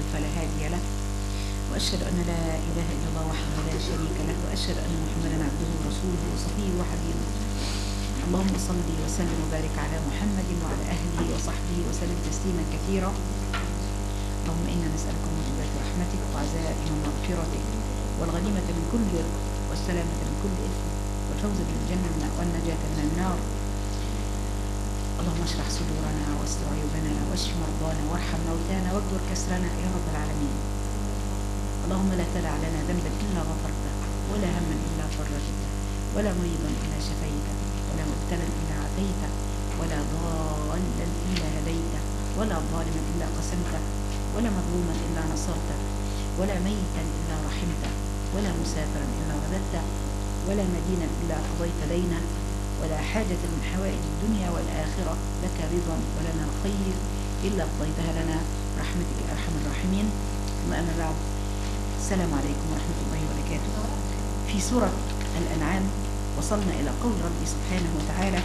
فلا هادي له وأشهد أن لا إله إلا الله وحده لا شريك له وأشهد أن محمدا عبده ورسوله وصفيه وحبيبه اللهم صل وسلم وبارك على محمد وعلى أهله وصحبه وسلم تسليما كثيرا اللهم إنا نسألك موجبات رحمتك وعزائم مغفرتك والغنيمة من كل بر والسلامة من كل إثم والفوز بالجنة والنجاة من النار اللهم اشرح صدورنا واستر عيوبنا واشف مرضانا وارحم موتانا واجبر كسرنا يا رب العالمين اللهم لا تدع لنا ذنبا الا غفرته ولا هما الا فرجته ولا مريضا الا شفيته ولا مبتلا الا عافيته ولا ضالا الا هديته ولا ظالما الا قسمته ولا مظلوما الا نصرته ولا ميتا الا رحمته ولا مسافرا الا رددته ولا مدينا الا قضيت دينه ولا حاجة من حوائج الدنيا والآخرة لك رضا ولنا الخير إلا قضيتها لنا برحمتك يا أرحم الراحمين ثم أما بعد السلام عليكم ورحمة الله وبركاته في سورة الأنعام وصلنا إلى قول ربي سبحانه وتعالى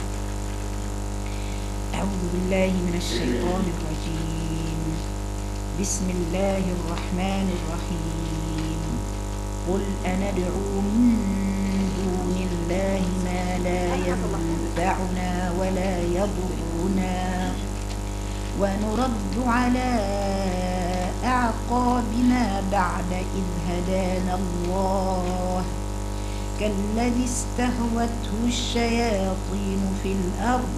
أعوذ بالله من الشيطان الرجيم بسم الله الرحمن الرحيم قل أندعو من دون الله ما لا ينفعنا ولا يضرنا ونرد على أعقابنا بعد إذ هدانا الله كالذي استهوته الشياطين في الأرض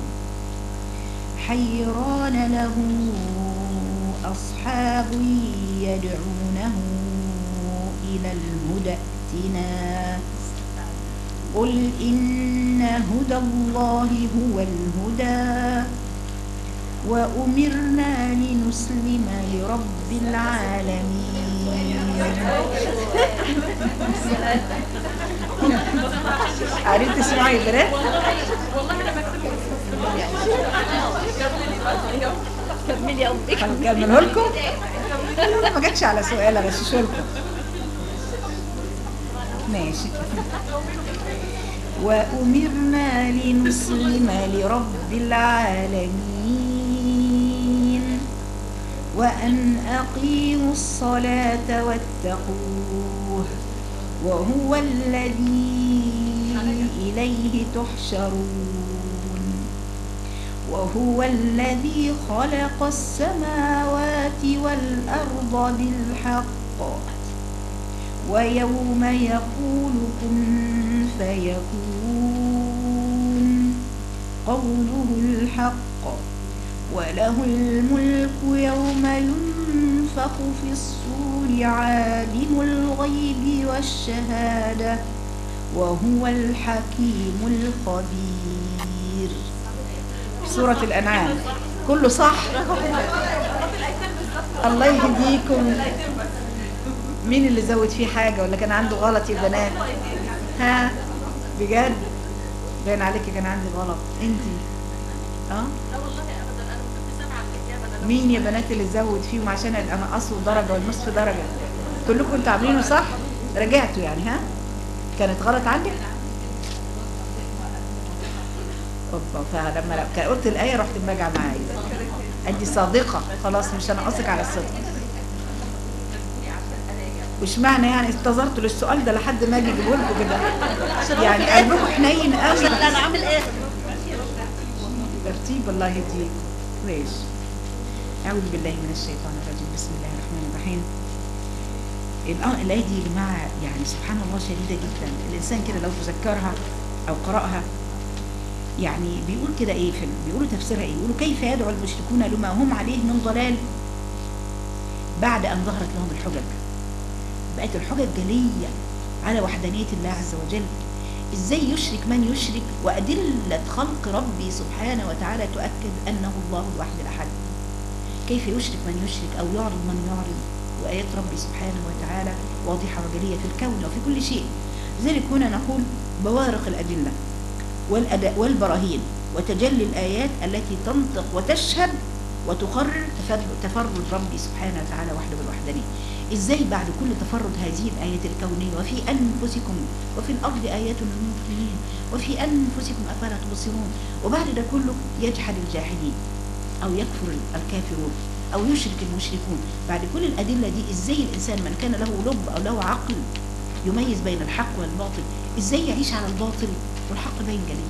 حيران له أصحاب يدعونه إلى الهدى ائتنا قل إن هدى الله هو الهدى وأمرنا لنسلم لرب العالمين قريت تسمعي البنات؟ كملي يا امي هنكمله لكم؟ ما جاتش على سؤال اغششه لكم ماشي وأمرنا لنسلم لرب العالمين وأن أقيموا الصلاة واتقوه وهو الذي إليه تحشرون وهو الذي خلق السماوات والأرض بالحق ويوم يقول كن فيكون قوله الحق وله الملك يوم ينفخ في الصور عالم الغيب والشهادة وهو الحكيم الخبير سورة الأنعام كله صح الله يهديكم مين اللي زود فيه حاجة ولا كان عنده غلط يا بنات ها بجد باين عليكي كان عندي غلط انتي اه لا والله ابدا انا كنت سامعه الاجابه انا مين يا بنات اللي زود فيهم عشان ابقى نقصه درجة والنصف درجة كلكم انتوا عاملينه صح رجعتوا يعني ها كانت غلط عندك اوبا فلما لو- كان قلت الآية رحت مراجعة معايا انت صادقة خلاص مش هنقصك على الصدق وش معنى يعني انتظرتوا للسؤال ده لحد ما اجي اجيبه لكم كده يعني قلبكم حنين قوي عشان انا عامل ايه ترتيب الله يهديك ماشي أعوذ بالله من الشيطان الرجيم بسم الله الرحمن الرحيم الآن الآية دي يا جماعة يعني سبحان الله شديدة جدا الإنسان كده لو تذكرها أو قرأها يعني بيقول كده إيه في بيقولوا تفسيرها إيه بيقولوا كيف يدعو المشركون لما هم عليه من ضلال بعد أن ظهرت لهم الحجج بقت الحجج جلية على وحدانية الله عز وجل ازاي يشرك من يشرك وأدلة خلق ربي سبحانه وتعالى تؤكد أنه الله الواحد الأحد كيف يشرك من يشرك أو يعرض من يعرض وآيات ربي سبحانه وتعالى واضحة وجلية في الكون وفي كل شيء لذلك هنا نقول بوارق الأدلة والأداء والبراهين وتجلي الآيات التي تنطق وتشهد وتقرر تفرد, تفرد ربي سبحانه وتعالى وحده بالوحدانية ازاي بعد كل تفرد هذه الآيات الكونية وفي أنفسكم وفي الأرض آيات للمؤمنين وفي أنفسكم أفلا تبصرون وبعد ده كله يجحد الجاحدين أو يكفر الكافرون أو يشرك المشركون بعد كل الأدلة دي إزاي الإنسان من كان له لب أو له عقل يميز بين الحق والباطل إزاي يعيش على الباطل والحق باين جلي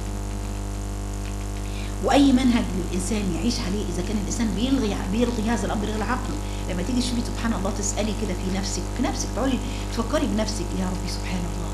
واي منهج للانسان يعيش عليه اذا كان الانسان بيلغي بيلغي هذا الامر بيلغي عقله لما تيجي تشوفي سبحان الله تسالي كده في نفسك في نفسك تقعدي تفكري بنفسك يا ربي سبحان الله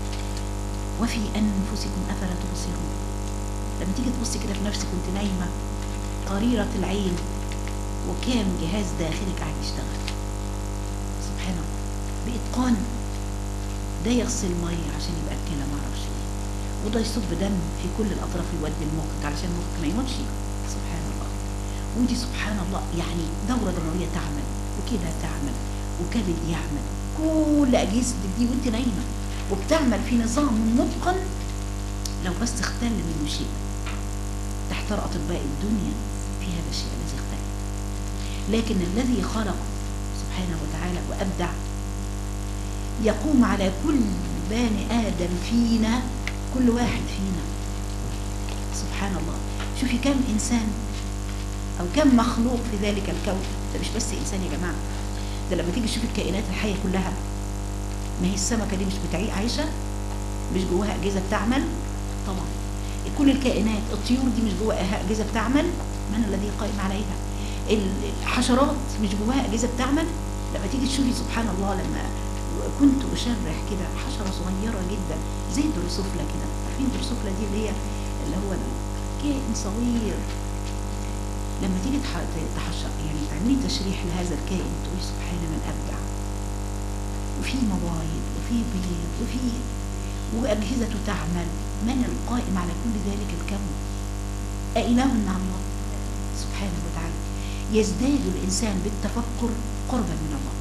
وفي انفسكم افلا تبصرون لما تيجي تبصي كده في نفسك وانت نايمه قريره العين وكام جهاز داخلك قاعد يشتغل سبحان الله باتقان ده يغسل ميه عشان يبقى الكلى ما اعرفش ايه وده يصب دم في كل الاطراف يودي لمخك علشان مخك ما يموتش سبحان الله وانت سبحان الله يعني دوره دمويه تعمل وكلى تعمل وكبد يعمل كل اجهزتك دي وانت نايمه وبتعمل في نظام متقن لو بس اختل منه شيء تحتار اطباء الدنيا في هذا الشيء الذي اختل لكن الذي خلق سبحانه وتعالى وابدع يقوم على كل بني ادم فينا كل واحد فينا سبحان الله شوفي كم انسان او كم مخلوق في ذلك الكون ده مش بس انسان يا جماعه ده لما تيجي تشوفي الكائنات الحيه كلها ما هي السمكه دي مش بتعيق عايشه مش جواها اجهزه بتعمل طبعا كل الكائنات الطيور دي مش جواها اجهزه بتعمل من الذي قائم عليها الحشرات مش جواها اجهزه بتعمل لما تيجي تشوفي سبحان الله لما كنت اشرح كده حشره صغيره جدا زي الدرسوفلا كده عارفين الدرسوفلا دي اللي هي اللي هو كائن صغير لما تيجي تحشر يعني تعملي تشريح لهذا الكائن تقولي سبحان من ابدع وفي مبايض وفي بيض وفي واجهزته تعمل من القائم على كل ذلك الكون أإله مع الله سبحانه وتعالى يزداد الإنسان بالتفكر قربا من الله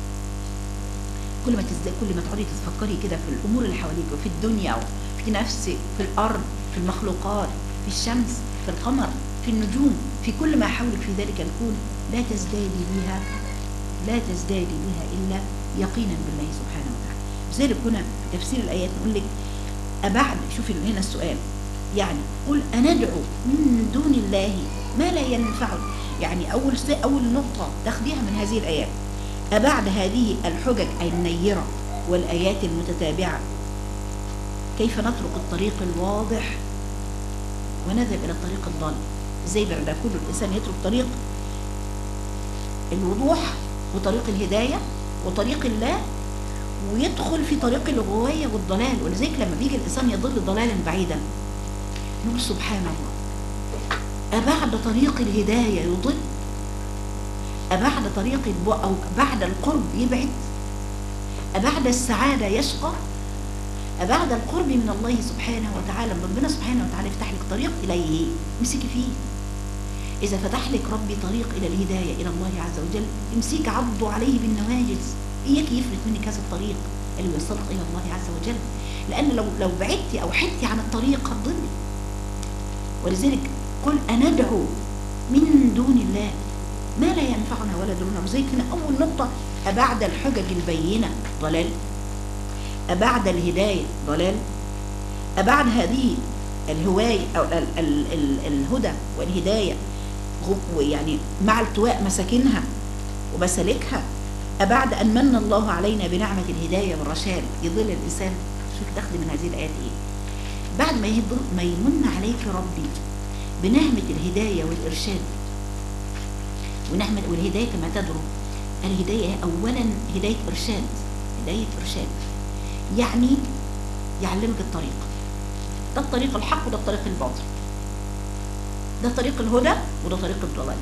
كل ما تزداد كل ما تقعدي تفكري كده في الامور اللي حواليك وفي الدنيا وفي نفسك في الارض في المخلوقات في الشمس في القمر في النجوم في كل ما حولك في ذلك الكون لا تزدادي بها لا تزدادي بها الا يقينا بالله سبحانه وتعالى لذلك هنا في تفسير الايات نقول لك ابعد شوفي هنا السؤال يعني قل اندعو من دون الله ما لا ينفعه يعني اول اول نقطه تاخديها من هذه الايات أبعد هذه الحجج أي النيرة والآيات المتتابعة كيف نترك الطريق الواضح ونذهب إلى الطريق الضال ازاي بعد كل الإنسان يترك طريق الوضوح وطريق الهداية وطريق الله ويدخل في طريق الغواية والضلال ولذلك لما بيجي الإنسان يضل ضلالا بعيدا نقول سبحان الله أبعد طريق الهداية يضل أبعد طريق أو بعد القرب يبعد أبعد السعادة يشقى أبعد القرب من الله سبحانه وتعالى ربنا سبحانه وتعالى يفتح لك طريق إليه امسكي فيه إذا فتح لك ربي طريق إلى الهداية إلى الله عز وجل امسك عضوا عليه بالنواجذ إياك يفلت منك هذا الطريق اللي يوصلك إلى الله عز وجل لأن لو لو بعدتي أو حدتي عن الطريق هتضلي ولذلك قل أندعو من دون الله ما لا ينفعنا ولا يضرنا وزي كده اول نقطه ابعد الحجج البينه ضلال ابعد الهدايه ضلال ابعد هذه الهوايه او ال ال ال الهدى والهدايه يعني مع التواء مساكنها ومسالكها أبعد أن من الله علينا بنعمة الهداية والرشاد يضل الإنسان شوف تاخدي من هذه الآيات إيه بعد ما يضل ما يمن عليك ربي بنعمة الهداية والإرشاد ونعمل والهداية كما تدروا الهداية هي أولا هداية إرشاد هداية إرشاد يعني يعلمك الطريق ده الطريق الحق وده الطريق الباطل ده طريق الهدى وده طريق الضلال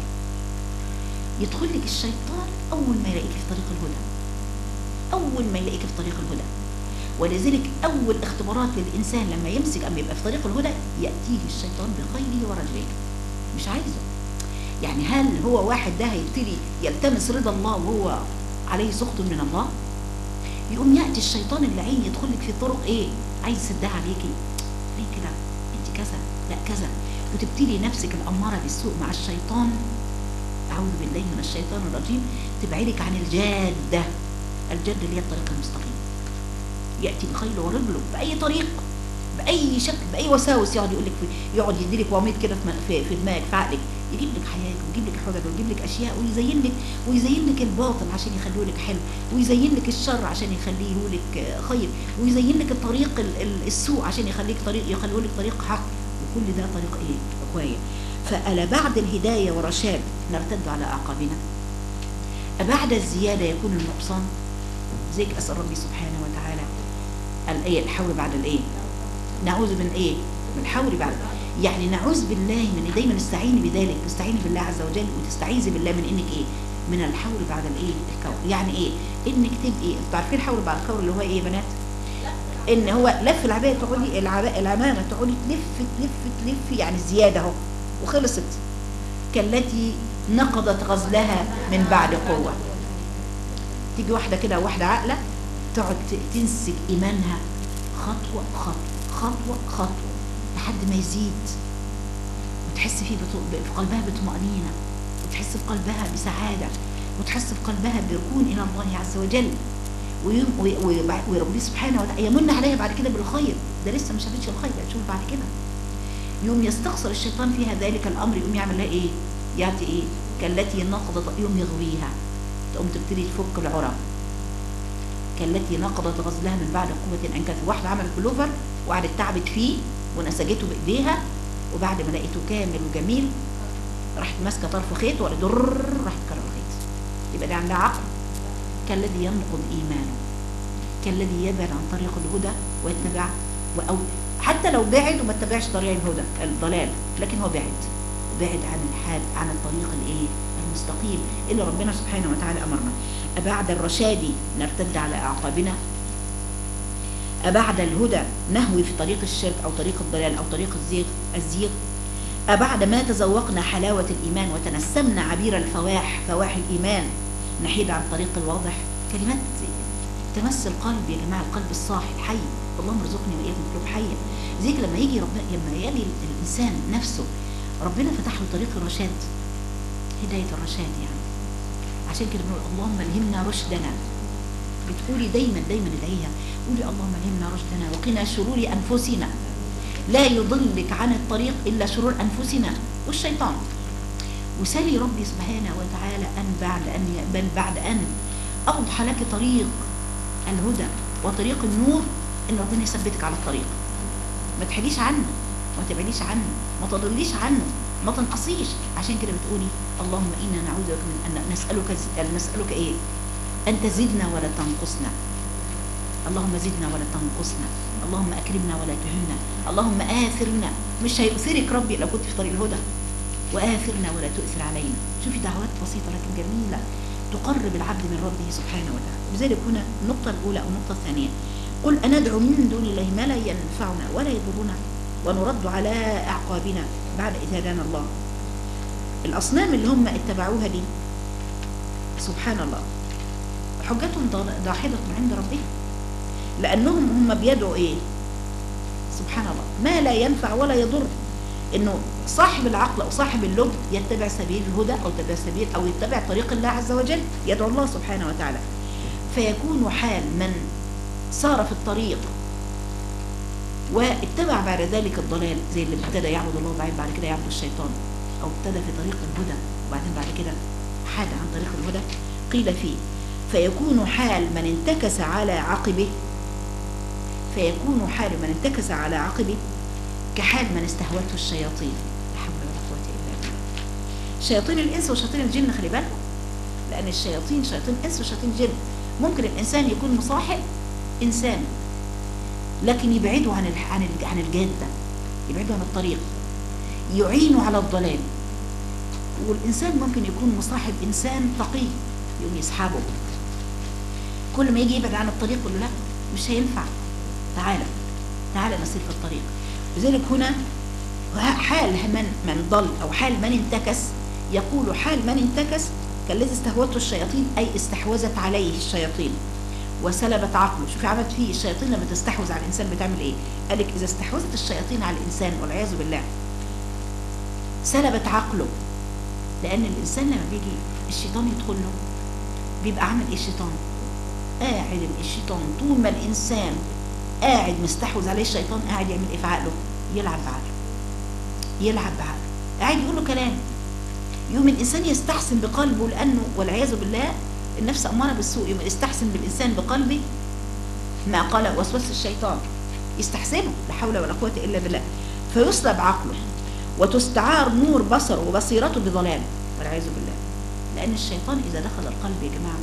يدخل لك الشيطان أول ما يلاقيك في طريق الهدى أول ما يلاقيك في طريق الهدى ولذلك أول اختبارات للإنسان لما يمسك أما يبقى في طريق الهدى يأتيه الشيطان بخيله ورجليه مش عايزه يعني هل هو واحد ده هيبتدي يلتمس رضا الله وهو عليه سخط من الله يقوم يأتي الشيطان اللعين يدخل لك في طرق ايه عايز يسدها عليكي ليه كده انت كذا لا كذا وتبتدي نفسك الأمارة بالسوء مع الشيطان أعوذ بالله من الشيطان الرجيم تبعدك عن الجادة الجادة اللي هي الطريق المستقيم يأتي بخيله ورجله بأي طريق بأي شكل بأي وساوس يقعد يقول لك يقعد يديلك وميض كده في في دماغك في عقلك يجيب لك حياه ويجيب لك حجج ويجيب لك اشياء ويزين لك ويزين لك الباطل عشان يخليه لك حلو ويزين لك الشر عشان يخليه لك آه، خير ويزين لك الطريق ال- ال- السوء عشان يخليك طريق يخليه لك طريق حق وكل ده طريق ايه كويس فألا بعد الهداية والرشاد نرتد على أعقابنا أبعد الزيادة يكون النقصان زيك أسأل ربي سبحانه وتعالى الإيه الحول بعد الإيه نعوذ من إيه من الحول بعد يعني نعوذ بالله من دايما استعيني بذلك استعيني بالله عز وجل وتستعيذي بالله من انك ايه من الحول بعد الايه الكون يعني ايه انك تبقي تعرفين الحول بعد الكون اللي هو ايه يا بنات ان هو لف العبايه تقعدي العباء العمامه تقعدي تلف تلف تلف يعني زياده اهو وخلصت كالتي نقضت غزلها من بعد قوه تيجي واحده كده واحده عاقله تقعد ت- تمسك ايمانها خطوه خطوه خطوه خطوه لحد ما يزيد وتحس فيه بطو... ب- في قلبها بطمأنينة وتحس في قلبها بسعادة وتحس في قلبها بركون إلى الله عز وجل ويم... وي- ويبع- وربنا سبحانه وتعالى يمن عليها بعد كده بالخير ده لسه ما شافتش الخير هتشوف بعد كده يوم يستخسر الشيطان فيها ذلك الأمر يقوم يعمل لها إيه يعطي إيه كالتي نقضت يوم يغويها تقوم تبتدي تفك العرى كالتي نقضت غزلها من بعد قوة أنكث واحدة عملت بلوفر وقعدت تعبت فيه ونسجته بإيديها وبعد ما لقيته كامل وجميل راحت ماسكة طرف خيط ولا در راحت كرر الخيط يبقى ده عندها عقل كالذي ينقض إيمانه كالذي يبعد عن طريق الهدى ويتبع أو حتى لو بعد وما اتبعش طريق الهدى الضلال لكن هو بعد بعد عن الحال عن الطريق الايه المستقيم اللي ربنا سبحانه وتعالى امرنا أبعد الرشاد نرتد على أعقابنا أبعد الهدى نهوي في طريق الشرك أو طريق الضلال أو طريق الزيغ الزيغ أبعد ما تذوقنا حلاوة الإيمان وتنسمنا عبير الفواح فواح الإيمان نحيد عن طريق الواضح كلمات تمس القلب يا جماعة القلب الصاحي الحي اللهم ارزقني وإياكم قلوب حية زيك لما يجي ربنا لما يجي الإنسان نفسه ربنا فتح له طريق الرشاد هداية الرشاد يعني عشان كده بنقول اللهم الهمنا رشدنا بتقولي دايما دايما ادعيها قولي اللهم الهمنا رشدنا وقنا شرور انفسنا لا يضلك عن الطريق الا شرور انفسنا والشيطان وسالي ربي سبحانه وتعالى ان بعد ان بل بعد ان اوضح لك طريق الهدى وطريق النور ان ربنا يثبتك على الطريق ما تحيديش عنه ما تبعديش عنه ما تضليش عنه ما تنقصيش عشان كده بتقولي اللهم انا نعوذ بك من ان نسالك نسالك ايه ان تزدنا ولا تنقصنا اللهم زدنا ولا تنقصنا اللهم اكرمنا ولا تهنا اللهم اثرنا مش هيؤثرك ربي لو كنت في طريق الهدى واثرنا ولا تؤثر علينا شوفي دعوات بسيطه لكن جميله تقرب العبد من ربه سبحانه وتعالى لذلك هنا النقطه الاولى او النقطه الثانيه قل أندعو من دون الله ما لا ينفعنا ولا يضرنا ونرد على أعقابنا بعد إذ هدانا الله الأصنام اللي هم اتبعوها دي سبحان الله حجتهم ضاحضة عند ربهم لأنهم هم بيدعوا إيه سبحان الله ما لا ينفع ولا يضر إنه صاحب العقل أو صاحب اللب يتبع سبيل الهدى أو يتبع سبيل أو يتبع طريق الله عز وجل يدعو الله سبحانه وتعالى فيكون حال من صار في الطريق واتبع بعد ذلك الضلال زي اللي ابتدى يعبد الله وبعدين بعد كده يعبد الشيطان او ابتدى في طريق الهدى وبعدين بعد كده حاد عن طريق الهدى قيل فيه فيكون حال من انتكس على عقبه فيكون حال من انتكس على عقبه كحال من استهوته الشياطين لا حول ولا قوه الا بالله شياطين الانس وشياطين الجن خلي بالكم لان الشياطين شياطين انس وشياطين جن ممكن الانسان يكون مصاحب انسان لكن يبعده عن عن عن الجاده يبعده عن الطريق يعينه على الضلال والانسان ممكن يكون مصاحب انسان تقي يقوم يسحبه كل ما يجي يبعد عن الطريق يقول له لا مش هينفع تعالى تعالى نسير في الطريق لذلك هنا حال من من ضل او حال من انتكس يقول حال من انتكس كالذي استهوته الشياطين اي استحوذت عليه الشياطين وسلبت عقله شوفي عملت فيه الشياطين لما تستحوذ على الانسان بتعمل ايه قال لك اذا استحوذت الشياطين على الانسان والعياذ بالله سلبت عقله لان الانسان لما بيجي الشيطان يدخل له بيبقى عامل ايه الشيطان قاعد الشيطان طول ما الانسان قاعد مستحوذ عليه الشيطان قاعد يعمل ايه في عقله يلعب بعقله يلعب بعقله قاعد يقول له كلام يوم الانسان يستحسن بقلبه لانه والعياذ بالله النفس اماره بالسوء يوم يستحسن بالانسان بقلبه ما قال وسوس الشيطان يستحسنه لا حول ولا قوه الا بالله فيسلب عقله وتستعار نور بصره وبصيرته بظلام والعياذ بالله لان الشيطان اذا دخل القلب يا جماعه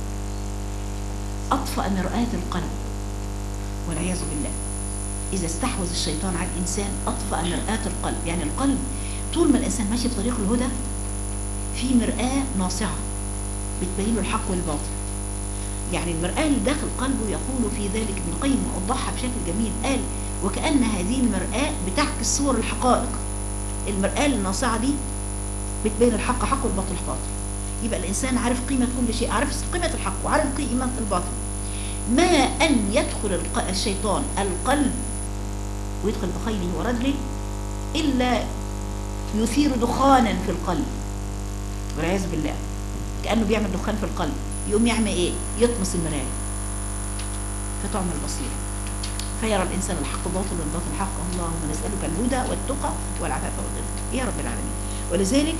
اطفا مرآة القلب والعياذ بالله اذا استحوذ الشيطان على الانسان اطفا مرآة القلب يعني القلب طول ما الانسان ماشي في طريق الهدى في مرآة ناصعة بتبين له الحق والباطل يعني المرآة اللي داخل قلبه يقول في ذلك ابن القيم وضحها بشكل جميل قال وكأن هذه المرآة بتعكس صور الحقائق المرآة الناصعة دي بتبين الحق حق والباطل باطل يبقى الإنسان عارف قيمة كل شيء عارف قيمة الحق وعارف قيمة الباطل ما أن يدخل الق- الشيطان القلب ويدخل بخيله ورجله إلا يثير دخانا في القلب والعياذ بالله كأنه بيعمل دخان في القلب يقوم يعمل ايه يطمس المراية فتعمل البصيرة فيرى الإنسان الحق باطل والباطل حق اللهم نسألك الهدى والتقى والعفاف والغنى يا رب العالمين ولذلك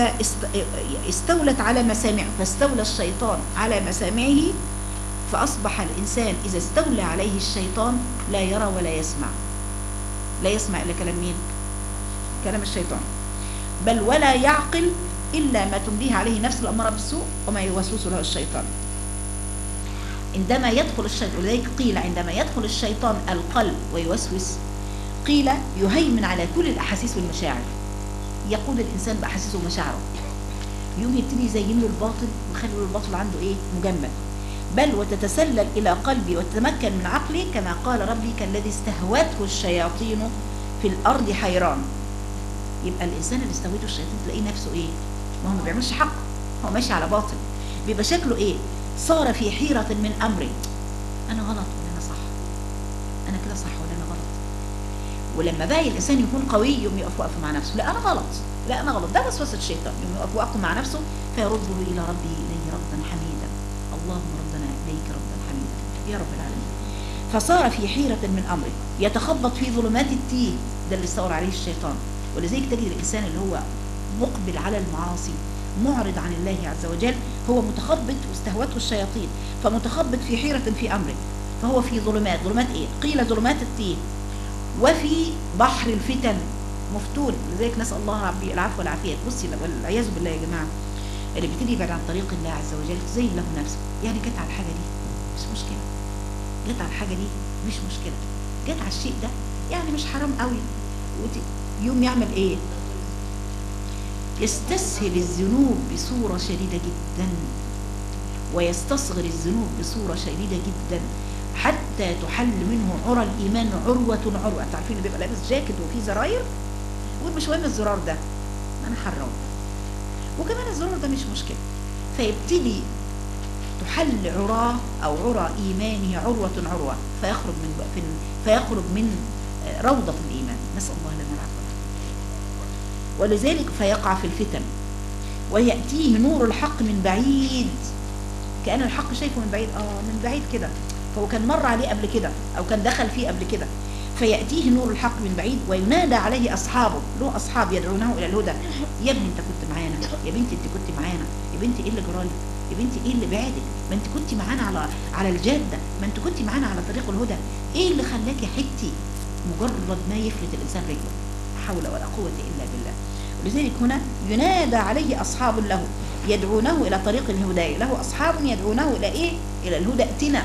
فاستولت على مسامعه فاستولى الشيطان على مسامعه فأصبح الإنسان إذا استولى عليه الشيطان لا يرى ولا يسمع لا يسمع إلا كلام مين كلام الشيطان بل ولا يعقل إلا ما تمليه عليه نفس الأمارة بالسوء وما يوسوس له الشيطان عندما يدخل الشيطان ولذلك قيل عندما يدخل الشيطان القلب ويوسوس قيل يهيمن على كل الأحاسيس والمشاعر يقود الإنسان بأحاسيسه ومشاعره يوم يبتدي يزين له الباطل ويخلي له الباطل عنده إيه مجمد بل وتتسلل إلى قلبي وتتمكن من عقلي كما قال ربي كالذي استهوته الشياطين في الأرض حيران يبقى الإنسان اللي استهوته الشياطين تلاقيه نفسه إيه ما هو ما بيعملش حق هو ماشي على باطل بيبقى شكله إيه صار في حيرة من أمري أنا غلط ولا أنا صح أنا كده صح ولا أنا غلط ولما بقى الإنسان يكون قوي يوم يقف وقف مع نفسه لا أنا غلط لا أنا غلط ده وسوسة الشيطان يوم يقف وقف مع نفسه فيرده إلى ربه إليه ردا حميدا اللهم ردنا إليك ردا حميدا يا رب العالمين فصار في حيرة من أمره يتخبط في ظلمات التيه ده اللي استولى عليه الشيطان ولذلك تجد الإنسان اللي هو مقبل على المعاصي معرض عن الله عز وجل هو متخبط واستهوته الشياطين فمتخبط في حيرة في أمره فهو في ظلمات ظلمات إيه؟ قيل ظلمات التيه وفي بحر الفتن مفتون لذلك نسأل الله ربي العفو والعافية بصي والعياذ بالله يا جماعة اللي بيبتدي يبعد عن طريق الله عز وجل زين له نفسه يعني جت على الحاجة دي مش مشكلة جت على الحاجة دي مش مشكلة جت على الشيء ده يعني مش حرام قوي وت- يوم يعمل ايه يستسهل الذنوب بصورة شديدة جدا ويستصغر الذنوب بصورة شديدة جدا حتى تحل منه عرى الإيمان عروة عروة انتوا عارفين اللي بيبقى لابس جاكيت وفيه زراير يقول مش مهم الزرار ده أنا حرام وكمان الزرار ده مش مشكلة فيبتدي تحل عراه أو عرى إيمانه عروة عروة فيخرج من فيخرج من روضة الإيمان نسأل الله لنا العفو والعافية. ولذلك فيقع في الفتن ويأتيه نور الحق من بعيد كأن الحق شايفه من بعيد اه من بعيد كده فهو كان مر عليه قبل كده او كان دخل فيه قبل كده فيأتيه نور الحق من بعيد وينادى عليه أصحابه له أصحاب يدعونه إلى الهدى يا ابني أنت كنت معانا يا بنتي أنت كنت معانا يا بنتي إيه اللي جرالك يا بنتي إيه اللي بعدك ما أنت كنت معانا على على الجادة ما أنت كنت معانا على طريق الهدى إيه اللي خلاكي حتي مجرد ما يفلت الإنسان رجله لا حول ولا قوة إلا بالله ولذلك هنا ينادى عليه أصحاب له يدعونه إلى طريق الهداية له أصحاب يدعونه إلى إيه إلى الهدى ائتنا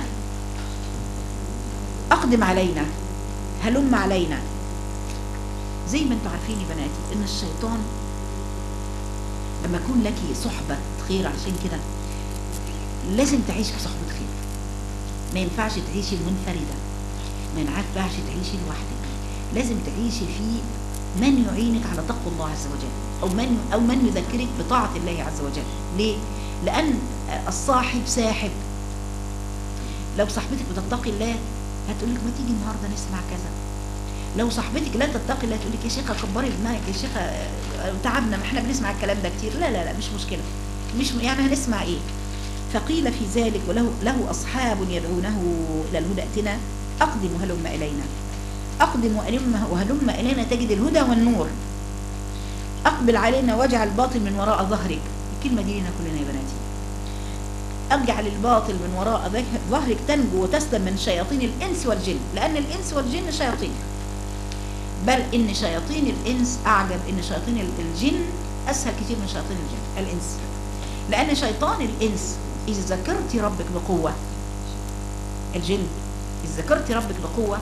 أقدم علينا هلم علينا زي ما انتم عارفين يا بناتي ان الشيطان لما يكون لك صحبة خير عشان كده لازم تعيش في صحبة خير ما ينفعش تعيشي منفردة ما ينفعش تعيشي لوحدك لازم تعيشي في من يعينك على تقوى الله عز وجل او من او من يذكرك بطاعة الله عز وجل ليه لان الصاحب ساحب لو صاحبتك بتتقي الله هتقول لك ما تيجي النهارده نسمع كذا لو صاحبتك لا تتقي الله تقول لك يا شيخه كبري دماغك يا شيخه تعبنا ما احنا بنسمع الكلام ده كتير لا لا لا مش مشكله مش يعني هنسمع ايه فقيل في ذلك وله له اصحاب يدعونه الى الهدى ائتنا اقدم هلم الينا اقدم وهلم وهلم الينا تجد الهدى والنور اقبل علينا واجعل الباطل من وراء ظهرك الكلمه دي لنا كلنا يا بناتي اجعل الباطل من وراء ظه- ظهرك تنجو وتسلم من شياطين الانس والجن لان الانس والجن شياطين بل ان شياطين الانس اعجب ان شياطين ال- الجن اسهل كتير من شياطين الجن الانس لان شيطان الانس اذا ذكرت ربك بقوه الجن اذا ذكرت ربك بقوه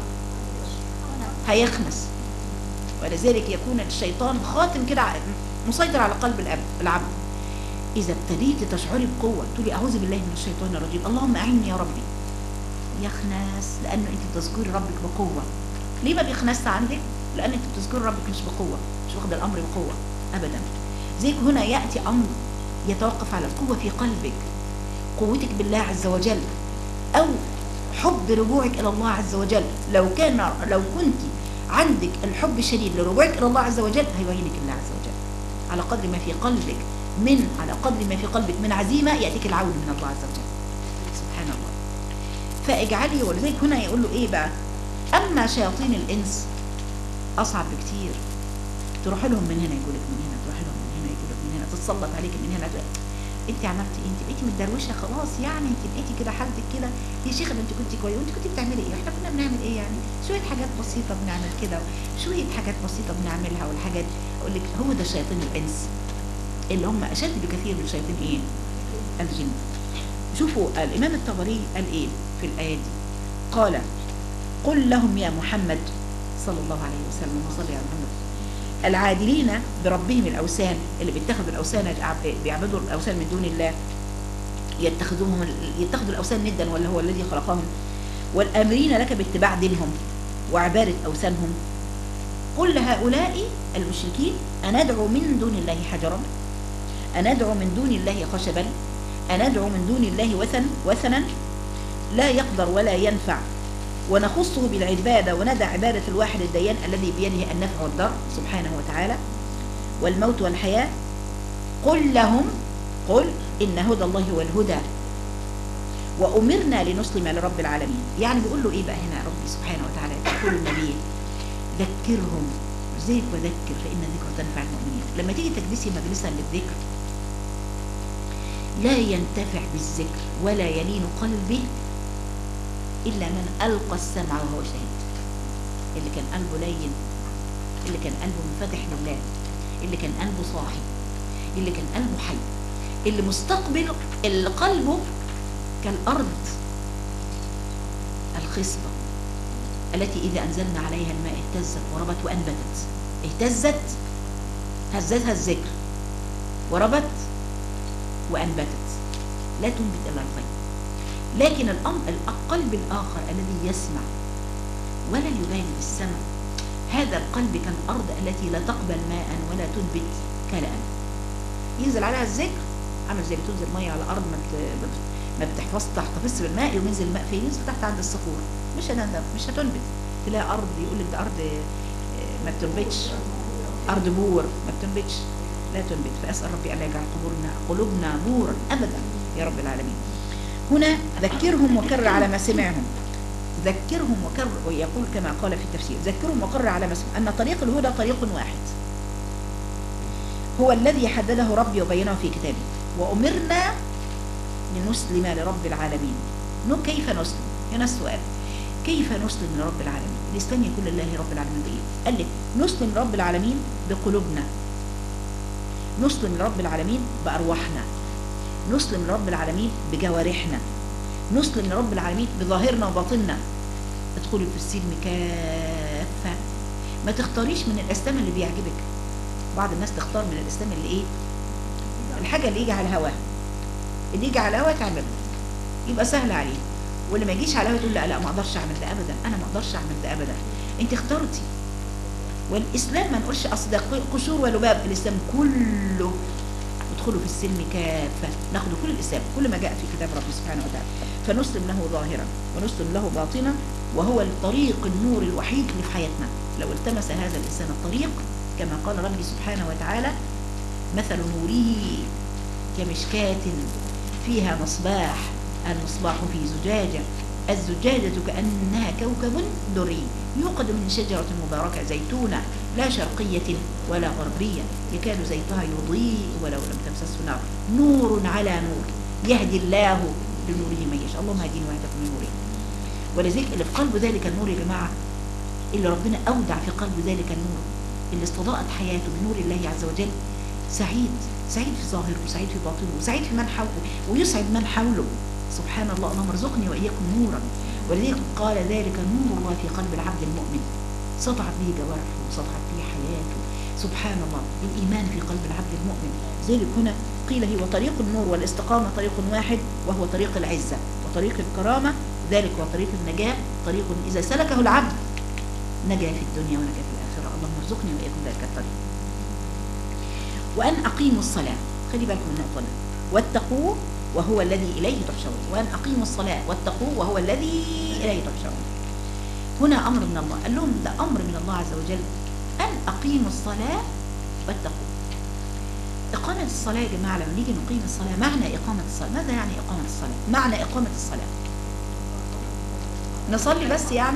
هيخنس ولذلك يكون الشيطان خاتم كده ع- مسيطر على قلب الأب- العبد إذا ابتديت تشعري بقوة تقولي أعوذ بالله من الشيطان الرجيم اللهم أعني يا ربي يخنس لأنه أنت بتذكري ربك بقوة ليه ما بيخنس عندك؟ لأن أنت بتذكري ربك مش بقوة مش واخدة الأمر بقوة أبدا زيك هنا يأتي أمر يتوقف على القوة في قلبك قوتك بالله عز وجل أو حب رجوعك إلى الله عز وجل لو كان لو كنت عندك الحب الشديد لرجوعك إلى الله عز وجل هيعينك الله عز وجل على قدر ما في قلبك من على قدر ما في قلبك من عزيمة يأتيك العون من الله عز وجل سبحان الله فاجعلي ولذلك هنا يقول له ايه بقى اما شياطين الانس اصعب بكتير تروح لهم من هنا يقولك من هنا تروح لهم من هنا يقولك من هنا تتسلط عليك من هنا تقول انت عملتي ايه انت بقيتي متدروشه خلاص يعني انت بقيتي كده حالتك كده يا شيخه ده انت كنت كويسه وانت كنت بتعملي ايه احنا كنا بنعمل ايه يعني شويه حاجات بسيطه بنعمل كده شويه حاجات بسيطه بنعملها والحاجات اقول لك هو ده شياطين الانس اللي هم اشد بكثير من شياطين ايه الجن شوفوا الامام الطبري قال ايه في الايه دي قال قل لهم يا محمد صلى الله عليه وسلم وصلي على محمد العادلين بربهم الاوثان اللي بيتخذوا الاوثان بيعبدوا الاوثان من دون الله يتخذوهم يتخذوا الاوثان ندا ولا هو الذي خلقهم والامرين لك باتباع دينهم وعباده اوثانهم قل لهؤلاء المشركين أندعو من دون الله حجرا أندعو من دون الله خشبا أندعو من دون الله وثن وثنا لا يقدر ولا ينفع ونخصه بالعبادة وندع عبادة الواحد الديان الذي بيده النفع والضر سبحانه وتعالى والموت والحياة قل لهم قل إن هدى الله هو الهدى وأمرنا لنسلم لرب العالمين يعني بيقول له إيه بقى هنا ربي سبحانه وتعالى يقول النبي ذكرهم زيك وذكر فإن الذكر تنفع المؤمنين لما تيجي تجلسي مجلسا للذكر لا ينتفع بالذكر ولا يلين قلبه إلا من ألقى السمع وهو شهيد اللي كان قلبه لين اللي كان قلبه منفتح لله اللي كان قلبه صاحي اللي كان قلبه حي اللي مستقبل اللي قلبه كالأرض الخصبة التي إذا أنزلنا عليها الماء اهتزت وربت وأنبتت اهتزت هزتها الذكر وربت وأنبتت لا تنبت إلا الخير لكن الأمر القلب الآخر الذي يسمع ولا يبالي بالسمع هذا القلب كالأرض التي لا تقبل ماء ولا تنبت كلاء ينزل عليها الذكر عامل زي بتنزل ميه على الارض ما بت- ما بتحفظ تحتفظ بالماء وينزل الماء فين ينزل تحت عند الصخور مش هتندم مش هتنبت تلاقي ارض يقول لك ده ارض آه، ما بتنبتش ارض بور ما بتنبتش لا تنبت فاسال ربي الا يجعل قبورنا قلوبنا بورا ابدا يا رب العالمين هنا ذكرهم وكرر على ما سمعهم ذكرهم وكرر ويقول كما قال في التفسير ذكرهم وكرر على ما سمعهم ان طريق الهدى طريق واحد هو الذي حدده ربي وبينه في كتابه وأمرنا لنسلم لرب العالمين نو كيف نسلم هنا السؤال كيف نسلم لرب العالمين الإسلام يكون لله رب العالمين بإيه قال لك نسلم لرب العالمين بقلوبنا نسلم لرب العالمين بأرواحنا نسلم لرب العالمين بجوارحنا نسلم لرب العالمين بظاهرنا وباطننا ادخلي في السلم كافة ما تختاريش من الإسلام اللي بيعجبك بعض الناس تختار من الإسلام اللي إيه الحاجة اللي يجي على هواه اللي يجي على هواه تعمله يبقى سهل عليه واللي ما يجيش على هواه تقول لا لا ما اقدرش اعمل ده ابدا انا ما اقدرش اعمل ده ابدا انت اخترتي والاسلام ما نقولش اصل ده قشور ولباب الاسلام كله ادخلوا في السلم كافه ناخد كل الاسلام كل ما جاء في كتاب ربي سبحانه وتعالى فنسلم له ظاهرا ونسلم له باطنا وهو الطريق النور الوحيد اللي في حياتنا لو التمس هذا الانسان الطريق كما قال ربي سبحانه وتعالى مثل نوره كمشكاة فيها مصباح المصباح في زجاجة الزجاجة كأنها كوكب دري يوقد من شجرة مباركة زيتونة لا شرقية ولا غربية يكاد زيتها يضيء ولو لم تمسسه نار نور على نور يهدي الله لنوره من يشاء اللهم هدينا ويهدكم لنوره ولذلك اللي في قلب ذلك النور يا جماعة اللي ربنا أودع في قلب ذلك النور اللي استضاءت حياته بنور الله عز وجل سعيد سعيد في ظاهره وسعيد في باطنه وسعيد في من حوله ويسعد من حوله سبحان الله اللهم ارزقني وإياكم نورا ولذلك قال ذلك نور الله في قلب العبد المؤمن سطعت به جوارحه وسطعت به حياته سبحان الله الإيمان في قلب العبد المؤمن ذلك هنا قيل هو طريق النور والاستقامة طريق واحد وهو طريق العزة وطريق الكرامة ذلك هو طريق النجاة طريق إذا سلكه العبد نجا في الدنيا ونجا في الآخرة اللهم ارزقني وإياكم ذلك الطريق وأن أقيموا الصلاة خلي بالكم من النقطة دي واتقوه وهو الذي إليه تحشرون وأن أقيموا الصلاة واتقوه وهو الذي إليه تحشرون هنا أمر من الله قال لهم ده أمر من الله عز وجل أن أقيموا الصلاة واتقوه إقامة الصلاة يا جماعة لما نيجي نقيم الصلاة معنى إقامة الصلاة ماذا يعني إقامة الصلاة معنى إقامة الصلاة نصلي بس يعني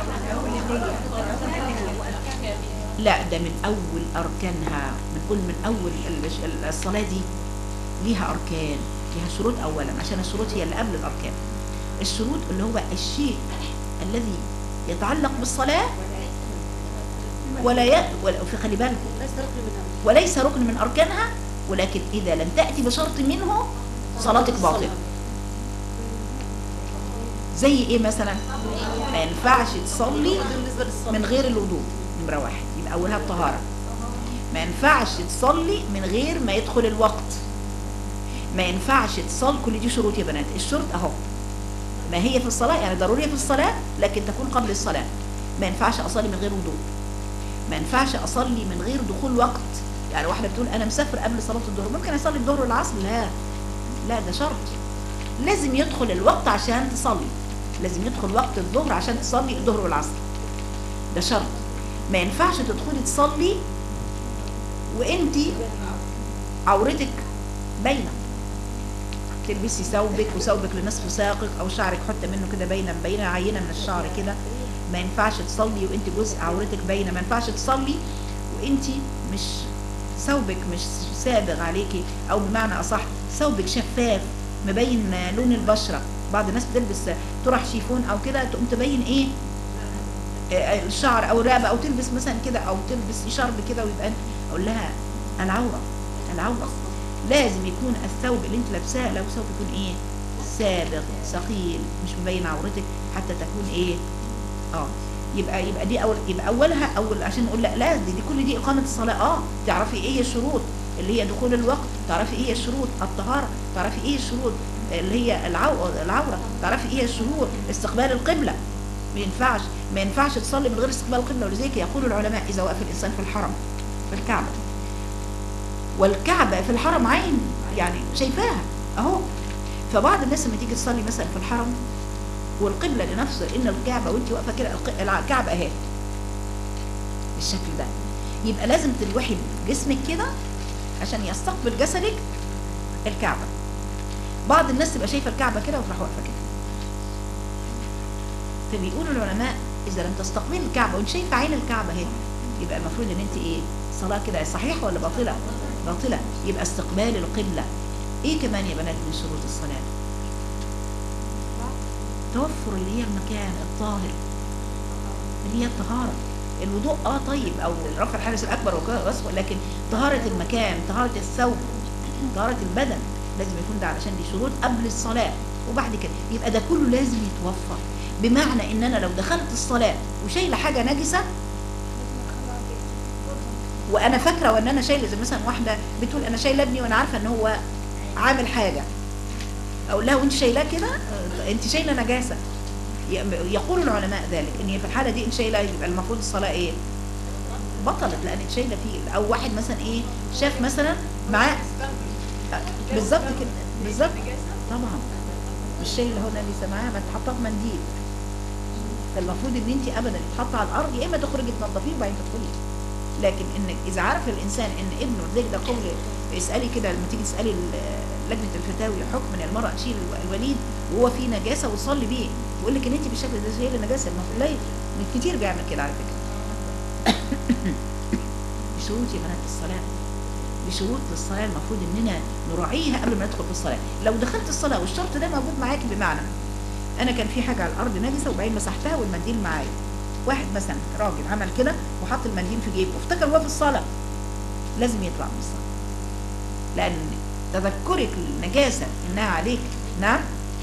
لا ده من أول أركانها بنقول من أول ال- الصلاة دي ليها أركان ليها شروط أولا عشان الشروط هي اللي قبل الأركان الشروط اللي هو الشيء الذي يتعلق بالصلاة ولا ي... ولا في خلي بالكم وليس ركن من أركانها ولكن إذا لم تأتي بشرط منه صلاتك باطلة زي إيه مثلا ما ينفعش تصلي من غير الوضوء نمرة واحد يبقى أولها الطهارة ما ينفعش تصلي من غير ما يدخل الوقت ما ينفعش تصلي كل دي شروط يا بنات الشرط اهو ما هي في الصلاة يعني ضرورية في الصلاة لكن تكون قبل الصلاة ما ينفعش أصلي من غير وضوء ما ينفعش أصلي من غير دخول وقت يعني واحدة بتقول أنا مسافر قبل صلاة الظهر ممكن أصلي الظهر والعصر لا لا ده شرط لازم يدخل الوقت عشان تصلي لازم يدخل وقت الظهر عشان تصلي الظهر والعصر ده شرط ما ينفعش تدخلي تصلي وانتي عورتك باينه تلبسي ثوبك وثوبك لنصف ساقك او شعرك حتى منه كده باينه باينه عينه من الشعر كده ما ينفعش تصلي وانت جزء عورتك باينه ما ينفعش تصلي وانت مش ثوبك مش سابغ عليكي او بمعنى اصح ثوبك شفاف مبين لون البشره بعض الناس بتلبس طرح شيفون او كده تقوم تبين ايه آه، الشعر او الرقبه او تلبس مثلا كده او تلبس شرب كده ويبقى اقول لها العوره العوره لازم يكون الثوب اللي انت لابساه لو ثوب يكون ايه سابغ ثقيل مش مبين عورتك حتى تكون ايه اه يبقى يبقى دي اول يبقى اولها اول عشان نقول لا لا دي, دي كل دي اقامه الصلاه اه تعرفي ايه هي الشروط اللي هي دخول الوقت تعرفي ايه هي الشروط الطهاره تعرفي ايه الشروط اللي هي العو- العوره تعرفي ايه هي الشروط استقبال القبله ما ينفعش ما ينفعش تصلي من غير استقبال القبله ولذلك يقول العلماء اذا وقف الانسان في الحرم في الكعبه والكعبه في الحرم عين يعني شايفاها اهو فبعض الناس لما تيجي تصلي مثلا في الحرم والقبله لنفسه ان الكعبه وانت واقفه كده الق- الع- الكعبه اهي بالشكل ده يبقى لازم تلوحي جسمك كده عشان يستقبل جسدك الكعبه بعض الناس تبقى شايفه الكعبه كده وتروح واقفه كده فبيقولوا العلماء اذا لم تستقبلي الكعبه وانت شايفه عين الكعبه اهي يبقى المفروض ان انت ايه صلاه كده صحيحه ولا باطله باطله يبقى استقبال القبله ايه كمان يا بنات من شروط الصلاه توفر اللي هي المكان الطاهر اللي هي الطهاره الوضوء اه طيب او رفع الحدث الاكبر وغسل لكن طهاره المكان طهاره الثوب طهاره البدن لازم يكون ده علشان دي شروط قبل الصلاه وبعد كده يبقى ده كله لازم يتوفر بمعنى ان انا لو دخلت الصلاه وشايله حاجه نجسه وانا فاكره وان انا شايله زي مثلا واحده بتقول انا شايله ابني وانا عارفه ان هو عامل حاجه اقول لها وانت شايلاه كده آه، انت شايله نجاسه ي- يقول العلماء ذلك ان في الحاله دي انت شايله يبقى المفروض الصلاه ايه بطلت لان انت شايله فيه او واحد مثلا ايه شاف مثلا معاه آه، بالظبط كده بالظبط طبعا مش شايله هنا لسه معاها ما تحطها في منديل فالمفروض ان انت ابدا تحط على الارض يا اما تخرجي تنظفيه وبعدين تدخلي لكن انك اذا عرف الانسان ان ابنه ذلك ده قول اسالي كده لما تيجي تسالي ال- لجنه الفتاوي حكم ان المراه تشيل الوليد وهو فيه نجاسه وتصلي بيه تقول لك ان انت بالشكل ده شايله نجاسه المفروض لا كتير بيعمل كده على فكره بشروط يا بنات الصلاه بشروط للصلاه المفروض اننا نراعيها قبل ما ندخل في الصلاه لو دخلت الصلاه والشرط ده موجود معاك بمعنى انا كان في حاجه على الارض نجسه وبعدين مسحتها والمنديل معايا واحد مثلا راجل عمل كده وحط المنديل في جيبه وافتكر هو في الصلاه لازم يطلع من الصلاه لان تذكرك النجاسه انها عليك نعم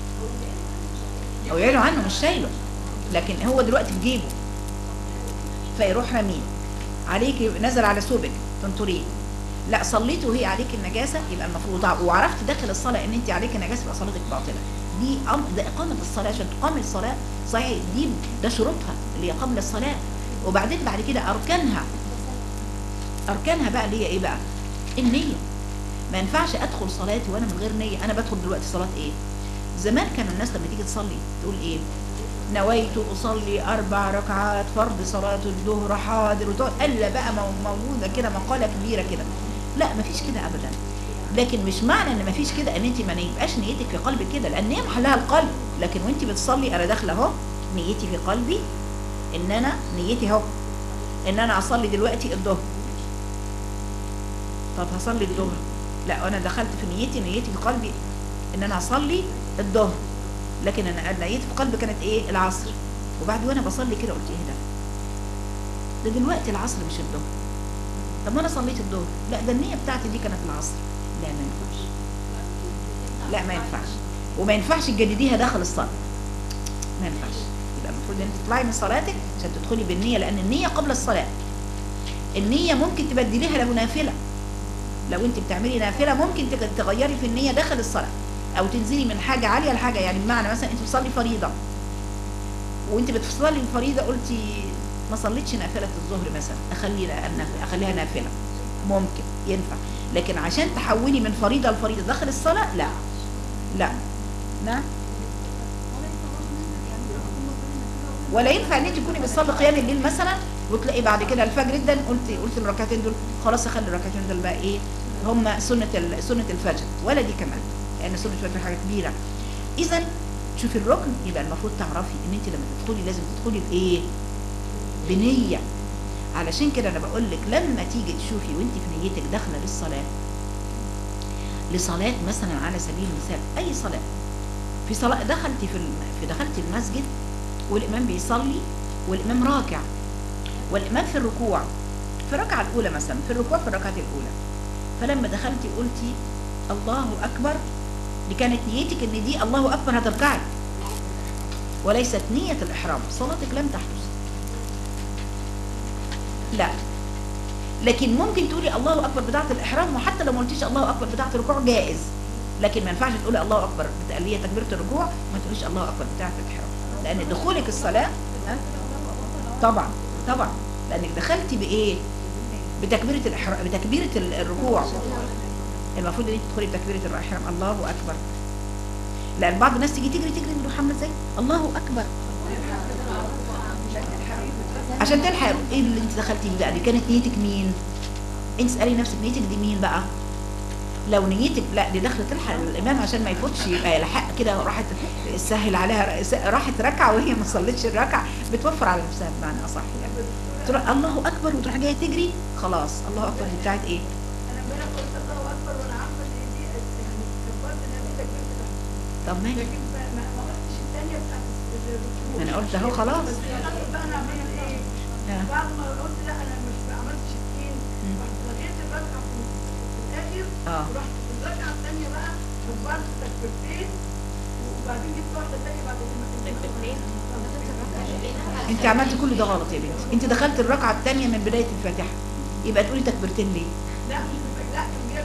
او يعلو عنه مش شايله لكن هو دلوقتي في جيبه فيروح رميه عليك نزل على ثوبك تنطريه لا صليت وهي عليك النجاسه يبقى المفروض وعرفت داخل الصلاه ان انت عليك النجاسه يبقى صلاتك باطله دي أم- ده اقامه الصلاه عشان تقام الصلاه صحيح دي ده شروطها اللي هي قبل الصلاه وبعدين بعد كده اركانها اركانها بقى اللي هي ايه بقى النيه ما ينفعش ادخل صلاتي وانا من غير نيه انا بدخل دلوقتي صلاه ايه زمان كانوا الناس لما تيجي تصلي تقول ايه نويت اصلي اربع ركعات فرض صلاه الظهر حاضر وتقعد الا بقى مو- موجوده كده مقاله كبيره كده لا مفيش كده ابدا لكن مش معنى ان مفيش كده ان انت ما يبقاش نيتك في قلبك كده لان هي محلها القلب لكن وانت بتصلي انا داخله اهو نيتي في قلبي ان انا نيتي اهو ان انا اصلي دلوقتي الظهر طب هصلي الظهر لا انا دخلت في نيتي نيتي في قلبي ان انا اصلي الظهر لكن انا نيتي في قلبي كانت ايه العصر وبعد وانا بصلي كده قلت ايه ده ده دلوقتي العصر مش الظهر طب ما انا صليت الظهر لا ده النيه بتاعتي دي كانت العصر لا ما ينفعش لا ما ينفعش وما ينفعش تجدديها داخل الصلاه ما ينفعش يبقى المفروض ان انت تطلعي من صلاتك عشان تدخلي بالنيه لان النيه قبل الصلاه النيه ممكن تبدليها لو نافله لو انت بتعملي نافله ممكن تغ- تغيري في النيه داخل الصلاه او تنزلي من حاجه عاليه لحاجه يعني بمعنى مثلا انت بتصلي فريضه وانت بتصلي الفريضه قلتي ما صليتش نافله الظهر مثلا اخلي النافلة- اخليها نافله ممكن ينفع لكن عشان تحولي من فريضه لفريضه داخل الصلاه لا لا نعم ولا ينفع ان انت تكوني بتصلي قيام الليل مثلا وتلاقي بعد كده الفجر جدا قلت قلت الركعتين دول خلاص اخلي الركعتين دول بقى ايه هم سنه ال- سنه الفجر ولا دي كمان لان سنه الفجر حاجه كبيره اذا شوفي الركن يبقى المفروض تعرفي ان انت لما تدخلي لازم تدخلي بايه بنيه علشان كده انا بقول لك لما تيجي تشوفي وانت في نيتك داخله للصلاه لصلاه مثلا على سبيل المثال اي صلاه في صلاه دخلتي في الم... في دخلتي المسجد والامام بيصلي والامام راكع والامام في الركوع في الركعه الاولى مثلا في الركوع في الركعه الاولى فلما دخلتي قلتي الله اكبر دي كانت نيتك ان دي الله اكبر هتركعي وليست نيه الاحرام صلاتك لم تحدث لا لكن ممكن تقولي الله اكبر بتاعه الاحرام وحتى لو ما قلتيش الله اكبر بتاعه الركوع جائز لكن ما ينفعش تقولي الله اكبر بتاع- اللي هي تكبيره الركوع ما تقوليش الله اكبر بتاعه الاحرام لان دخولك الصلاه ها؟ طبعا طبعا لانك دخلتي بايه بتكبيره الاحرام بتكبيره ال- الركوع المفروض ان انت تدخلي بتكبيره الاحرام الله اكبر لان بعض الناس تيجي تجري تجري تروح عامله ازاي الله اكبر عشان تلحق ايه اللي انت دخلتي بيه بقى دي كانت نيتك مين انت اسالي نفسك نيتك دي مين بقى لو نيتك لا دي داخله تلحق الامام عشان ما يفوتش يبقى يلحق كده راحت سهل عليها راحت ركعه وهي ما صلتش الركعه بتوفر على نفسها بمعنى اصح يعني تروح الله اكبر وتروح جايه تجري خلاص الله اكبر دي بتاعت ايه انا امبارح قلت الله اكبر وانا عارفه ان دي يعني كبرت ان دي تكبيره الاحرام طب ماشي لكن ما ما ما قلتش الثانيه بتاعت الركوع ما انا قلت اهو خلاص الاخر بقى انا عمال ايه آه. بعد ما قلت لا انا مش ما عملتش التين مم. رحت لغيت الركعه في في الاخر اه ورحت في الركعه الثانيه بقى كبرت تكبيرتين وبعدين جبت واحده ثانيه بعد ما تكبيرتين انت عملتي كل ده غلط يا بنتي انت دخلت الركعه الثانيه من بدايه الفاتحه يبقى تقولي تكبيرتين ليه لا لا كبرت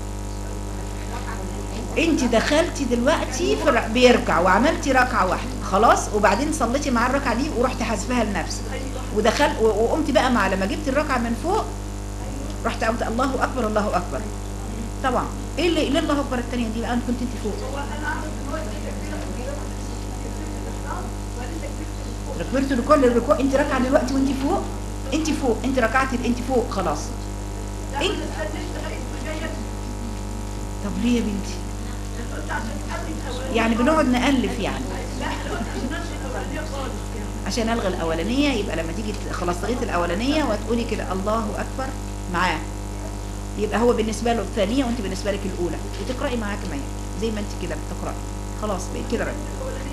انت دخلتي دلوقتي في الر- بيركع وعملتي ركعه واحده خلاص وبعدين صليتي مع الركعه دي ورحتي حاسباها لنفسك ودخل و- وقمت بقى مع لما جبت الركعه من فوق رحت قلت الله اكبر الله اكبر طبعا ايه اللي ليه الله اكبر الثانيه دي بقى انت كنت انت فوق هو انا اعرف ان هو دي تكبيره تكبيره الاحرام وبعدين تكبيره الركوع تكبيره الركوع للركوع انت راكعه دلوقتي وانت فوق انت فوق انت ركعتي انت فوق خلاص لا إيه؟ ما تستنيش لغايه ما جايه طب ليه يا بنتي قلت عشان تقلل الاولانيه يعني بنقعد نألف يعني لا انا قلت عشان نشر الاولانيه خالص يعني عشان الغي الاولانيه يبقى لما تيجي ت- خلاص لغيت الاولانيه وتقولي كده الله اكبر معاه يبقى هو بالنسبه له الثانيه وانت بالنسبه لك الاولى وتقراي معاه كمان زي ما انت كده بتقراي خلاص بقى كده رأي.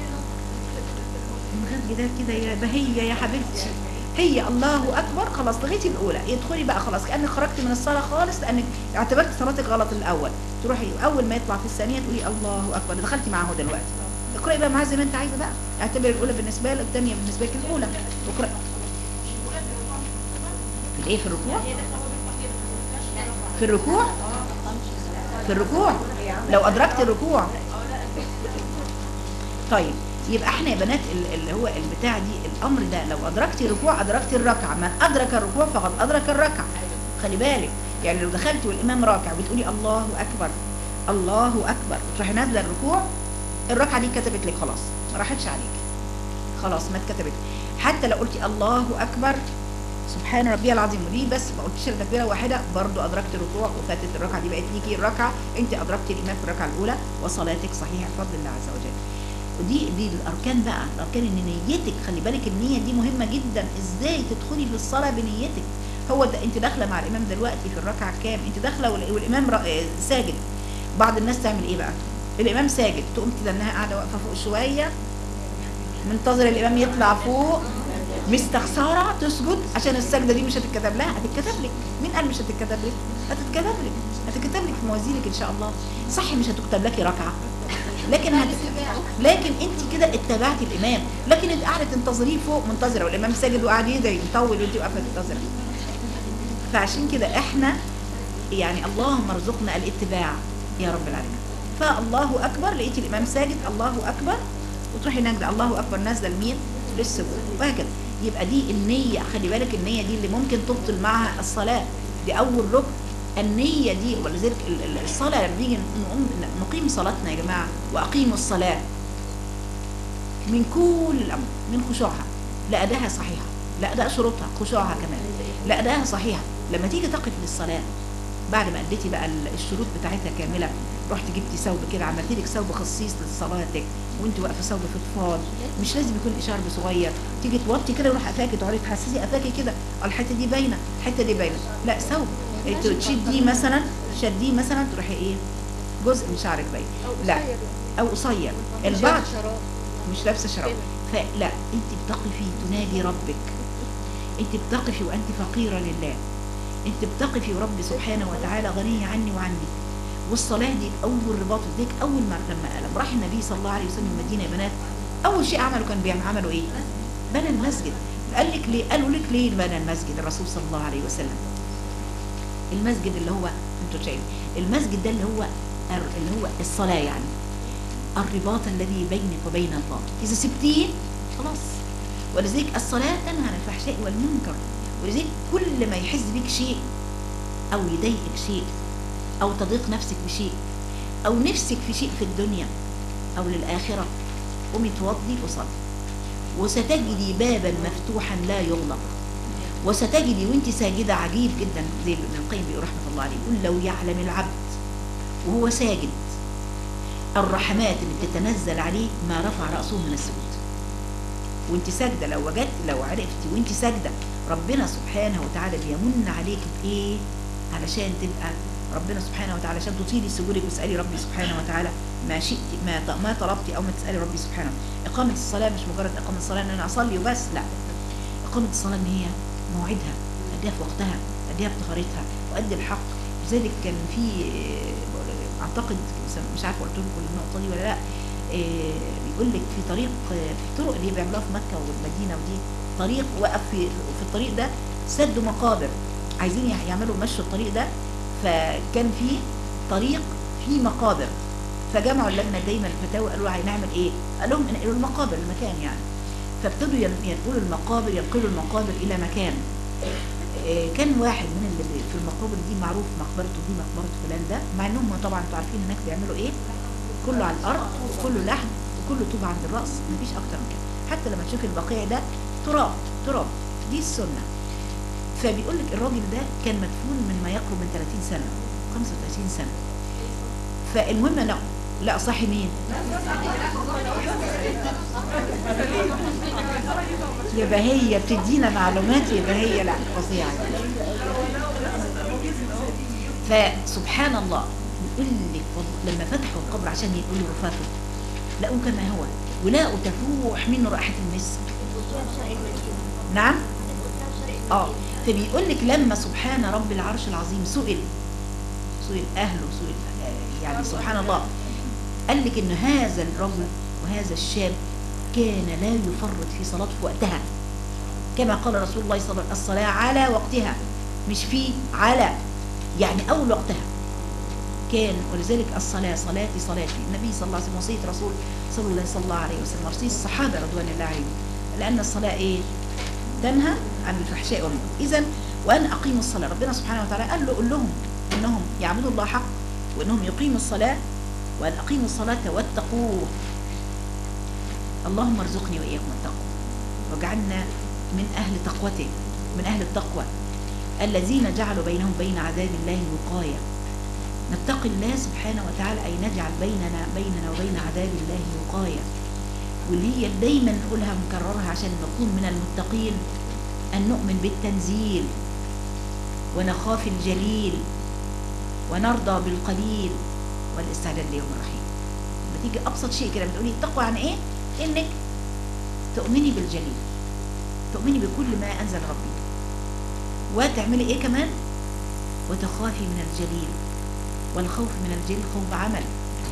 من غير جدال كده يا بهية يا حبيبتي هي الله اكبر خلاص لغيتي الاولى يدخلي بقى خلاص كانك خرجتي من الصلاه خالص لانك اعتبرت صلاتك غلط الاول تروحي اول ما يطلع في الثانيه تقولي الله اكبر دخلتي معاه أهو دلوقتي اقراي بقى معاه زي ما انت عايزه بقى اعتبر الاولى بالنسبه لك الثانيه بالنسبه لك الاولى اقراي في الايه في الركوع في الركوع في الركوع لو ادركت الركوع طيب يبقى احنا يا بنات ال- اللي هو البتاع دي الامر ده لو ادركتي الركوع ادركتي الركعه من ادرك الركوع فقد ادرك الركعه خلي بالك يعني لو دخلتي والامام راكع وتقولي الله اكبر الله اكبر وتروحي نازله الركوع الركعه دي اتكتبت لك خلاص ما راحتش عليك خلاص ما اتكتبت حتى لو قلتي الله اكبر سبحان ربي العظيم ودي بس ما قلتش إلا تكبيره واحده برضو ادركت الركوع وفاتت الركعه دي بقت ليكي الركعه انت ادركتي الامام في الركعه الاولى وصلاتك صحيحه بفضل الله عز وجل ودي دي الاركان بقى الاركان ان نيتك خلي بالك النيه دي مهمه جدا ازاي تدخلي في الصلاه بنيتك هو ده انت داخله مع الامام دلوقتي في الركعه كام انت داخله وال- والامام را- آه، ساجد بعض الناس تعمل ايه بقى الامام ساجد تقوم كده انها قاعده واقفه فوق شويه منتظر الامام يطلع فوق مستخسره تسجد عشان السجده دي مش هتتكتب لها هتتكتب لك مين قال مش هتتكتب لك هتتكتب لك هتتكتب لك في موازينك ان شاء الله صح مش هتكتب لك ركعه لكن هت... لكن انت كده اتبعتي الامام لكن انت قاعده تنتظريه فوق منتظره والامام ساجد وقاعد يدعي مطول وانت واقفه تنتظره فعشان كده احنا يعني اللهم ارزقنا الاتباع يا رب العالمين فالله اكبر لقيتي الامام ساجد الله اكبر وتروحي نازله الله اكبر نازله لمين للسجود وهكذا يبقى دي النيه خلي بالك النيه دي اللي ممكن تبطل معها الصلاه دي اول ركن النيه دي ولذلك ال- ال- الصلاه لما نيجي نقوم نقيم صلاتنا يا جماعه واقيموا الصلاه من كل الامر من خشوعها لادائها صحيحه لاداء شروطها خشوعها كمان لادائها صحيحه لما تيجي تقف للصلاه بعد ما اديتي بقى ال- الشروط بتاعتها كامله رحت جبتي ثوب كده عملت لك ثوب خصيص لصلاتك وانت واقفه ثوب فضفاض مش لازم يكون اشارب صغير تيجي توطي كده ويروح قفاكي تقعدي تحسسي قفاكي كده اه الحته دي باينه الحته دي باينه لا ثوب إيه، تشديه مثلا شديه مثلا تروحي ايه جزء من شعرك باين لا او قصير البعض مش لابسه شراب فلا انت بتقفي تناجي ربك انت بتقفي وانت فقيره لله انت بتقفي ورب سبحانه وتعالى غني عني وعنك والصلاه دي اول رباط ذيك اول ما لما لما راح النبي صلى الله عليه وسلم المدينه يا بنات اول شيء عمله كان بيعمل عملوا ايه بنى المسجد قال لك ليه قالوا لك ليه بنى المسجد الرسول صلى الله عليه وسلم المسجد اللي هو انتوا شايفين المسجد ده اللي هو اللي هو الصلاه يعني الرباط الذي بينك وبين الله إذا سبتيه خلاص ولذلك الصلاة تنهى عن الفحشاء والمنكر ولذلك كل ما يحز بك شيء أو يضايقك شيء أو تضيق نفسك بشيء أو نفسك في شيء في الدنيا أو للآخرة قومي توضي وصلي وستجدي بابا مفتوحا لا يغلق وستجدي وانت ساجدة عجيب جدا زي ابن القيم بيقول رحمة الله عليه يقول لو يعلم العبد وهو ساجد الرحمات اللي بتتنزل عليه ما رفع رأسه من السجود وانت ساجده لو وجدت لو عرفتي وانت ساجده ربنا سبحانه وتعالى بيمن عليك بايه علشان تبقى ربنا سبحانه وتعالى عشان تطيلي سجودك وتسالي ربي سبحانه وتعالى ما شئت ما ط- ما طلبتي او ما تسالي ربي سبحانه اقامه الصلاه مش مجرد اقامه الصلاه ان انا اصلي وبس لا اقامه الصلاه ان هي موعدها اديها في وقتها اديها بطهارتها وادي الحق لذلك كان في آه، اعتقد مش عارفه قلت لكم النقطه دي ولا لا آه، بيقول لك في طريق آه، في الطرق اللي بيعملوها في مكه والمدينه ودي طريق وقف في في الطريق ده سدوا مقابر عايزين يع- يعملوا مشوا الطريق ده فكان في طريق فيه مقابر فجمعوا اللجنه دايما الفتاوى قالوا هنعمل ايه؟ قال لهم انقلوا المقابر المكان يعني فابتدوا ين- ينقلوا المقابر ينقلوا المقابر الى مكان آه، كان واحد من اللي بي- في المقابر دي معروف مقبرته دي مقبره فلان ده مع انهم طبعا انتوا عارفين هناك بيعملوا ايه كله على الارض وكله لحم وكله طوب عند الراس مفيش اكتر من كده حتى لما تشوف البقيع ده تراب تراب دي السنه فبيقول لك الراجل ده كان مدفون من ما يقرب من 30 سنه 35 سنه فالمهم انا لا صحي مين يبقى هي بتدينا معلومات يبقى هي لا فظيعه فسبحان الله بيقول لك والله لما فتحوا القبر عشان يقولوا رفاته لقوا كما هو ولقوا تفوح منه رائحه المسك نعم اه فبيقول لك لما سبحان رب العرش العظيم سئل سئل اهله سئل آه، يعني سبحان الله قال لك ان هذا الرجل وهذا الشاب كان لا يفرط في صلاته في وقتها كما قال رسول الله صلى الله عليه وسلم الصلاه على وقتها مش في على يعني اول وقتها كان ولذلك الصلاة صلاتي صلاتي النبي صلى الله عليه وسلم وصية رسول صلى الله صلى الله عليه وسلم وصية الصحابة رضوان الله عليهم لأن الصلاة إيه تنهى عن الفحشاء والمنكر إذا وأن أقيموا الصلاة ربنا سبحانه وتعالى قال له قل لهم إنهم يعبدوا الله حق وإنهم يقيموا الصلاة وأن أقيموا الصلاة واتقوه اللهم ارزقني وإياكم التقوى واجعلنا من أهل تقوته من أهل التقوى الذين جعلوا بينهم بين عذاب الله وقاية نتقي الله سبحانه وتعالى أي نجعل بيننا بيننا وبين عذاب الله وقاية واللي هي دايما نقولها مكررها عشان نكون من المتقين أن نؤمن بالتنزيل ونخاف الجليل ونرضى بالقليل والاستعداد ليوم الرحيل لما تيجي أبسط شيء كده بتقولي التقوى عن إيه؟ إنك تؤمني بالجليل تؤمني بكل ما أنزل ربي وتعملي إيه كمان؟ وتخافي من الجليل والخوف من الجليل خوف عمل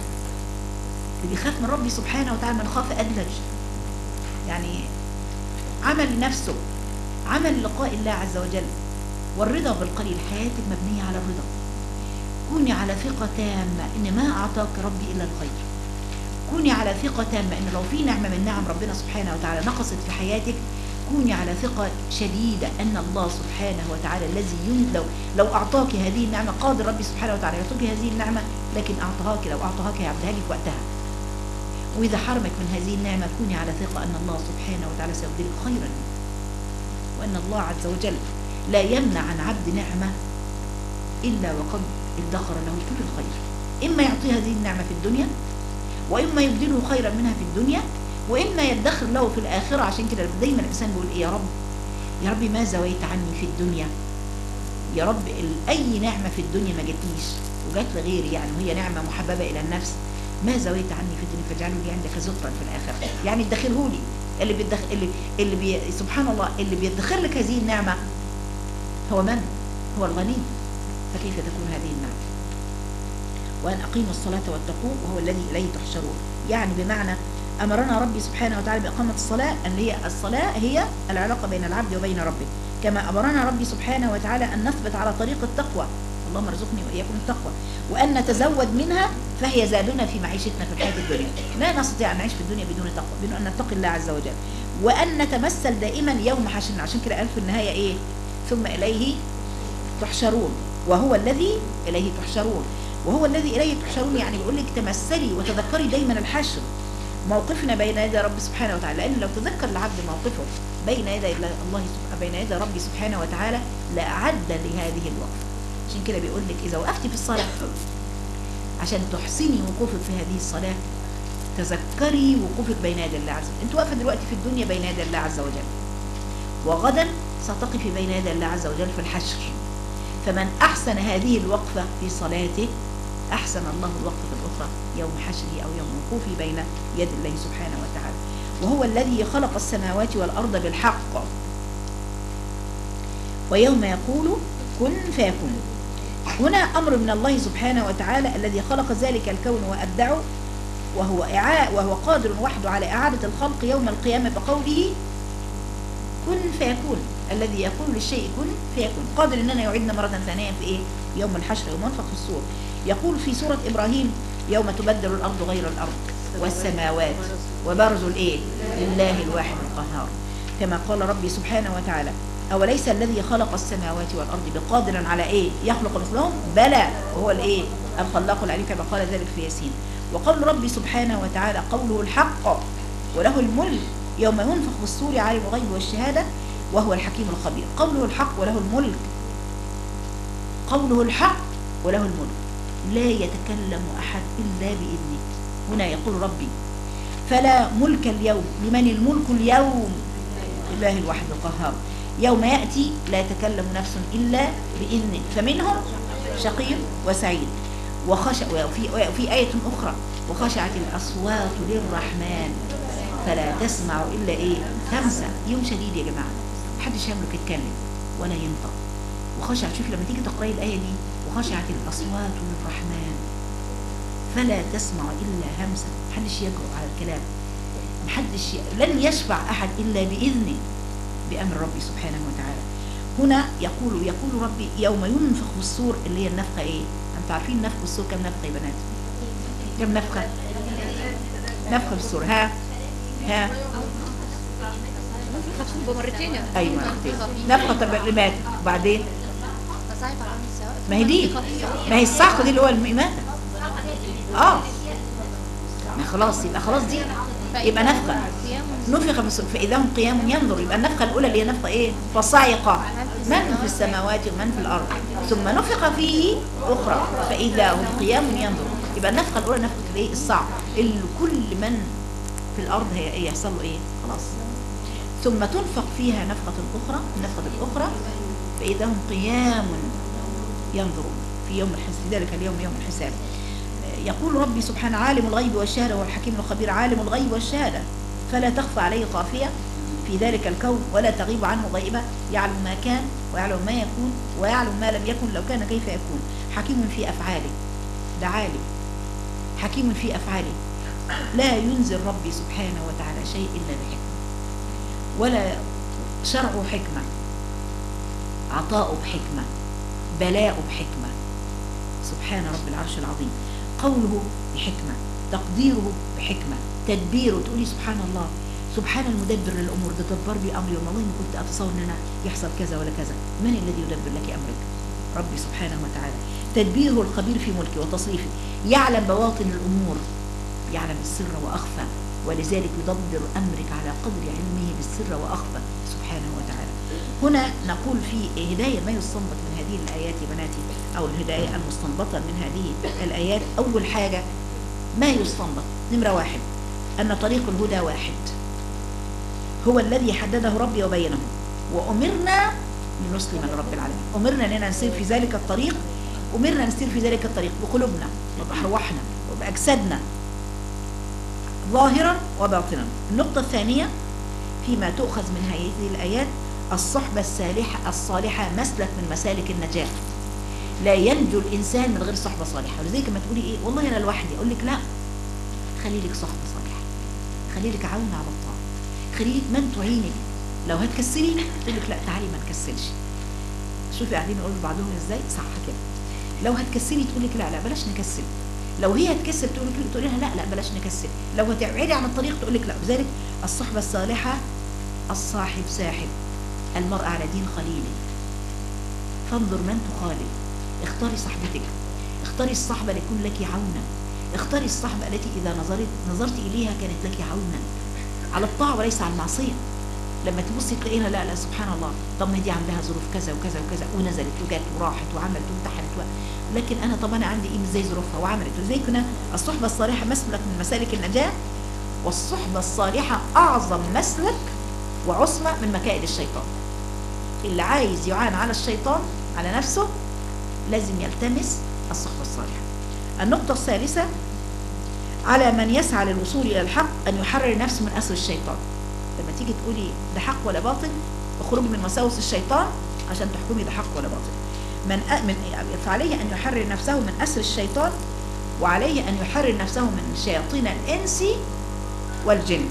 اللي بيخاف من ربي سبحانه وتعالى من خاف أدلج يعني عمل نفسه عمل لقاء الله عز وجل والرضا بالقليل حياتك مبنية على الرضا كوني على ثقة تامة إن ما أعطاك ربي إلا الخير كوني على ثقة تامة إن لو في نعمة من نعم ربنا سبحانه وتعالى نقصت في حياتك كوني على ثقة شديدة أن الله سبحانه وتعالى الذي ين لو, لو أعطاك هذه النعمة قادر ربي سبحانه وتعالى يعطيك هذه النعمة لكن أعطاك لو أعطاك يعبدها لك وقتها وإذا حرمك من هذه النعمة كوني على ثقة أن الله سبحانه وتعالى سيبدلك خيرا وأن الله عز وجل لا يمنع عن عبد نعمة إلا وقد ادخر له كل الخير إما يعطيه هذه النعمة في الدنيا وإما يبدله خيرا منها في الدنيا وإما يدخر له في الآخرة عشان كده دايما الإنسان بيقول إيه يا رب يا رب ما زويت عني في الدنيا يا رب ال- أي نعمة في الدنيا ما جاتليش وجات لغيري يعني وهي نعمة محببة إلى النفس ما زويت عني في الدنيا فاجعله لي عندك زقرا في الآخرة يعني ادخره لي اللي بيدخ... اللي اللي بي... سبحان الله اللي بيدخر لك هذه النعمة هو من؟ هو الغني فكيف تكون هذه النعمة؟ وأن أقيموا الصلاة واتقوه وهو الذي إليه تحشرون يعني بمعنى أمرنا ربي سبحانه وتعالى بإقامة الصلاة أن هي الصلاة هي العلاقة بين العبد وبين ربه كما أمرنا ربي سبحانه وتعالى أن نثبت على طريق التقوى اللهم ارزقني وإياكم التقوى وأن نتزود منها فهي زادنا في معيشتنا في الحياة الدنيا لا نستطيع أن نعيش في الدنيا بدون تقوى بدون أن نتقي الله عز وجل وأن نتمثل دائما يوم حشرنا عشان كده قال في النهاية إيه ثم إليه تحشرون وهو الذي إليه تحشرون وهو الذي إليه تحشرون يعني بيقول لك تمثلي وتذكري دايما الحشر موقفنا بين يدي رب سبحانه وتعالى لأن لو تذكر العبد موقفه بين يدي الله سبحانه بين يدي ربي سبحانه وتعالى لأعد لهذه الوقفة عشان كده بيقول لك إذا وقفت في الصلاة عشان تحسني وقوفك في هذه الصلاة تذكري وقوفك بين يدي الله عز وجل انت واقفه دلوقتي في الدنيا بين يدي الله عز وجل وغدا ستقفي بين يدي الله عز وجل في الحشر فمن أحسن هذه الوقفة في صلاته أحسن الله الوقفة الأخرى يوم حشره أو يوم وقوفه بين يد الله سبحانه وتعالى وهو الذي خلق السماوات والأرض بالحق ويوم يقول كن فيكون هنا أمر من الله سبحانه وتعالى الذي خلق ذلك الكون وأبدعه وهو إعاء وهو قادر وحده على إعادة الخلق يوم القيامة بقوله كن فيكون الذي يقول للشيء كن فيكون قادر اننا يعيدنا مرة ثانية في ايه يوم الحشر يوم ينفخ في الصور يقول في سورة ابراهيم يوم تبدل الارض غير الارض والسماوات وبرزوا الايه لله الواحد القهار كما قال ربي سبحانه وتعالى أوليس الذي خلق السماوات والأرض بقادر على إيه يخلق مثلهم بلى وهو الإيه الخلاق العليم كما قال ذلك في ياسين وقول ربي سبحانه وتعالى قوله الحق وله الملك يوم ينفخ في الصور عالم الغيب والشهادة وهو الحكيم الخبير قوله الحق وله الملك قوله الحق وله الملك لا يتكلم أحد إلا بإذنه هنا يقول ربي فلا ملك اليوم لمن الملك اليوم لله الواحد القهار يوم يأتي لا يتكلم نفس إلا بإذنه فمنهم شقي وسعيد وخشع وفي, وفي آية أخرى وخشعت الأصوات للرحمن فلا تسمع إلا إيه همسة يوم شديد يا جماعة محدش يملك يتكلم ولا ينطق وخشع شوفي لما تيجي تقرأي الآية دي وخشعت الأصوات للرحمن فلا تسمع إلا همسة محدش يجرؤ على الكلام محدش ي... لن يشفع أحد إلا بإذنه بأمر ربي سبحانه وتعالى هنا يقول يقول ربي يوم ينفخ في الصور اللي هي النفخة إيه أنتوا عارفين نفخ الصور كم نفخة يا بنات كم نفخة نفخة في الصور ها ها بمرتين أيوة نفخة طب اللي مات وبعدين ما هي دي ما هي الصعقة دي اللي هو الميمات اه ما خلاص يبقى خلاص دي يبقى نفخة نفخ في الصور فإذا هم قيام ينظر يبقى النفخة الأولى اللي هي نفخة إيه فصعق من في السماوات ومن في الأرض ثم نفخ فيه أخرى فإذا هم قيام ينظر يبقى النفخة الأولى نفخة الإيه الصعق اللي كل من في الأرض هي إيه يحصل له إيه خلاص ثم تنفخ فيها نفخة أخرى النفخة الأخرى فإذا هم قيام ينظرون في يوم الحساب في ذلك اليوم يوم الحساب يقول ربي سبحانه عالم الغيب والشهادة والحكيم الخبير عالم الغيب والشهادة فلا تخفى عليه خافية في ذلك الكون ولا تغيب عنه غيبة يعلم ما كان ويعلم ما يكون ويعلم ما لم يكن لو كان كيف يكون حكيم في أفعاله ده عالم حكيم في أفعاله لا ينزل ربي سبحانه وتعالى شيء إلا بحكمة ولا شرعه حكمة عطاؤه بحكمة بلاؤه بحكمة سبحان رب العرش العظيم قوله بحكمة تقديره بحكمة تدبيره تقولي سبحان الله سبحان المدبر للأمور ده دبر لي أمري والله ما كنت أتصور أن أنا يحصل كذا ولا كذا من الذي يدبر لك أمرك ربي سبحانه وتعالى تدبيره الخبير في ملكه وتصريفه يعلم بواطن الأمور يعلم السر وأخفى ولذلك يدبر أمرك على قدر علمه بالسر وأخفى سبحانه وتعالى هنا نقول في هداية ما يستنبط من هذه الآيات يا بناتي أو الهداية المستنبطة من هذه الآيات أول حاجة ما يستنبط نمرة واحد أن طريق الهدى واحد هو الذي حدده ربي وبينه وأمرنا لنسلم لرب العالمين أمرنا أننا نسير في ذلك الطريق أمرنا نسير في ذلك الطريق بقلوبنا وبأرواحنا وبأجسادنا ظاهرا وباطنا النقطة الثانية فيما تؤخذ من هذه الآيات الصحبة الصالحة الصالحة مسلك من مسالك النجاة لا ينجو الإنسان من غير صحبة صالحة ولذلك ما تقولي إيه والله أنا لوحدي أقول لك لا خلي لك صحبة صالحة خلي لك عون على الطاعة خلي لك من تعينك لو هتكسلي تقول لك لا تعالي ما نكسلش شوفي قاعدين نقول لبعضهم ازاي صح كده لو هتكسلي تقول لك لا لا بلاش نكسل لو هي هتكسل تقول لك تقول لها لا لا بلاش نكسل لو هتبعدي عن الطريق تقول لك لا لذلك الصحبة الصالحة الصاحب ساحب المرء على دين خليله فانظر من تخالي اختاري صاحبتك اختاري الصحبة ليكون لك عونا اختاري الصحبة التي إذا نظرت نظرت إليها كانت لك عونا على الطاعة وليس على المعصية لما تبصي تلاقيها لا لا سبحان الله طب ما دي عندها ظروف كذا وكذا وكذا ونزلت وجات وراحت وعملت وامتحنت و... لكن انا طب انا عندي ايه مش زي ظروفها وعملت وزي كنا الصحبه الصالحه مسلك من مسالك النجاه والصحبه الصالحه اعظم مسلك وعصمه من مكائد الشيطان اللي عايز يعان على الشيطان على نفسه لازم يلتمس الصحبه الصالحه النقطه الثالثه على من يسعى للوصول الى الحق ان يحرر نفسه من اسر الشيطان لما تيجي تقولي ده حق ولا باطل اخرجي من مساوس الشيطان عشان تحكمي ده حق ولا باطل من أ... من فعليه ان يحرر نفسه من اسر الشيطان وعليه ان يحرر نفسه من شياطين الانس والجن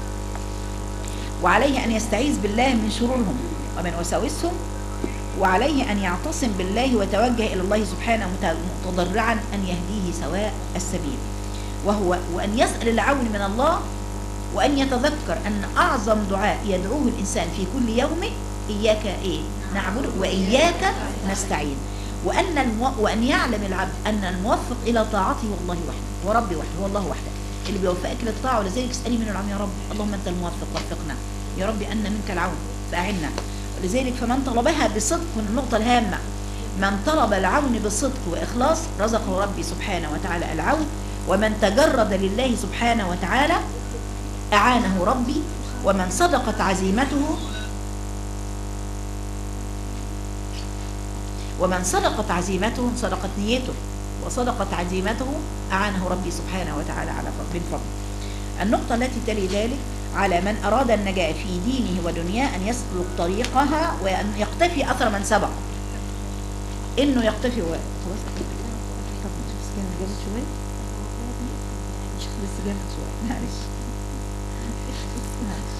وعليه ان يستعيذ بالله من شرورهم ومن وساوسهم وعليه ان يعتصم بالله ويتوجه الى الله سبحانه متضرعا ان يهديه سواء السبيل وهو وان يسال العون من الله وأن يتذكر أن أعظم دعاء يدعوه الإنسان في كل يوم إياك إيه نعبد وإياك نستعين وأن المو... وأن يعلم العبد أن الموفق إلى طاعته والله وحده وربي وحده والله وحده اللي بيوفقك للطاعة ولذلك اسألي من العون يا رب اللهم أنت الموفق وفقنا يا رب أن منك العون فأعنا ولذلك فمن طلبها بصدق من النقطة الهامة من طلب العون بصدق وإخلاص رزقه ربي سبحانه وتعالى العون ومن تجرد لله سبحانه وتعالى أعانه ربي ومن صدقت عزيمته ومن صدقت عزيمته صدقت نيته وصدقت عزيمته أعانه ربي سبحانه وتعالى على فضل بالفضل النقطة التي تلي ذلك على من أراد النجاة في دينه ودنياه أن يسلك طريقها وأن يقتفي أثر من سبق إنه يقتفي و... خلاص طب بس كده جابت شوية بس جابت شوية معلش معلش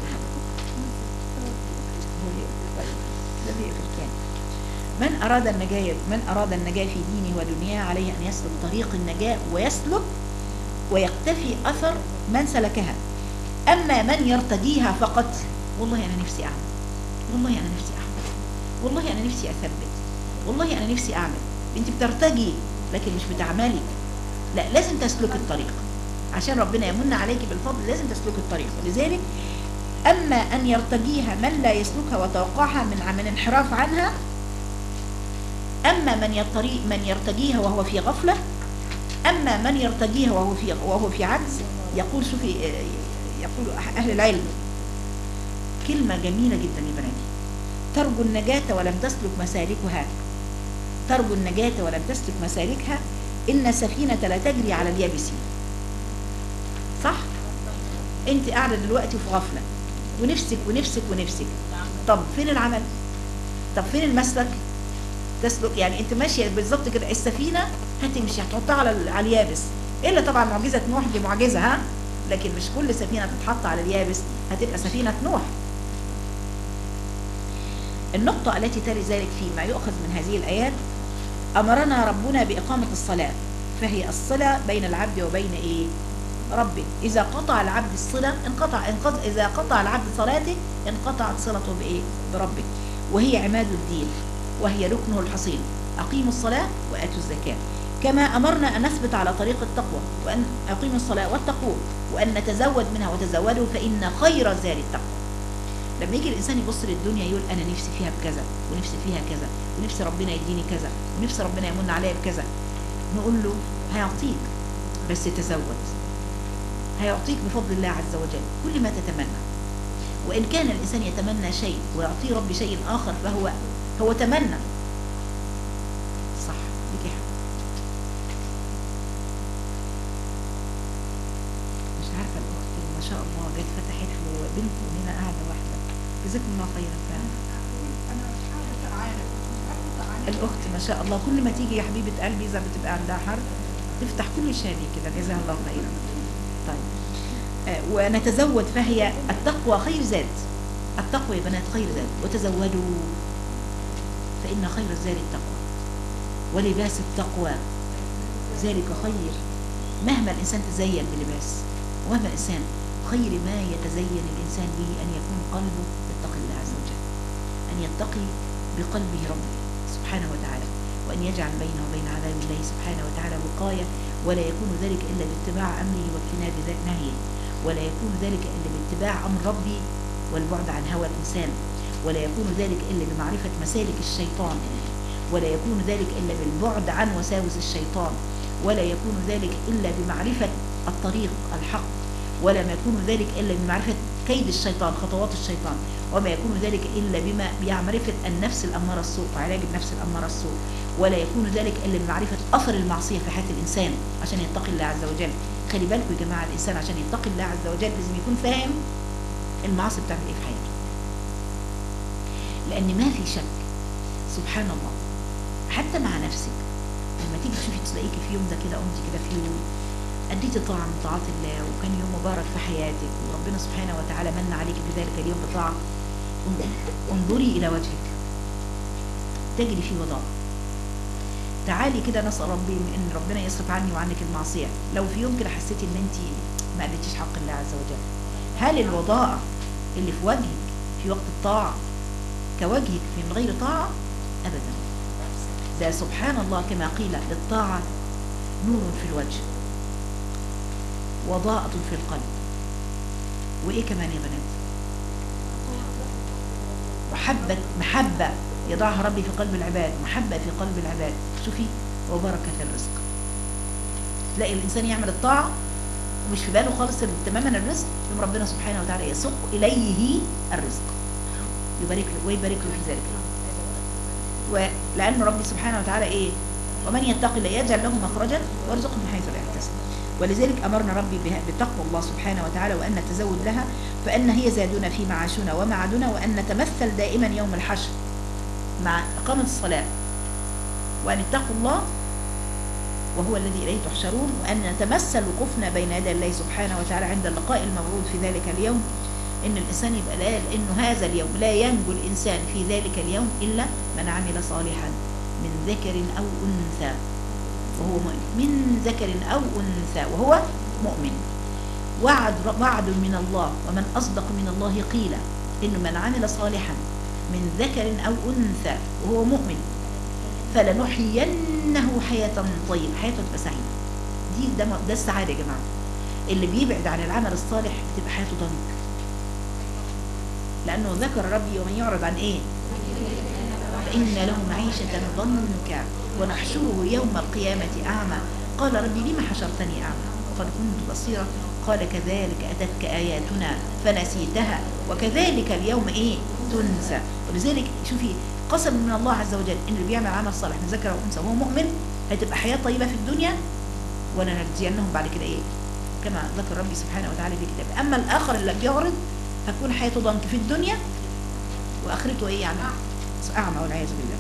هو يقفل. طيب ده بيقفل كان من أراد النجاة من أراد النجاة في دينه ودنياه عليه أن يسلك طريق النجاة ويسلك ويقتفي أثر من سلكها أما من يرتديها فقط والله أنا نفسي أعمل والله أنا نفسي أعمل والله أنا نفسي أثبت والله أنا نفسي أعمل أنت بترتجي لكن مش بتعملي لا لازم تسلك الطريق عشان ربنا يمن عليك بالفضل لازم تسلك الطريق ولذلك أما أن يرتجيها من لا يسلكها وتوقعها من من انحراف عنها أما من يرتري من يرتجيها وهو في غفلة أما من يرتجيها وهو في وهو في عجز يقول شوفي يقول أهل العلم كلمة جميلة جدا يا بناتي ترجو النجاة ولم تسلك مسالكها ترجو النجاة ولم تسلك مسالكها إن السفينة لا تجري على اليابس صح؟ أنت قاعدة دلوقتي في غفلة ونفسك ونفسك ونفسك طب فين العمل؟ طب فين المسلك؟ تسلك يعني انت ماشيه بالظبط كده السفينه هتمشي هتحطها على على اليابس الا طبعا معجزه نوح دي معجزه ها لكن مش كل سفينه تتحط على اليابس هتبقى سفينه نوح النقطة التي تلي ذلك فيما يؤخذ من هذه الآيات أمرنا ربنا بإقامة الصلاة فهي الصلة بين العبد وبين إيه؟ ربه إذا قطع العبد الصلة انقطع, انقطع إذا قطع العبد صلاته انقطعت صلته بإيه؟ بربه وهي عماد الدين وهي ركنه الحصين أقيموا الصلاة وآتوا الزكاة كما أمرنا أن نثبت على طريق التقوى وأن أقيموا الصلاة واتقوه وأن نتزود منها وتزودوا فإن خير الزاد التقوى لما يجي الإنسان يبص للدنيا يقول أنا نفسي فيها بكذا ونفسي فيها كذا ونفسي ربنا يديني كذا ونفسي ربنا يمن عليا بكذا نقول له هيعطيك بس تزود هيعطيك بفضل الله عز وجل كل ما تتمنى وإن كان الإنسان يتمنى شيء ويعطيه رب شيء آخر فهو هو تمنى صح ليكي حق مش عارفة الأخت اللي ما شاء الله جت فتحت له بنت وهنا قاعدة واحدة جزاكم الله خيرا فعلا انا مش عارفه اتعامل مش عارفه اتعامل الأخت ما شاء الله كل ما تيجي يا حبيبة قلبي إذا بتبقى عندها حرب تفتح كل شادي كده جزاها الله خيرا طيب آه، ونتزود فهي التقوى خير زاد التقوى يا بنات خير زاد وتزودوا فإن خير الزاد التقوى ولباس التقوى ذلك خير مهما الإنسان تزين بلباس ومهما الإنسان خير ما يتزين الإنسان به أن يكون قلبه يتقي الله عز وجل أن يتقي بقلبه ربه سبحانه وتعالى وأن يجعل بينه وبين عذاب الله سبحانه وتعالى وقاية ولا يكون ذلك إلا باتباع أمره واجتناب ذا- نهيه ولا يكون ذلك إلا باتباع أمر ربي والبعد عن هوى الإنسان ولا يكون ذلك إلا بمعرفة مسالك الشيطان ولا يكون ذلك إلا بالبعد عن وساوس الشيطان ولا يكون ذلك إلا بمعرفة الطريق الحق ولا ما يكون ذلك إلا بمعرفة كيد الشيطان خطوات الشيطان وما يكون ذلك إلا بما بمعرفة النفس الأمارة السوء وعلاج النفس الأمارة السوء ولا يكون ذلك إلا بمعرفة أثر المعصية في حياة الإنسان عشان يتقي الله عز وجل خلي بالكم يا جماعة الإنسان عشان يتقي الله عز وجل لازم يكون فاهم المعاصي بتعمل إيه في حياته لأن ما في شك سبحان الله حتى مع نفسك لما تيجي تشوفي تلاقيكي في يوم ده كده قمتي كده في يوم أديتي طاعة من طاعات الله وكان يوم مبارك في حياتك وربنا سبحانه وتعالى من عليك بذلك اليوم بطاعة انظري إلى وجهك تجري في وضاء تعالي كده نسأل ربي ان ربنا يصرف عني وعنك المعصية لو في يوم كده حسيتي ان انت ما اديتيش حق الله عز وجل هل الوضاءة اللي في وجهك في وقت الطاعة كوجهك في من غير طاعة ابدا ده سبحان الله كما قيل للطاعة نور في الوجه وضاءة في القلب وايه كمان يا بنات محبة محبة يضعها ربي في قلب العباد محبة في قلب العباد شوفي وبركة الرزق تلاقي الإنسان يعمل الطاعة ومش في باله خالص تماما الرزق يوم ربنا سبحانه وتعالى يسوق إليه الرزق يبارك له ويبارك له في ذلك ولأن ربي سبحانه وتعالى إيه ومن يتق الله يجعل له مخرجا ويرزقه من حيث لا يحتسب ولذلك أمرنا ربي بها- بتقوى الله سبحانه وتعالى وأن نتزود لها فأن هي زادنا في معاشنا ومعادنا وأن نتمثل دائما يوم الحشر مع إقامة الصلاة وأن اتقوا الله وهو الذي إليه تحشرون وأن نتمثل وقوفنا بين يدي الله سبحانه وتعالى عند اللقاء الموعود في ذلك اليوم إن الإنسان يبقى لا إنه هذا اليوم لا ينجو الإنسان في ذلك اليوم إلا من عمل صالحا من ذكر أو أنثى وهو مؤمن من ذكر أو أنثى وهو مؤمن وعد وعد من الله ومن أصدق من الله قيلا إنه من عمل صالحا من ذكر أو أنثى وهو مؤمن فلنحيينه حياة طيبة حياة تبقى سعيدة دي ده, ده السعادة يا جماعة اللي بيبعد عن العمل الصالح بتبقى حياته ضنك لأنه ذكر ربي ومن يعرض عن إيه فإن له معيشة ضنكا ونحشره يوم القيامة أعمى قال ربي لم حشرتني أعمى وقد كنت بصيرا قال كذلك أتتك آياتنا فنسيتها وكذلك اليوم إيه تنسى ولذلك شوفي قسم من الله عز وجل إن اللي بيعمل عمل صالح من ذكر أو أنثى وهو مؤمن هتبقى حياة طيبة في الدنيا ولنجزينهم بعد كده إيه كما ذكر ربي سبحانه وتعالى في كتابه أما الآخر اللي بيعرض هتكون حياته ضنك في الدنيا وآخرته إيه يعني أعمى والعياذ بالله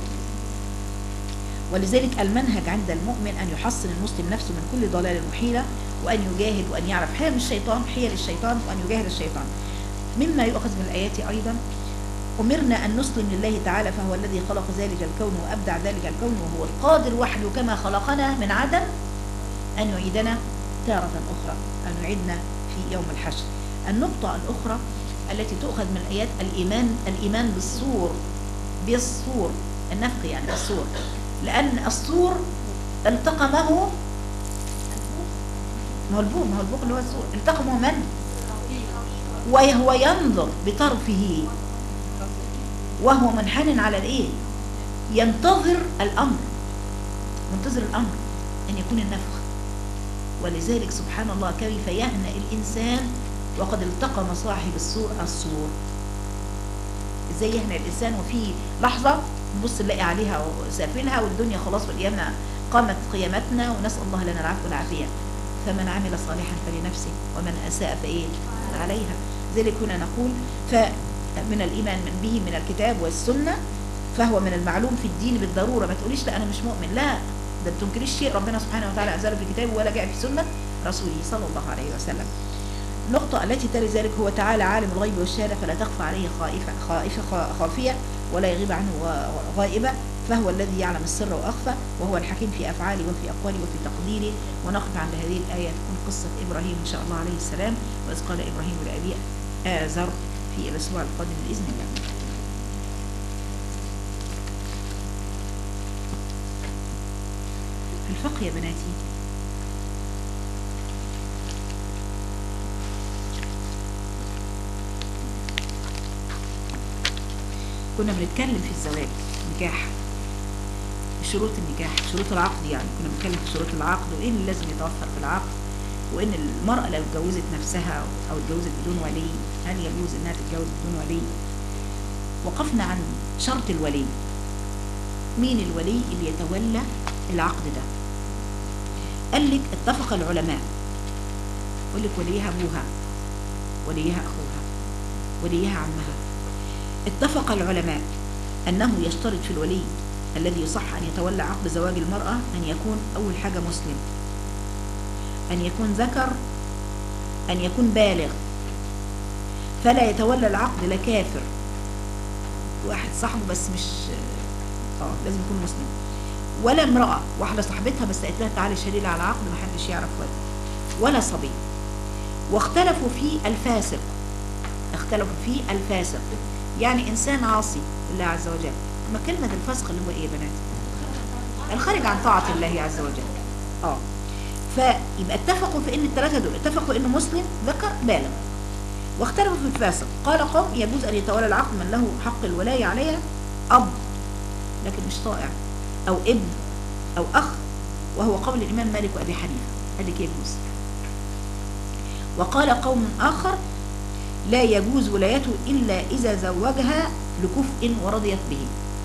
ولذلك المنهج عند المؤمن أن يحصن المسلم نفسه من كل ضلال وحيلة وأن يجاهد وأن يعرف حيل الشيطان حيل الشيطان وأن يجاهد الشيطان مما يؤخذ من الآيات أيضا أمرنا أن نسلم لله تعالى فهو الذي خلق ذلك الكون وأبدع ذلك الكون وهو القادر وحده كما خلقنا من عدم أن يعيدنا تارة أخرى أن يعيدنا في يوم الحشر النقطة الأخرى التي تؤخذ من الآيات الإيمان الإيمان بالصور بالصور النفخ يعني بالصور لأن الصور التقمه ما هو البوق ما هو البوق اللي هو الصور التقمه من وهو ينظر بطرفه وهو منحن على الايه ينتظر الامر منتظر الامر ان يكون النفخ ولذلك سبحان الله كيف يهنأ الانسان وقد التقم صاحب السور الصور ازاي يهنأ الانسان وفي لحظه نبص نلاقي عليها سافلها والدنيا خلاص والقيامة قامت قيامتنا ونسأل الله لنا العفو والعافية فمن عمل صالحا فلنفسه ومن أساء فإيه عليها ذلك هنا نقول فمن الإيمان من به من الكتاب والسنة فهو من المعلوم في الدين بالضرورة ما تقوليش لا أنا مش مؤمن لا ده ما تنكريش شيء ربنا سبحانه وتعالى أنزله في كتابه ولا جاء في سنة رسوله صلى الله عليه وسلم النقطة التي تلي ذلك هو تعالى عالم الغيب والشهادة فلا تخفى عليه خائفة خائفة خافية ولا يغيب عنه غائبة فهو الذي يعلم السر وأخفى وهو الحكيم في أفعاله وفي أقواله وفي تقديره ونقف عند هذه الآية تكون قصة إبراهيم إن شاء الله عليه السلام وإذ قال إبراهيم لأبيه آزر في الأسبوع القادم بإذن الله الفقه يا بناتي كنا بنتكلم في الزواج نكاح شروط النكاح شروط العقد يعني كنا بنتكلم في شروط العقد وايه اللي لازم يتوفر في العقد وان المرأة لو اتجوزت نفسها او اتجوزت بدون ولي هل يجوز انها تتجوز بدون ولي وقفنا عن شرط الولي مين الولي اللي يتولى العقد ده قال لك اتفق العلماء يقول لك وليها ابوها وليها اخوها وليها عمها اتفق العلماء أنه يشترط في الولي الذي يصح أن يتولى عقد زواج المرأة أن يكون أول حاجة مسلم أن يكون ذكر أن يكون بالغ فلا يتولى العقد لا كافر واحد صاحبه بس مش اه لازم يكون مسلم ولا امرأة واحدة صاحبتها بس قالت لها تعالي شاري لي على العقد ما حدش يعرف ولا ولا صبي واختلفوا في الفاسق اختلفوا في الفاسق يعني إنسان عاصي لله عز وجل ما كلمة الفسق اللي هو إيه يا بنات الخارج عن طاعة الله عز وجل آه فيبقى اتفقوا في إن الثلاثة دول اتفقوا إنه مسلم ذكر بالغ واختلفوا في الفاسق قال قوم يجوز أن يتولى العقد من له حق الولاية عليها أب لكن مش طائع أو ابن أو أخ وهو قول الإمام مالك وأبي حنيفة قال لك يجوز وقال قوم آخر لا يجوز ولايته إلا إذا زوجها لكفء ورضيت به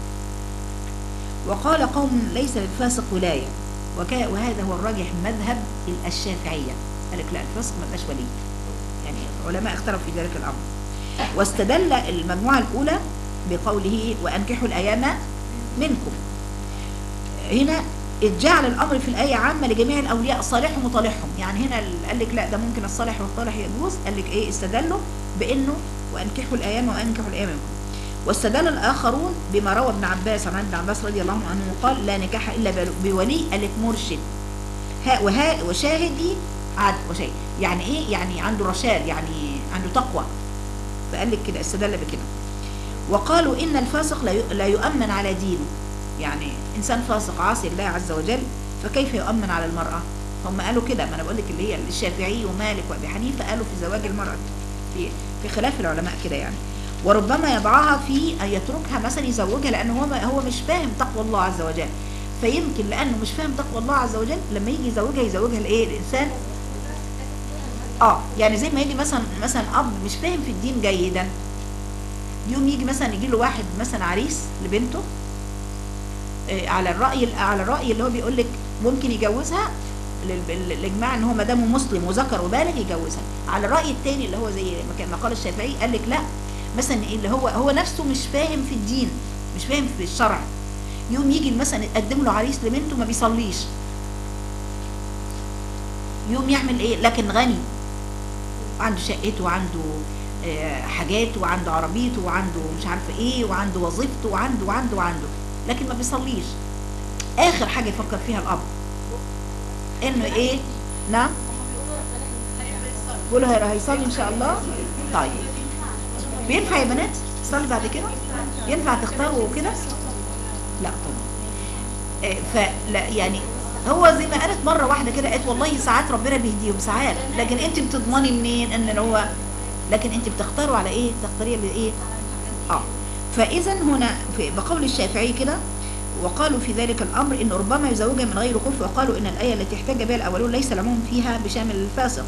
وقال قوم ليس للفاسق ولاية وكا وهذا هو الراجح مذهب الشافعية قال لك لا الفاسق ما بقاش ولي يعني العلماء اختلفوا في ذلك الأمر واستدل المجموعة الأولى بقوله وأنكحوا الأيام منكم هنا جعل الأمر في الآية عامة لجميع الأولياء صالحهم وطالحهم يعني هنا قال لك لا ده ممكن الصالح والطالح يجوز قال لك إيه استدلوا بأنه وأنكحوا الأيام وأنكحوا الأيام منكم واستدل الآخرون بما روى ابن عباس عن ابن عباس رضي الله عنه قال لا نكاح إلا بولي قال لك مرشد ها وها وشاهدي عدل وشيء يعني ايه يعني عنده رشاد يعني عنده تقوى فقال لك كده استدل بكده وقالوا ان الفاسق لا لا يؤمن على دينه يعني انسان فاسق عاصي الله عز وجل فكيف يؤمن على المراه هم قالوا كده ما انا بقول لك اللي هي الشافعي ومالك وابي حنيفه قالوا في زواج المراه في في خلاف العلماء كده يعني وربما يضعها في ان يتركها مثلا يزوجها لانه هو هو مش فاهم تقوى الله عز وجل فيمكن لانه مش فاهم تقوى الله عز وجل لما يجي يزوجها يزوجها لايه الانسان اه يعني زي ما يجي مثلا مثلا اب مش فاهم في الدين جيدا يوم يجي مثلا يجي له واحد مثلا عريس لبنته آه على الراي على الراي اللي هو بيقول لك ممكن يجوزها الاجماع ان هو ما دامه مسلم وذكر وبالغ يجوزها على الراي الثاني اللي هو زي ما كان قال الشافعي قال لك لا مثلا اللي هو هو نفسه مش فاهم في الدين مش فاهم في الشرع يوم يجي مثلا يقدم له عريس لبنته ما بيصليش يوم يعمل ايه لكن غني عنده شقته وعنده آه حاجاته وعنده عربيته وعنده مش عارفه ايه وعنده وظيفته وعنده وعنده وعنده لكن ما بيصليش اخر حاجه يفكر فيها الاب انه ايه نعم بيقولوا هيصلي ان شاء الله طيب بينفع يا بنات تصلي بعد كده ينفع تختاروا كده لا طبعا آه فلا يعني هو زي ما قالت مره واحده كده قالت والله ساعات ربنا بيهديهم ساعات لكن انت بتضمني منين ان هو لكن انت بتختاروا على ايه تختاري لايه اه فاذا هنا في بقول الشافعي كده وقالوا في ذلك الامر ان ربما يزوجها من غير كفر وقالوا ان الايه التي احتج بها الاولون ليس العموم فيها بشامل الفاسق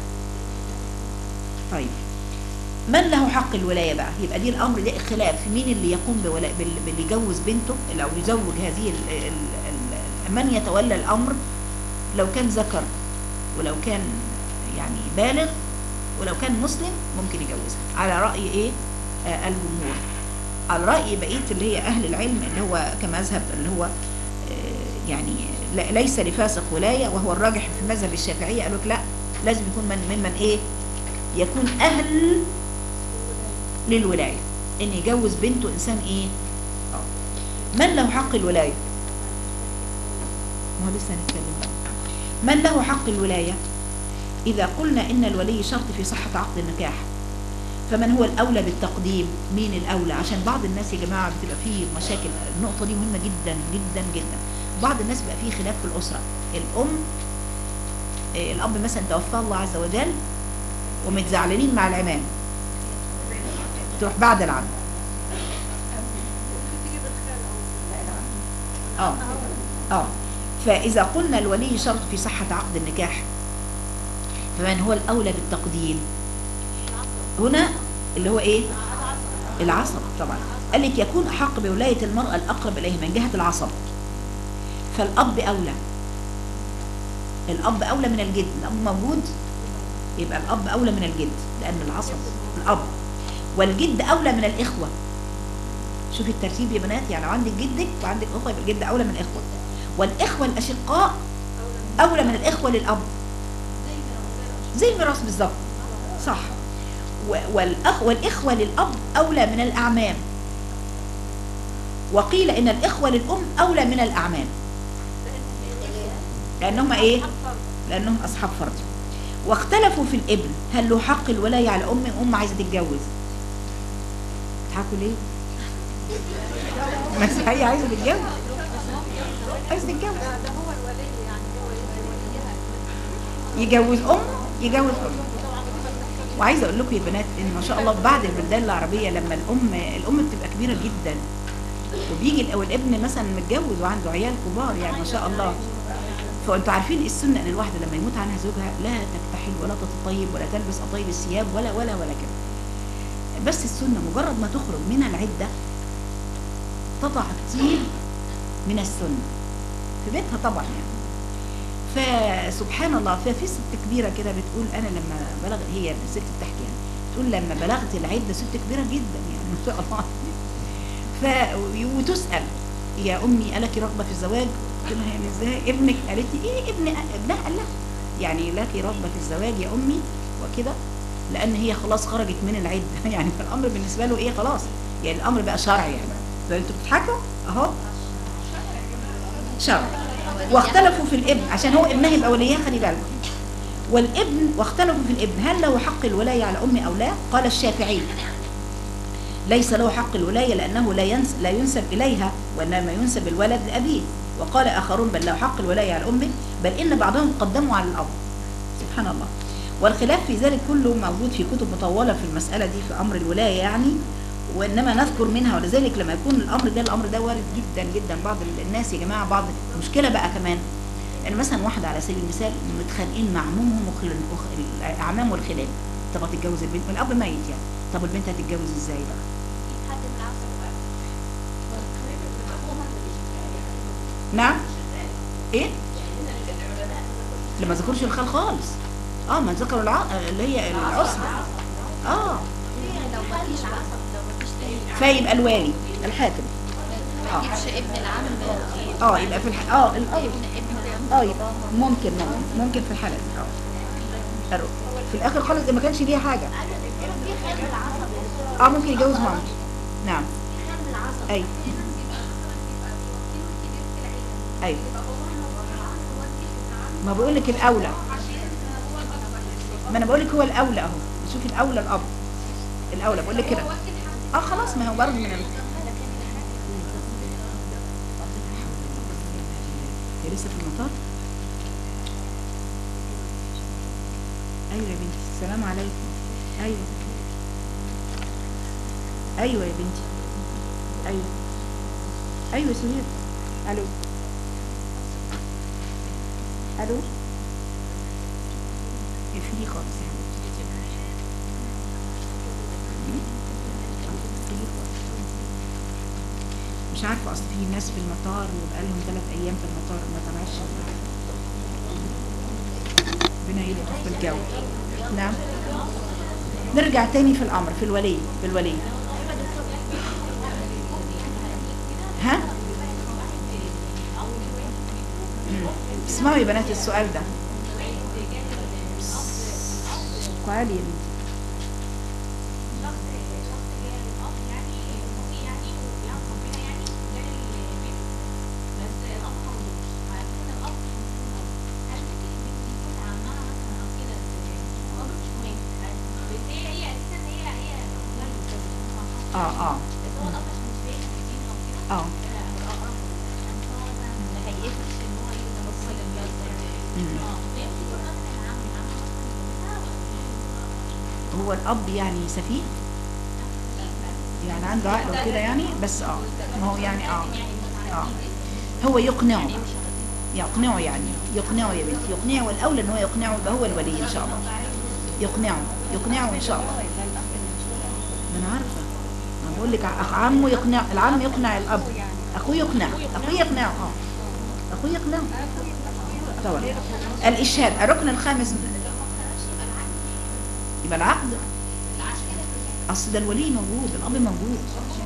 طيب من له حق الولايه بقى يبقى دي الامر ده خلاف مين اللي يقوم بولاء باللي يجوز بنته او يزوج هذه ال ال من يتولى الأمر لو كان ذكر ولو كان يعني بالغ ولو كان مسلم ممكن يجوزها على رأي إيه آه الجمهور على رأي بقية اللي هي أهل العلم اللي هو كمذهب اللي هو آه يعني ليس لفاسق ولاية وهو الراجح في مذهب الشافعية قالوا لا لازم يكون من ممن إيه يكون أهل للولاية إن يجوز بنته إنسان إيه آه. من له حق الولاية ما هو لسه هنتكلم من له حق الولاية إذا قلنا إن الولي شرط في صحة عقد النكاح فمن هو الأولى بالتقديم مين الأولى عشان بعض الناس يا جماعة بتبقى فيه مشاكل النقطة دي مهمة جدا جدا جدا بعض الناس بقى فيه خلاف في الأسرة الأم إيه الأب مثلا توفى الله عز وجل ومتزعلانين مع العمام تروح بعد العم اه اه فإذا قلنا الولي شرط في صحة عقد النكاح فمن هو الأولى بالتقديم هنا اللي هو إيه العصب طبعا قال لك يكون أحق بولاية المرأة الأقرب إليه من جهة العصب فالأب أولى الأب أولى من الجد الأب موجود يبقى الأب أولى من الجد لأن العصب الأب والجد أولى من الإخوة شوفي الترتيب يا بنات يعني لو عندك جدك وعندك أخوة يبقى الجد أولى من الإخوة والإخوة الأشقاء أولى من الإخوة للأب زي الميراث بالظبط صح والأخ والإخوة للأب أولى من الأعمام وقيل إن الإخوة للأم أولى من الأعمام لأنهم إيه؟ لأنهم أصحاب فرض واختلفوا في الابن هل له حق الولاية على أم أم عايزة تتجوز تضحكوا ليه؟ بس هي عايزة تتجوز عايز تتجوز ده هو الولي يعني هو يجوز أم يجوز أم وعايزه اقول لكم يا بنات ان ما شاء الله في بعض البلدان العربيه لما الام الام بتبقى كبيره جدا وبيجي ال- والابن مثلا متجوز وعنده عيال كبار يعني ما شاء الله فانتوا عارفين السنه ان الواحده لما يموت عنها زوجها لا تكتحل ولا تتطيب ولا تلبس اطيب الثياب ولا ولا ولا كده بس السنه مجرد ما تخرج من العده تضع الطيب من السنه في بيتها طبعا يعني فسبحان الله ففي ست كبيره كده بتقول انا لما بلغ هي الست بتحكي يعني تقول لما بلغت العده ست كبيره جدا يعني ما شاء الله ف وتسال يا امي الك رغبه في الزواج قلت لها يعني ازاي ابنك قالت لي ايه ابن ابنها قال لها يعني لك رغبه في الزواج يا امي وكده لان هي خلاص خرجت من العده يعني الامر بالنسبه له ايه خلاص يعني الامر بقى شرعي يعني فانتوا بتضحكوا اهو شرعي واختلفوا في الابن عشان هو ابنها يبقى وليها خلي بالكم والابن واختلفوا في الابن هل له حق الولايه على امه او لا قال الشافعي ليس له حق الولايه لانه لا ينس لا ينسب اليها وانما ينسب الولد لابيه وقال اخرون بل له حق الولايه على امه بل ان بعضهم قدموا على الاب سبحان الله والخلاف في ذلك كله موجود في كتب مطوله في المساله دي في امر الولايه يعني وانما نذكر منها ولذلك لما يكون الامر ده الامر ده وارد جدا جدا بعض الناس يا جماعه بعض مشكله بقى كمان ان مثلا واحده على سبيل المثال متخانقين مع عمومهم وخل- وخ- الاعمام والخلان طب هتتجوز البنت والاب ميت يعني طب البنت هتتجوز ازاي بقى نعم ايه لما ذكرش الخال خالص اه ما ذكروا الع... اللي هي العصبة اه لو مفيش عصب لو مفيش تاني فيبقى الوالي الحاكم اه مفيش ابن العم اه يبقى في الح... اه الاب ابن ابن العم اه يبقى ممكن ممكن ممكن في الحالة دي اه الرو- في الاخر خالص إذا ما كانش ليها حاجة في خال العصب اه ممكن يتجوز مامته نعم في خال العصب اي ايوه ما بقول لك الاولى ما انا بقول لك هو الاولى اهو شوفي الاولى الاب الاولى بقول لك كده اه خلاص ما هو برضه من ال... هي لسه في المطار ايوه يا بنتي السلام عليكم ايوه ايوه يا بنتي ايوه ايوه يا سهير الو الو اقفلي خالص يا حبيبتي اقفلي خالص. مش عارفه اصل في ناس في المطار وبقالهم ثلاث ايام في المطار ما طلعش ربنا يلطف بالجو نعم نرجع تاني في الامر في الولي في الولي ها مم. اسمعوا يا بنات السؤال ده تعالي يا بنتي اه اه اه مم. هو الاب يعني سفيه يعني عنده عقل وكده يعني بس اه ما هو يعني اه اه هو يقنعه يقنعه يعني يقنعه يا بنتي يقنعه والاولى ان هو يقنعه يبقى هو الولي ان شاء الله يقنعه يقنعه ان شاء الله ما انا عارفه انا بقول لك أخ عمه يقنع العم يقنع الاب اخوه يقنع اخوه يقنعه اه اخوه يقنعه طبعا الاشهاد الركن الخامس يبقى العقد اصل ده الولي موجود الاب موجود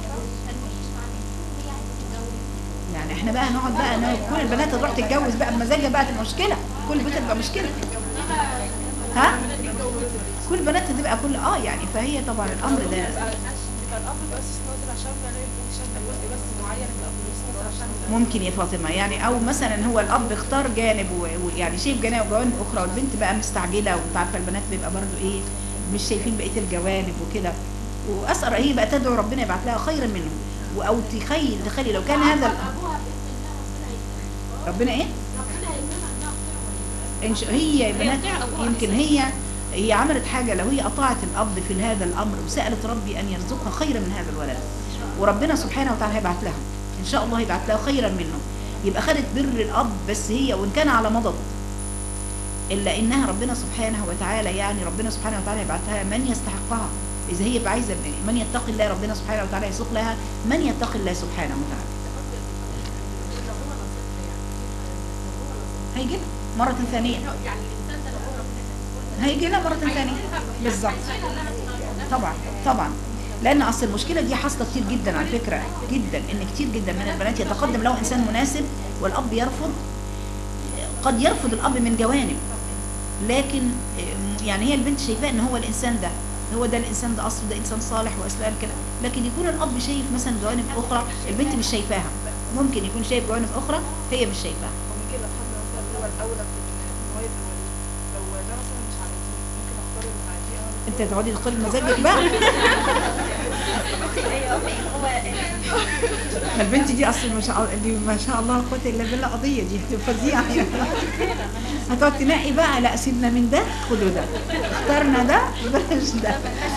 يعني احنا بقى نقعد بقى نقعد كل البنات تروح تتجوز بقى بمزاجها بقى تبقى مشكله كل البنات تبقى مشكله ها كل البنات تبقى كل اه يعني فهي طبعا الامر ده فالاب بس ناظر عشان ما يكون شد جزء بس معين الاب بس ناظر عشان ممكن يا فاطمه يعني او مثلا هو الاب اختار جانب و- ويعني شايف جانب وجوانب اخرى والبنت بقى مستعجله وانت عارفه البنات بيبقى برضو ايه مش شايفين بقيه الجوانب وكده واسرع هي بقى تدعو ربنا يبعت لها خيرا منه و- او تخيل تخيلي لو كان هذا ال- ربنا ايه إن شاء هي يا بنات يمكن هي هي عملت حاجة لو هي أطاعت الأب في هذا الأمر وسألت ربي أن يرزقها خيرا من هذا الولد وربنا سبحانه وتعالى هيبعت لها إن شاء الله هيبعت لها خيرا منه يبقى خدت بر الأب بس هي وإن كان على مضض إلا إنها ربنا سبحانه وتعالى يعني ربنا سبحانه وتعالى يبعتها من يستحقها إذا هي عايزة من يتقي الله ربنا سبحانه وتعالى يسوق لها من يتقي الله سبحانه وتعالى هيجي لها مرة ثانية هيجي لها مرة ثانية بالظبط طبعا طبعا لان اصل المشكله دي حاصله كتير جدا على فكره جدا ان كتير جدا من البنات يتقدم له انسان مناسب والاب يرفض قد يرفض الاب من جوانب لكن يعني هي البنت شايفاه ان هو الانسان ده هو ده الانسان ده اصله ده انسان صالح واسلام كده لكن يكون الاب شايف مثلا جوانب اخرى البنت مش شايفاها ممكن يكون شايف جوانب اخرى هي مش شايفاها وممكن لو حد مثلا هو الاولى في المواهب الاوليه لو ده مثلا مش عايزين ممكن اختار اللي عايزيه انا انت تقعدي تدخلي مزاجك بقى ما البنت دي اصلا ما شاء الله دي ما شاء الله لا قوه الا بالله قضيه دي فظيعه يعني هتقعد تنقي بقى لا سيبنا من ده خدوا ده اخترنا ده بلاش ده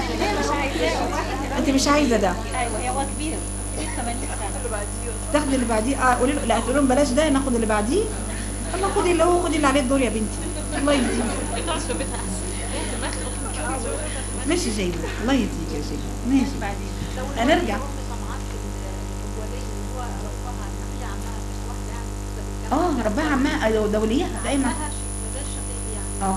انت مش عايزه ده ايوه هي هو كبير كمان لسه اللي بعديه تاخدي اللي بعديه اه قولي له لا تقول لهم بلاش ده ناخد اللي بعديه الله خدي اللي هو خدي اللي عليه الدور يا بنتي الله يهديك ماشي جيدة الله يهديك يا جيدة ماشي هنرجع اه ربها عمها أيوة، ده وليها دايما اه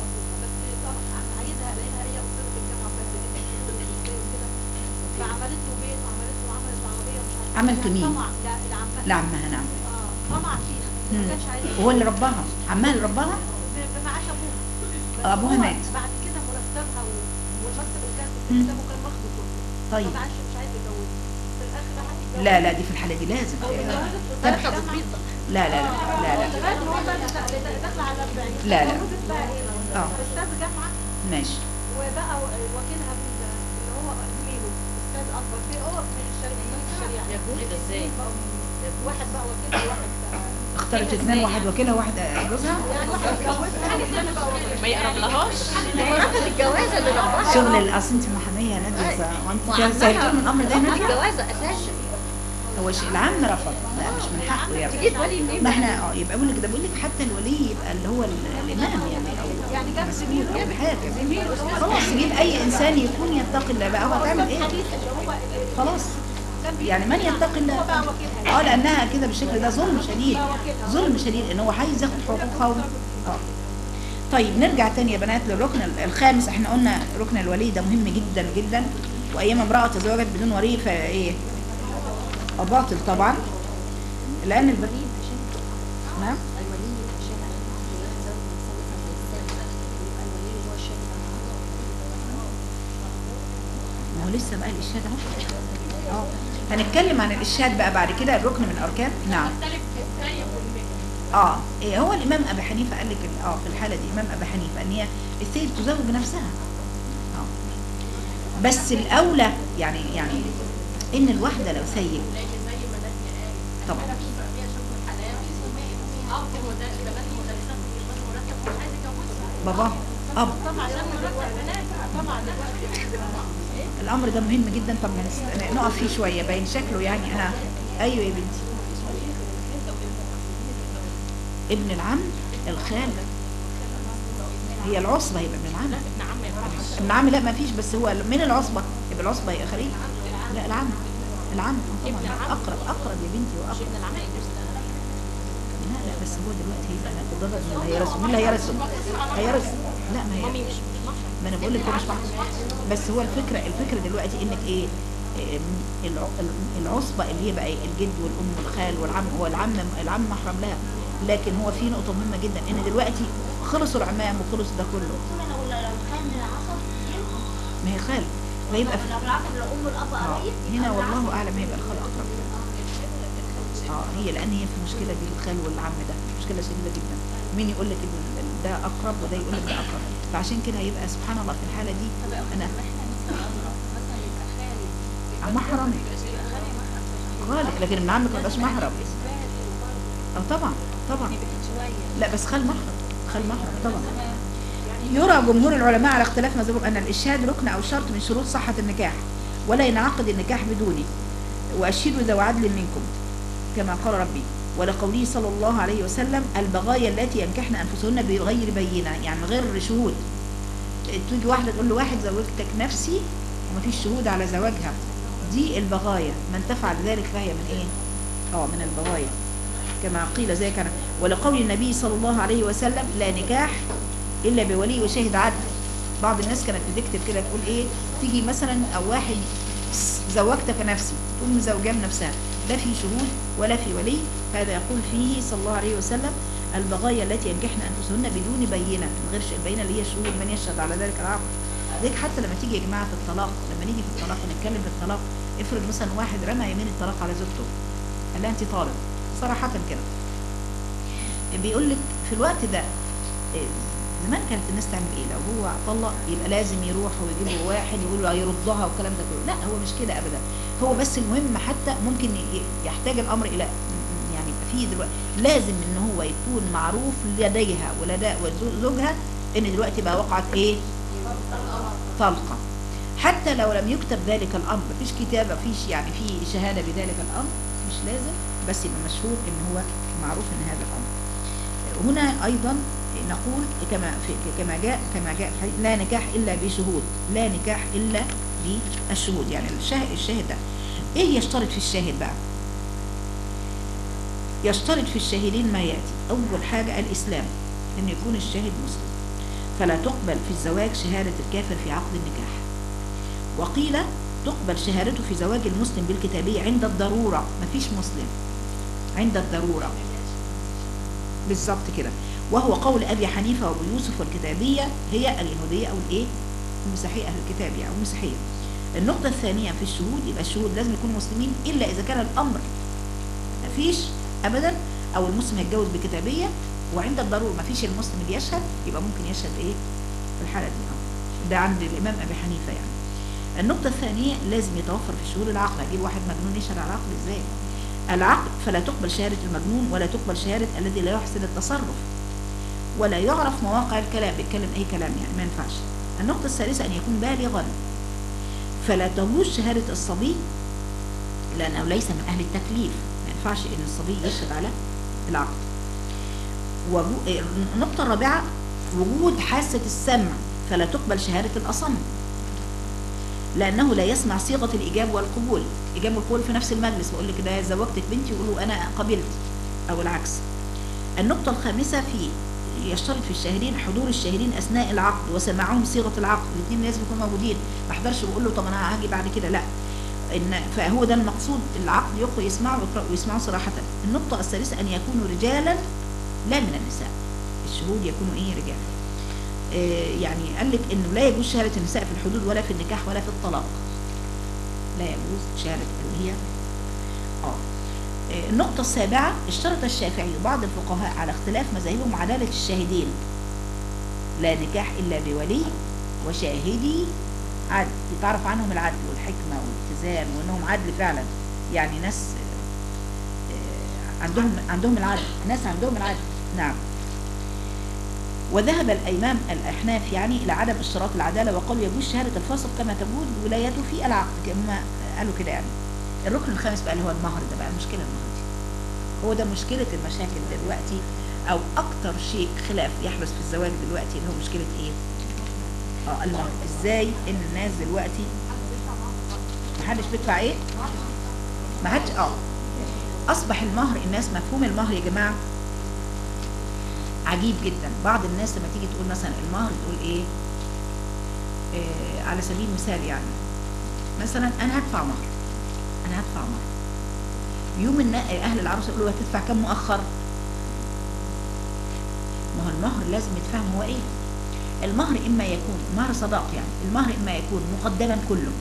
فعملت له بيت وعملت له عملت له عربيه ومش عارفه عملت مين؟ طمع لا العمه لعمها نعم اه طمع فيها ما كانش عايز وهو اللي رباها عمها اللي رباها معاش ابوها بس أبوها هو مات. بعد كده مرتبها و- والمرتب اللي كان في مم. كتابه كان ماخده كله طيب ما عادش مش عايز يتجوز في الاخر راح يتجوز لا لا دي في الحالة دي لازم تبحث لا لا لا لا لا لغايه ما هو بقى داخله على 40 لا، لا. المفروض بقى ايه اه استاذ جامعه ماشي وبقى و- وكيلها من اللي هو زميله استاذ اكبر فيه هو من الشريعه من الشريعه يا ازاي واحد بقى وكيلها وواحد بقى اختارت اثنين واحد وكيلها واحد جوزها يعني واحد اتجوزها حاجه ثانيه بقى وكيلها ما يقربلهاش الجوازه اللي ربها شغل الاصل انت محامية يا نادية وانت سألتوا من الامر ده يا نادية الجوازه اساسا هو شيء العام رفض لا مش من حقه يعني تجيب ولي منين ما احنا اه يبقى بقول لك ده بقول لك حتى الولي يبقى اللي هو ال- الامام يعني او يعني جاب مسؤول زميله او كده. حاجه خلاص يجيب اي انسان يكون يتقي الله بقى هو هتعمل ايه الحديث اللي هو خلاص يعني من يتقي الله اه لانها كده بالشكل ده ظلم شديد ظلم شديد ان هو عايز ياخد حقوقها و... اه طيب نرجع تاني يا بنات للركن الخامس احنا قلنا ركن الولي ده مهم جدا جدا وايام امراه تزوجت بدون ولي فايه آه، باطل طبعا لان الب... نعم ما هو لسه بقى الإرشاد اهو اه هنتكلم عن الإرشاد بقى بعد كده الركن من الأركان نعم اه إيه هو الإمام أبي حنيفة قال لك ال- اه في الحالة دي إمام أبي حنيفة إن هي السيد تزوج بنفسها اه بس الأولى يعني يعني إن الواحدة لو سيب طبعا بابا أب الامر ده مهم جدا طب هنست- نقف فيه شويه باين شكله يعني انا ايوه يا بنتي ابن العم الخال هي العصبه يبقى ابن العم ابن العم لا ما فيش بس هو من العصبه يبقى العصبه يبقى خليل لا العم العم آه طبعا اقرب اقرب يا بنتي واقرب لا لا بس هو دلوقتي هيبقى لا تضرب مين اللي هيرسم مين اللي هيرسم هيرسم لا ما هي ما انا بقول لك ده مش محسوب بس هو الفكره الفكره دلوقتي انك ايه إيه، الع- العصبه اللي هي بقى إيه؟ الجد والام والخال والعم هو العم العم محرم لها لكن هو في نقطه مهمه جدا ان دلوقتي خلصوا العمام وخلص ده كله لو لو كان العصب ما هي خال فيبقى في لو العصب الام والاب آه، قريب هنا والله اعلم هيبقى الخال اقرب اه هي لان هي في المشكله دي الخال والعم ده مشكله شديده جدا مين يقول لك ان ال- ده اقرب وده يقول لك ده اقرب فعشان كده هيبقى سبحان الله في الحاله دي انا محرم خالك لكن ابن عمك ما يبقاش محرم اه طبعا طبعا لا بس خال محرم خال محرم طبعا يرى جمهور العلماء على اختلاف مذهبهم ان الاشهاد ركن او شرط من شروط صحه النكاح ولا ينعقد النكاح بدونه واشهدوا ذوي عدل منكم كما قال ربي ولقوله صلى الله عليه وسلم البغايا التي ينكحن انفسهن بغير بينه يعني غير شهود تيجي واحده تقول له واحد زوجتك نفسي ومفيش شهود على زواجها دي البغايا من تفعل ذلك فهي من ايه اه من البغايا كما قيل ذلك أنا ولقول النبي صلى الله عليه وسلم لا نكاح الا بولي وشاهد عدل بعض الناس كانت بتكتب كده تقول ايه تيجي مثلا او واحد زوجتك نفسي تقوم مزوجاه نفسها لا في شهود ولا في ولي هذا يقول فيه صلى الله عليه وسلم البغايا التي ينكحن انفسهن بدون بينه من غير شيء البينه اللي هي الشهود من يشهد على ذلك العقد ذلك حتى لما تيجي يا جماعه في الطلاق لما نيجي في الطلاق ونتكلم في الطلاق افرض مثلا واحد رمى يمين الطلاق على زوجته قال لها انت طالق صراحه كده بيقول لك في الوقت ده إيه، زمان كانت الناس تعمل ايه لو هو طلق يبقى لازم يروح ويجيب له واحد يقول له يردها والكلام ده كله لا هو مش كده ابدا هو بس المهم حتى ممكن ي- يحتاج الامر الى يعني يبقى فيه دلوقتي لازم ان هو يكون معروف لديها ولدى وزوجها ان دلوقتي بقى وقعت ايه طلقه حتى لو لم يكتب ذلك الامر مفيش كتابه مفيش يعني في شهاده بذلك الامر مش لازم بس يبقى مشهور ان هو معروف ان هذا الامر هنا ايضا نقول كما في كما جاء كما جاء في الحديث لا نكاح الا بشهود لا نكاح الا بالشهود يعني الشاهد الشاهد ده ايه يشترط في الشاهد بقى يشترط في الشاهدين ما ياتي اول حاجه الاسلام ان يكون الشاهد مسلم فلا تقبل في الزواج شهاده الكافر في عقد النكاح وقيل تقبل شهادته في زواج المسلم بالكتابيه عند الضروره مفيش مسلم عند الضروره بالظبط كده وهو قول ابي حنيفه وابو يوسف والكتابيه هي اليهوديه او الايه المسيحيه اهل الكتاب يعني المسيحيه النقطه الثانيه في الشهود يبقى الشهود لازم يكونوا مسلمين الا اذا كان الامر مفيش ابدا او المسلم هيتجوز بكتابيه وعند الضروره مفيش المسلم اللي يشهد يبقى ممكن يشهد ايه في الحاله دي اه ده عند الامام ابي حنيفه يعني النقطه الثانيه لازم يتوفر في الشهود العقل اجيب واحد مجنون يشهد على العقل ازاي العقل فلا تقبل شهادة المجنون ولا تقبل شهادة الذي لا يحسن التصرف ولا يعرف مواقع الكلام بيتكلم أي كلام يعني ما ينفعش النقطة الثالثة أن يكون بالغا فلا تجوز شهادة الصبي لأنه ليس من أهل التكليف ما ينفعش أن الصبي يشهد على العقد وجو- النقطة الرابعة وجود حاسة السمع فلا تقبل شهادة الأصم لانه لا يسمع صيغه الايجاب والقبول ايجاب والقبول في نفس المجلس بقول لك ده زوجتك بنتي يقولوا انا قبلت او العكس النقطه الخامسه في يشترط في الشاهدين حضور الشاهدين اثناء العقد وسماعهم صيغه العقد الاثنين لازم يكونوا موجودين ما احضرش واقول له طب انا هاجي بعد كده لا ان فهو ده المقصود العقد يقرأ يسمعوا ويقرأوا ويسمعوا صراحه النقطه الثالثه ان يكونوا رجالا لا من النساء الشهود يكونوا ايه رجال آه، يعني قال لك انه لا يجوز شهاده النساء في الحدود ولا في النكاح ولا في الطلاق لا يجوز شهاده اللي هي اه آه، النقطة السابعة اشترط الشافعي وبعض الفقهاء على اختلاف مذاهبهم عدالة الشاهدين لا نكاح إلا بولي وشاهدي عدل يتعرف عنهم العدل والحكمة والاتزان وأنهم عدل فعلا يعني ناس آه، عندهم عندهم العدل ناس عندهم العدل نعم وذهب الإمام الأحناف يعني إلى عدم اشتراط العدالة وقالوا يجوز شهادة الفاسق كما تجوز ولايته في العقد كما قالوا كده يعني الركن الخامس بقى اللي هو المهر ده بقى المشكلة المهر دي هو ده مشكلة المشاكل دلوقتي أو أكتر شيء خلاف يحدث في الزواج دلوقتي اللي هو مشكلة إيه؟ اه المهر إزاي إن الناس دلوقتي محدش بيدفع إيه؟ ما حدش اه أصبح المهر الناس مفهوم المهر يا جماعة عجيب جدا بعض الناس لما تيجي تقول مثلا المهر تقول ايه, إيه على سبيل المثال يعني مثلا انا هدفع مهر انا هدفع مهر يوم النا... اهل العروسه يقولوا هتدفع كم مؤخر ما هو المهر لازم يتفهم هو ايه المهر اما يكون مهر صداق يعني المهر اما يكون مقدما كله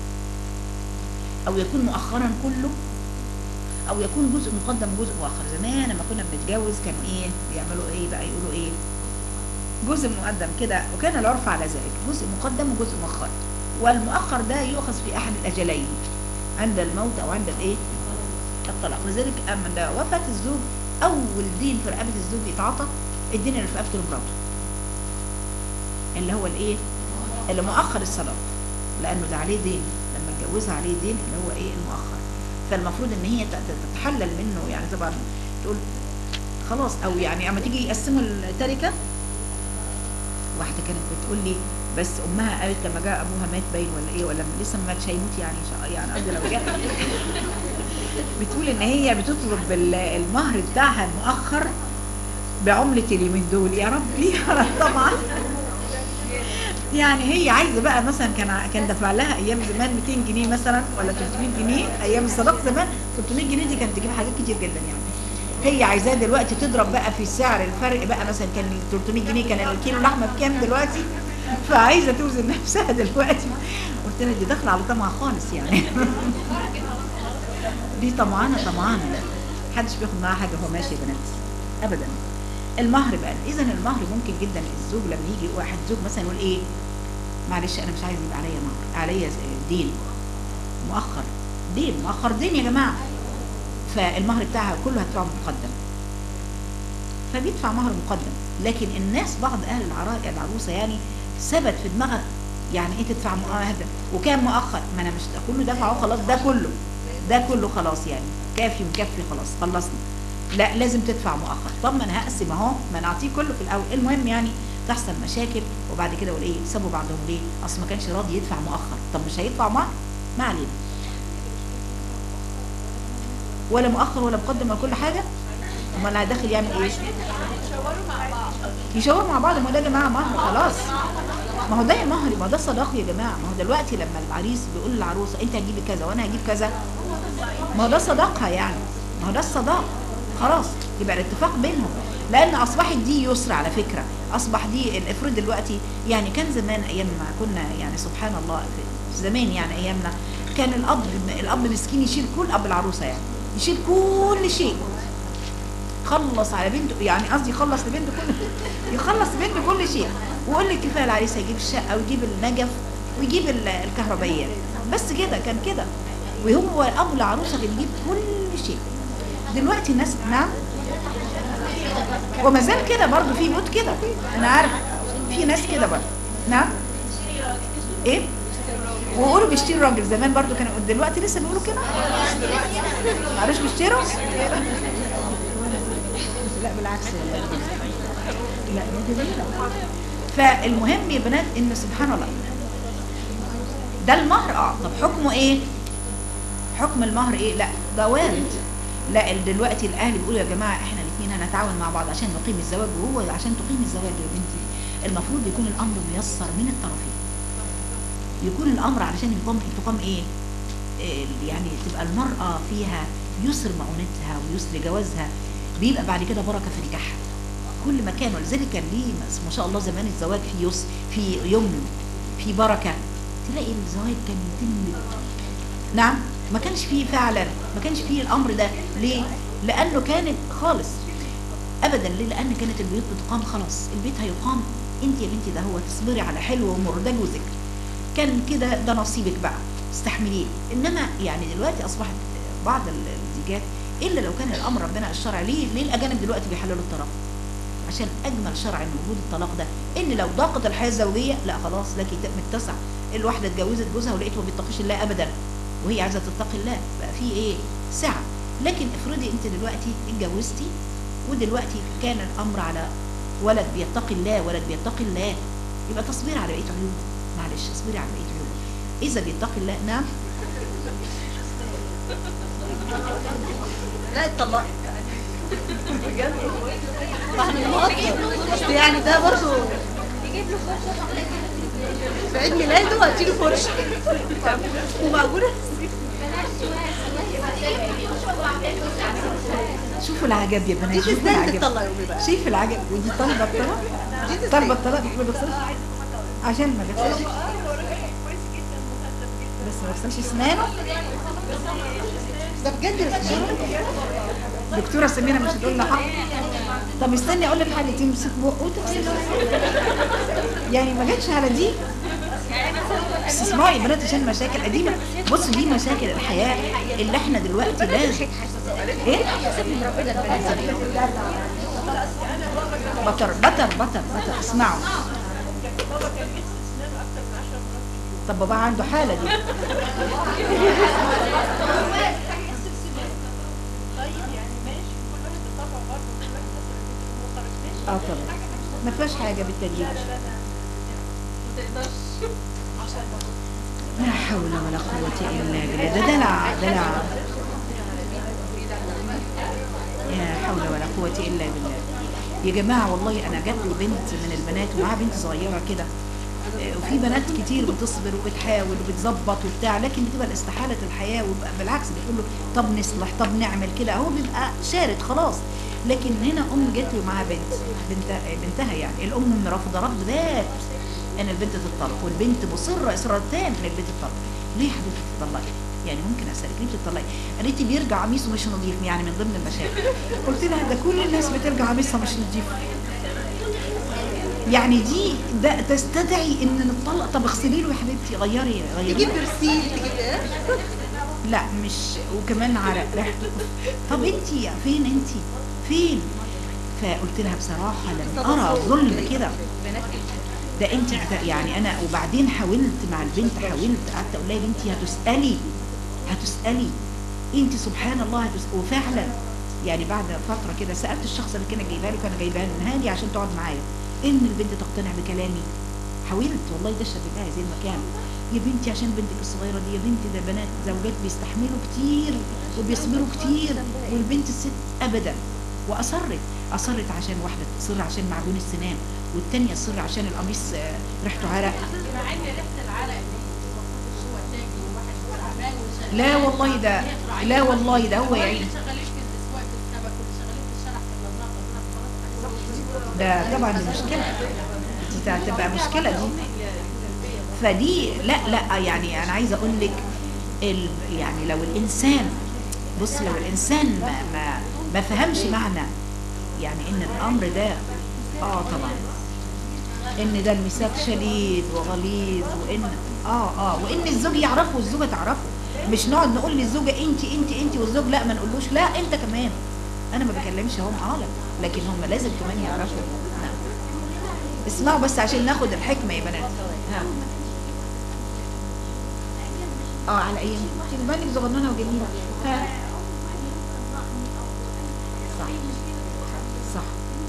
او يكون مؤخرا كله او يكون جزء مقدم وجزء مؤخر زمان لما كنا بنتجوز كانوا ايه بيعملوا ايه بقى يقولوا ايه جزء مقدم كده وكان العرف على ذلك جزء مقدم وجزء مؤخر والمؤخر ده يؤخذ في احد الاجلين عند الموت او عند الايه الطلاق لذلك اما ده وفاه الزوج اول دين في رقبه الزوج يتعاطى الدين اللي في رقبته لمراته اللي هو الايه اللي مؤخر الصداق لانه ده عليه دين لما اتجوزها عليه دين اللي هو ايه المؤخر فالمفروض ان هي تت- تتحلل منه يعني طبعا تقول خلاص او يعني اما تيجي يقسموا التركه واحده كانت بتقول لي بس امها قالت لما جاء ابوها مات باين ولا ايه ولا لسه ما ماتش هيموت يعني إن شاء- يعني قصدي لو جاء بتقول ان هي بتطلب ال- المهر بتاعها المؤخر بعملة اليومين دول يا ربي يا رب طبعا يعني هي عايزه بقى مثلا كان ع- كان دفع لها ايام زمان 200 جنيه مثلا ولا 300 جنيه ايام الصداق زمان 300 جنيه دي كانت تجيب حاجات كتير جدا يعني هي عايزاه دلوقتي تضرب بقى في السعر الفرق بقى مثلا كان ال 300 جنيه كان الكيلو لحمه بكام دلوقتي فعايزه توزن نفسها دلوقتي قلت لها دي داخله على طمع خالص يعني دي طمعانه طمعانه محدش بياخد معاها حاجه وهو ماشي يا بنات ابدا المهر بقى اذا المهر ممكن جدا الزوج لما يجي واحد زوج مثلا يقول ايه معلش انا مش عايز يبقى عليا مهر عليا دين مؤخر دين مؤخر دين يا جماعه فالمهر بتاعها كله هدفعه مقدم فبيدفع مهر مقدم لكن الناس بعض اهل العرا- العروسه يعني ثبت في دماغها يعني ايه تدفع مؤهل وكام مؤخر ما انا مش كله دفعه خلاص ده كله ده كله خلاص يعني كافي مكفي خلاص خلصنا لا لازم تدفع مؤخر طب ما انا هقسم اهو ما انا اعطيه كله في الاول المهم يعني تحصل مشاكل وبعد كده اقول ايه سابوا بعضهم ليه اصل ما كانش راضي يدفع مؤخر طب مش هيدفع مهر ما علينا ولا مؤخر ولا مقدم ولا كل حاجه امال هيدخل يعمل ايه يشاوروا مع بعض ما هو ده يا جماعه مهر خلاص ما هو ده مهر ما هو ده صداق يا جماعه ما هو دلوقتي لما العريس بيقول للعروسه انت هتجيبي كذا وانا هجيب كذا ما هو ده صداقها يعني ما هو ده الصداق خلاص يبقى الاتفاق بينهم لان اصبحت دي يسر على فكره اصبح دي افرض دلوقتي يعني كان زمان ايام ما كنا يعني سبحان الله في زمان يعني ايامنا كان الاب الاب مسكين يشيل كل اب العروسه يعني يشيل كل شيء خلص على بنته يعني قصدي يخلص لبنته كل يخلص لبنته كل شيء ويقول لك كفايه العريس هيجيب الشقه ويجيب النجف ويجيب ال- الكهربائيات بس كده كان كده وهو ابو العروسه اللي بيجيب كل شيء دلوقتي الناس نعم وما زال كده برضه في بيوت كده انا عارف في ناس كده برضه نعم ايه ويقولوا بيشتري راجل زمان برضه كانوا دلوقتي لسه بيقولوا كده معلش بيشتروا لا بالعكس لا دي جميلة. فالمهم يا بنات ان سبحان الله ده المهر اه طب حكمه ايه حكم المهر ايه لا ده وارد لا ال- دلوقتي الاهل بيقولوا يا جماعه احنا الاثنين هنتعاون مع بعض عشان نقيم الزواج وهو عشان تقيم الزواج يا بنتي المفروض يكون الامر ميسر من الطرفين يكون الامر علشان يقام تقام ايه إيه يعني تبقى المراه فيها يسر معونتها ويسر جوازها بيبقى بعد كده بركه في نكاحها كل مكان ولذلك كان ليه ما شاء الله زمان الزواج فيه يسر في يمن في بركه تلاقي الزواج كان يتم نعم ما كانش فيه فعلا ما كانش فيه الامر ده ليه لانه كانت خالص ابدا ليه لان كانت البيوت بتقام خلاص البيت هيقام انت يا بنتي ده هو تصبري على حلو ومر ده جوزك كان كده ده نصيبك بقى استحمليه انما يعني دلوقتي اصبحت بعض ال- الزيجات الا لو كان الامر ربنا الشرع ليه ليه الاجانب دلوقتي بيحللوا الطلاق عشان اجمل شرع ان وجود الطلاق ده ان لو ضاقت الحياه الزوجيه لا خلاص لك متسع الواحده اتجوزت جوزها ولقيته ما بيتقيش الله ابدا وهي عايزه تتقي الله بقى في ايه سعه لكن افرضي انت دلوقتي اتجوزتي ودلوقتي كان الامر على ولد بيتقي الله ولد بيتقي الله يبقى تصبري على بقيه عيوبه معلش اصبري على بقيه عيوبه اذا بيتقي الله نعم لا اتطلقت بجد واحنا مقطع اصل يعني ده برضه يجيب له فرصه في عيد ميلاده هتيجي فرشه ومعقوله شوفوا العجب يا بنات دي شوفوا تستاهل العجب تطلع يومي بقى شايف العجب ودي طالبه الطلاق دي تستاهل. طالبه الطلاق ما بيغسلش عشان ما بيغسلش بس ما بيغسلش اسنانه ده بجد الشغل دكتوره سميره مش هتقول لها حق طب استني اقول لك حاجه تمسك بقه وتغسل يعني ما جاتش على دي بس اسمعي يا بنات عشان مشاكل قديمه بص دي مشاكل الحياه اللي احنا دلوقتي لازم ايه بطر بطر بطر بطر اسمعوا بابا كان يغسل اسنانه اكتر من 10 مرات في اليوم طب بابا عنده حالة دي طيب يعني ماشي كل واحد بطبعه برضه كل واحد مثلا هو خرج ماشي اه طبعا ما فيهاش حاجة بالتدريج ما تقدرش عشان لا حول ولا قوة إلا بالله ده دلع دلع يا حول ولا قوة إلا بالله يا جماعة والله أنا جات لي بنت من البنات ومعاها بنت صغيرة كده آه، وفي بنات كتير بتصبر وبتحاول وبتظبط وبتاع لكن بتبقى استحالة الحياة وبقى بالعكس بتقول له طب نصلح طب نعمل كده هو بيبقى شارد خلاص لكن هنا أم جات لي ومعاها بنت بنت بنتها يعني الأم رافضة رفض بات ان البنت تتطلق والبنت مصره اصرار تام ان البنت تتطلق ليه يا حبيبتي تتطلقي يعني ممكن اسالك ليه بتتطلقي قالت لي بيرجع قميصه مش نظيف يعني من ضمن المشاكل قلت لها ده كل الناس بترجع قميصها مش نظيف يعني دي ده تستدعي ان نتطلق طب اغسلي له يا حبيبتي غيري غيري تجيب برسيل كده لا مش وكمان عرق ريحته طب انت فين انت فين فقلت لها بصراحه لم ارى ظلم كده ده انت بتا- يعني انا وبعدين حاولت مع البنت حاولت قعدت اقول لها يا بنتي هتسالي هتسالي انت سبحان الله هتس... وفعلا يعني بعد فتره كده سالت الشخص اللي كان جايبها له كان جايبها له نهالي عشان تقعد معايا ان البنت تقتنع بكلامي حاولت والله ده شبكها زي المكان يا بنتي عشان بنتك الصغيره دي يا بنتي ده بنات زوجات بيستحملوا كتير وبيصبروا كتير والبنت الست ابدا واصرت اصرت عشان واحده تصر عشان معجون السنان والتانيه تصر عشان القميص آه، ريحته عرق مع ان ريحه العرق دي المفروض هو تاجي وواحد هو العمال وشغال لا والله ده لا والله ده هو اللي يعين شغالين في الاسواق في السمك واللي شغالين في الشرح في النظافه دول خلاص ده طبعا دي مشكله دي هتبقى مشكله دي فدي لا لا يعني انا عايزه اقول لك ال يعني لو الانسان بص لو الانسان ما ما ما فهمش معنى يعني ان الامر ده اه طبعا ان ده الميثاق شديد وغليظ وان اه اه وان الزوج يعرفه والزوجه تعرفه مش نقعد نقول للزوجه انت انت انت والزوج لا ما نقولوش لا انت كمان انا ما بكلمش هم اه لا لكن هم لازم كمان يعرفوا نعم. اسمعوا بس عشان ناخد الحكمه يا بنات ها اه على ايام خدي بالك صغننه وجميله ها صح صح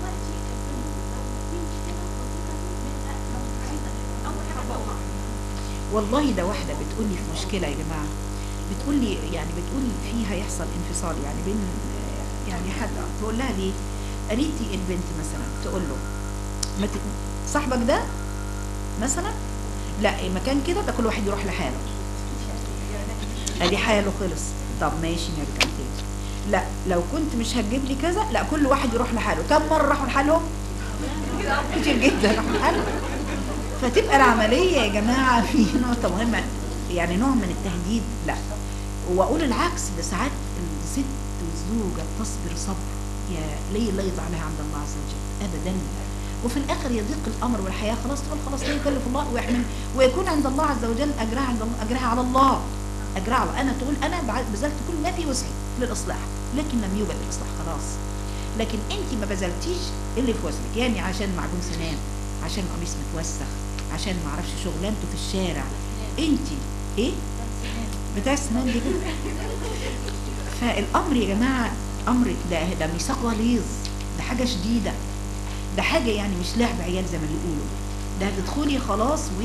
والله ده واحدة بتقول لي في مشكلة يا جماعة بتقول لي يعني بتقول فيها يحصل انفصال يعني بين يعني حد تقول لها ليه قريتي البنت مثلا تقول له ما ت- صاحبك ده مثلا لا المكان كده ده كل واحد يروح لحاله ادي حاله خلص طب ماشي نرجع تاني لا لو كنت مش هتجيب لي كذا لا كل واحد يروح لحاله كم مره راحوا لحالهم كتير جدا راحوا لحالهم فتبقى العمليه يا جماعه في نقطه مهمه يعني نوع من التهديد لا واقول العكس ده ساعات الست والزوجه بتصبر صبر يا ليه لا يضع لها عند الله عز وجل ابدا وفي الاخر يضيق الامر والحياه خلاص تقول خلاص لا يكلف الله ويحمل ويكون عند الله عز وجل اجرها عند الله اجرها على الله اجرها على انا تقول انا بعد- بذلت كل ما في وسعي للاصلاح لكن لم يوجد الاصلاح خلاص لكن انت ما بذلتيش اللي في وسعك يعني عشان معجون سنان عشان قميص متوسخ عشان ما اعرفش شغلانته في الشارع انت ايه بتاع السنان دي كده فالامر يا جماعه امر ده ده ميثاق غليظ ده حاجه شديده ده حاجه يعني مش لعب عيال زي ما بيقولوا ده هتدخلي خلاص و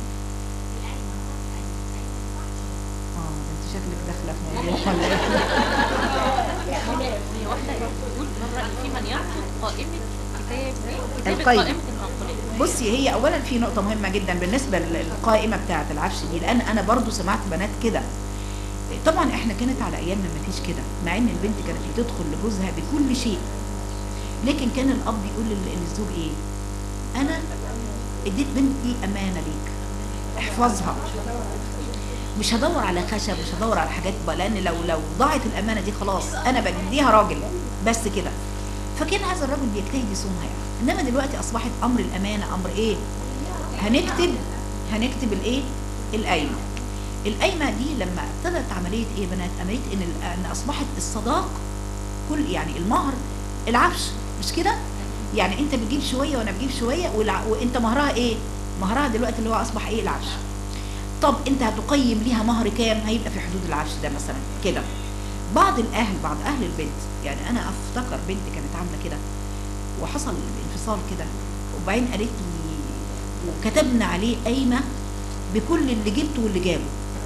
اه ده انت شكلك داخله في موضوع ولا ايه هي واحدة بتقول من رأيي في من يرفض قائمة كتاب كتابة القايمة. قائمة المنقولات بصي هي اولا في نقطه مهمه جدا بالنسبه للقائمه بتاعه العفش دي لان انا برضو سمعت بنات كده طبعا احنا كانت على ايامنا ما فيش كده مع ان البنت كانت بتدخل لجوزها بكل شيء لكن كان الاب يقول لل- للزوج ايه انا اديت بنتي امانه ليك احفظها مش هدور على خشب مش هدور على حاجات بقى لان لو لو ضاعت الامانه دي خلاص انا بديها راجل بس كده فكان هذا الرجل بيجتهد يصونها يعني انما دلوقتي اصبحت امر الامانه امر ايه هنكتب هنكتب الايه القايمه القايمه دي لما ابتدت عمليه ايه يا بنات عمليه ان ال- ان اصبحت الصداق كل يعني المهر العفش مش كده يعني انت بتجيب شويه وانا بجيب شويه والع... وانت مهرها ايه مهرها دلوقتي اللي هو اصبح ايه العفش طب انت هتقيم ليها مهر كام هيبقى في حدود العفش ده مثلا كده بعض الاهل بعض اهل البنت يعني انا افتكر بنت كانت عامله كده وحصل انفصال كده وبعدين قالت لي وكتبنا عليه قايمه بكل اللي جبته واللي جابه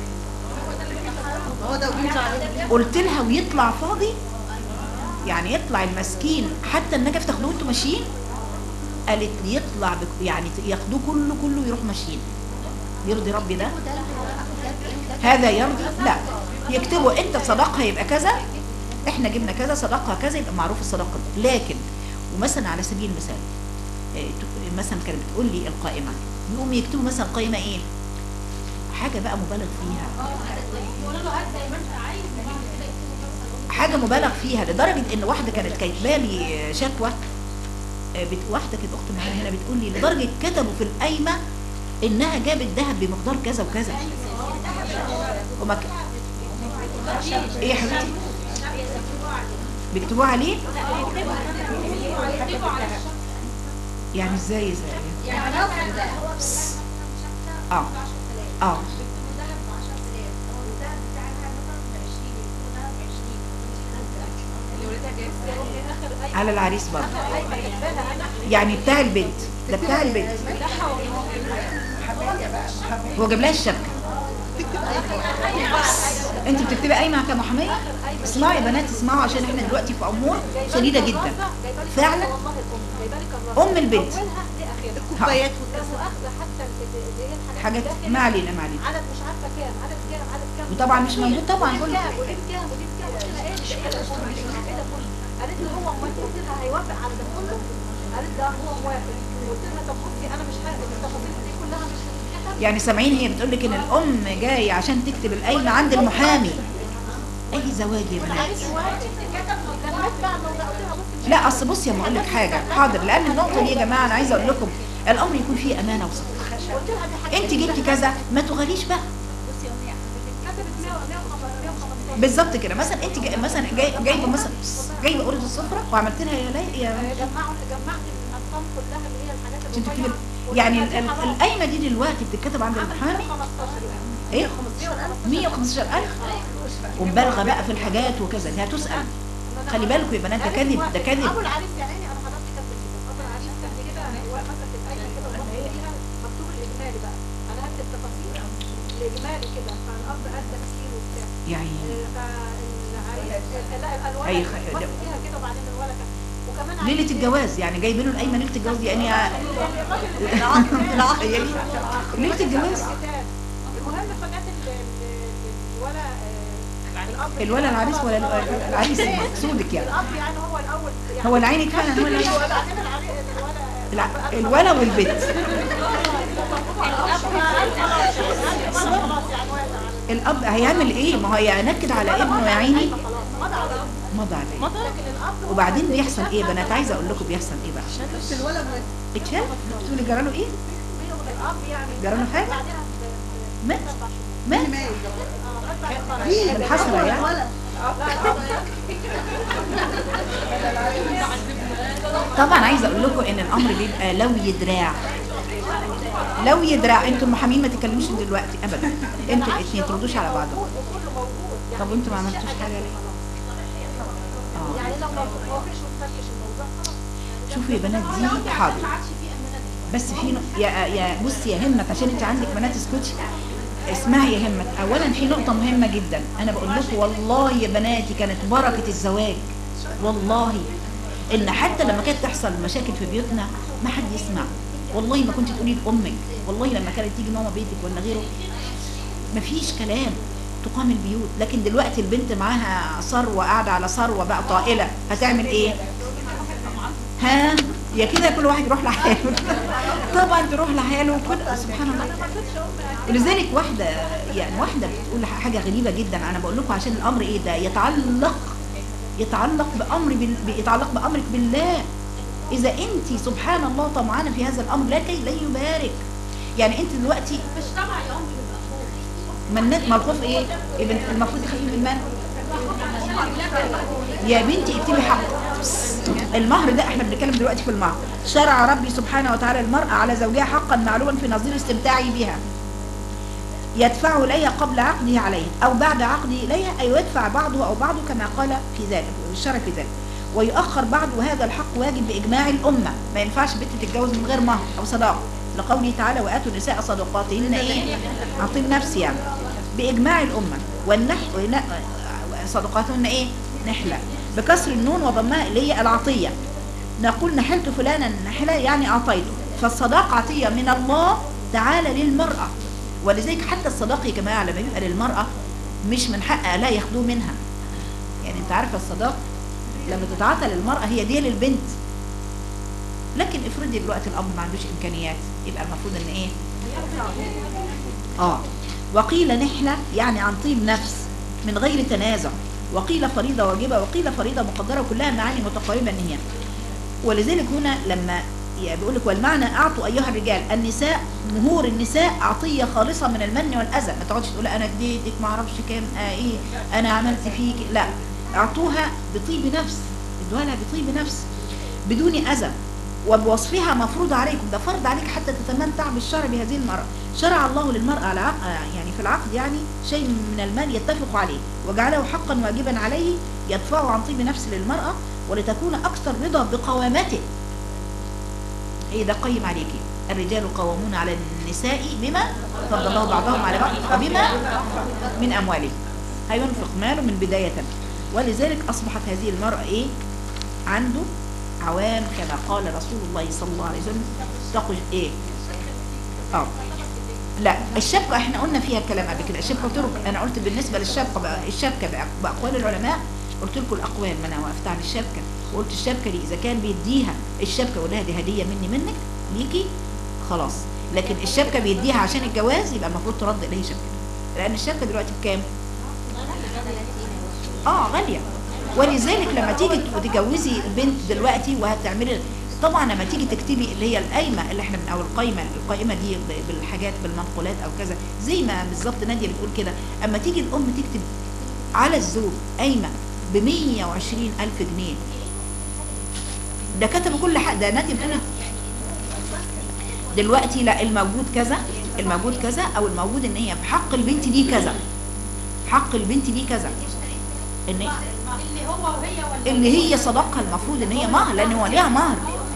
هو ده وجود عليه قلت لها ويطلع فاضي يعني يطلع المسكين حتى النجف تاخدوه انتوا ماشيين قالت لي يطلع بك يعني ياخدوه كله كله يروح ماشيين يرضي ربي ده هذا يرضي لا يكتبوا انت صداقها يبقى كذا احنا جبنا كذا صداقها كذا يبقى معروف الصداقه ده. لكن ومثلا على سبيل المثال اه، ت- مثلا كانت بتقول لي القائمه يقوم يكتبوا مثلا قائمه ايه حاجه بقى مبالغ فيها حاجه مبالغ فيها لدرجه ان واحده كانت كاتبه لي شكوى آه، بت... واحده كانت اخت معايا هنا بتقول لي لدرجه كتبوا في القايمه انها جابت ذهب بمقدار كذا وكذا وما ك... ايه يا حبيبتي بيكتبوها عليه يعني ازاي ازاي اه اه على العريس برضه يعني بتاع البنت ده بتاع البنت هو جاب لها الشبكه انت بتكتبي قايمه كمحاميه اسمعوا يا بنات اسمعوا عشان احنا دلوقتي في امور شديده جدا فعلا ام البنت كوبايات واخده حتى اللي هي الحاجات حاجات الداخل. ما علينا ما علينا عدد مش عارفه كام عدد كام عدد كام وطبعا مش موجود طبعا ودي كله بكام ودي بكام ودي بكام قلت لها ايه مش كده كله مش كده كله قالت لي هو موافق قلت لها هيوافق على ده كله قالت ده هو موافق قلت لها طب بصي انا مش هقبل التفاصيل دي كلها مش هتتكتب يعني سامعين هي بتقول لك ان الام جايه عشان تكتب القايمه عند المحامي اي زواج يا بنات العريس موافق كتب كلمات بقى لو قلت لها بصي لا اصل بصي اما اقول لك حاجه حاضر لان النقطه دي يا جماعه انا عايزه اقول لكم الامر يكون فيه امانه وصدق قلت لها دي حاجه انت جبتي كذا ما تغاليش بقى كتبت 100 115 بالظبط كده مثلا انت جاي مثلا جاي جايبه مثلا جايبه قرص السفره وعملت لها يا لي يا جمعوا جمعت الارقام كلها اللي هي الحاجات عشان تكتبي الرفيعة. يعني قلت لها ال- دي ال- حرام. القايمه دي دلوقتي بتتكتب عند المحامي 15 ايه 115000 ومبالغه بقى في الحاجات وكذا دي هتسال خلي بالكم يا بنات ده كذب ده كذب ابو العريس يا عيني انا حضرتك كاتبه كده ابو العريس كان كده هو مسك الايه كده وبص فيها مكتوب الاجمالي بقى انا هكتب تفاصيل الاجمالي كده فالاب قد تفسير وبتاع يعني فالعريس لا الالوان أي خ- بص فيها كده وبعدين الولد كان وكمان ليله الجواز يعني جايبين له القايمه ليله الجواز يعني تخيلي ليله الجواز الكتاب المهم فجأة ال- ال- الولد آه، الاب الولا العريس ولا ال- العريس مقصودك يعني الاب يعني هو الاول يعني هو العين فعلا هو العين وبعدين العريس الولد الع- الولا والبنت الاب هيعمل ايه ما هو هينكد على ابنه يا عيني مضى عليه وبعدين بيحصل ايه يا بنات عايزه اقول لكم بيحصل ايه بقى بس الولد مات اتشال بتقولي جرى له ايه الاب يعني جرى له حاجه بعدها مات مات مين بالحسرة يعني. الولد طبعا عايزه اقول لكم ان الامر بيبقى لوي دراع لوي دراع انتوا المحامين ما تتكلموش دلوقتي ابدا انتوا الاثنين تردوش على بعضهم طب انتوا ما عملتوش حاجه ليه اه يعني لو ما وافقش ونفركش الموضوع خلاص شوفوا يا بنات دي حاضر بس في نق- يا يا بصي يا همت عشان انت عندك بنات اسكتي اسمعي يا همت اولا في نقطه مهمه جدا انا بقول لكم والله يا بناتي كانت بركه الزواج والله ان حتى لما كانت تحصل مشاكل في بيوتنا ما حد يسمع والله ما كنت تقولي لامك والله لما كانت تيجي ماما بيتك ولا غيره مفيش كلام تقام البيوت لكن دلوقتي البنت معاها ثروه قاعده على ثروه بقى طائله هتعمل ايه ها يا كده كل واحد يروح لحاله طبعا تروح لحاله وكل سبحان الله ولذلك واحده يعني واحده بتقول حاجه غريبه جدا انا بقول لكم عشان الامر ايه ده يتعلق يتعلق بامر بال... يتعلق بامرك بالله اذا انت سبحان الله طمعانه في هذا الامر لا كي لا يبارك يعني انت دلوقتي مش طبعا يا امي بيبقى خوف منات ما الخوف ايه يا بنت المفروض تخافي من من يا بنتي اكتبي حق المهر ده احنا بنتكلم دلوقتي في المهر شرع ربي سبحانه وتعالى المرأة على زوجها حقا معلوما في نظير استمتاعه بها يدفعه إليها قبل عقده عليه أو بعد عقده إليها أي يدفع بعضه أو بعضه كما قال في ذلك الشرع في ذلك ويؤخر بعض وهذا الحق واجب بإجماع الأمة ما ينفعش بنت تتجوز من غير مهر أو صداق لقوله تعالى وآتوا النساء صدقاتهن إيه عطيب نفسي يعني بإجماع الأمة والنح ون- صدقاتهن إيه نحلة بكسر النون وضمها اللي هي العطية نقول نحلت فلانا نحلة يعني أعطيته فالصداق عطية من الله تعالى للمرأة ولذلك حتى الصداق يا جماعة لما يبقى للمرأة مش من حقها لا ياخدوه منها يعني انت عارفة الصداق لما تتعاطى للمرأة هي دي للبنت لكن افرضي دلوقتي الأب ما عندوش إمكانيات يبقى المفروض إن إيه اه وقيل نحلة يعني عن طيب نفس من غير تنازع وقيل فريضة واجبة وقيل فريضة مقدرة كلها معاني متقاربة هي ولذلك هنا لما يعني بيقول لك والمعنى اعطوا ايها الرجال النساء مهور النساء عطيه خالصه من المن والاذى ما تقعدش تقول انا اديتك ما اعرفش كام آه ايه انا عملت فيك لا اعطوها بطيب نفس ادوها لها بطيب نفس بدون اذى وبوصفها مفروض عليكم ده فرض عليك حتى تتمتع بالشرع بهذه المرأة شرع الله للمرأة على عق- يعني في العقد يعني شيء من المال يتفق عليه وجعله حقا واجبا عليه يدفعه عن طيب نفس للمرأة ولتكون أكثر رضا بقوامته ايه ده قيم عليكي الرجال قوامون على النساء بما فضل الله بعضهم على بعض وبما من اموالهم هينفق ماله من بداية ولذلك اصبحت هذه المرأة ايه عنده عوام كما قال رسول الله صلى الله عليه وسلم تقج ايه اه لا الشبكة احنا قلنا فيها الكلام قبل كده الشبكة قلت لكم انا قلت بالنسبة للشبكة بقى الشبكة بقى بأقوال العلماء قلت لكم الاقوال ما انا وقفت عن الشبكة وقلت الشبكة دي اذا كان بيديها الشبكة ولا دي هدية مني منك ليكي خلاص لكن الشبكة بيديها عشان الجواز يبقى المفروض ترد اليه شبكة لان الشبكة دلوقتي بكام اه غالية ولذلك لما تيجي تتجوزي البنت دلوقتي وهتعملي طبعا لما تيجي تكتبي اللي هي القايمه اللي احنا من او القايمه القائمه دي ب- بالحاجات بالمنقولات او كذا زي ما بالظبط ناديه بتقول كده اما تيجي الام تكتب على الزوج قايمه ب 120 الف جنيه ده كتبوا كل حاجه ده ناديه بتقول دلوقتي لا الموجود كذا الموجود كذا او الموجود ان هي بحق البنت دي كذا حق البنت دي كذا ان اللي هو وهي ولا اللي هي صداقها المفروض ان هي مهر لان هو ليها مهر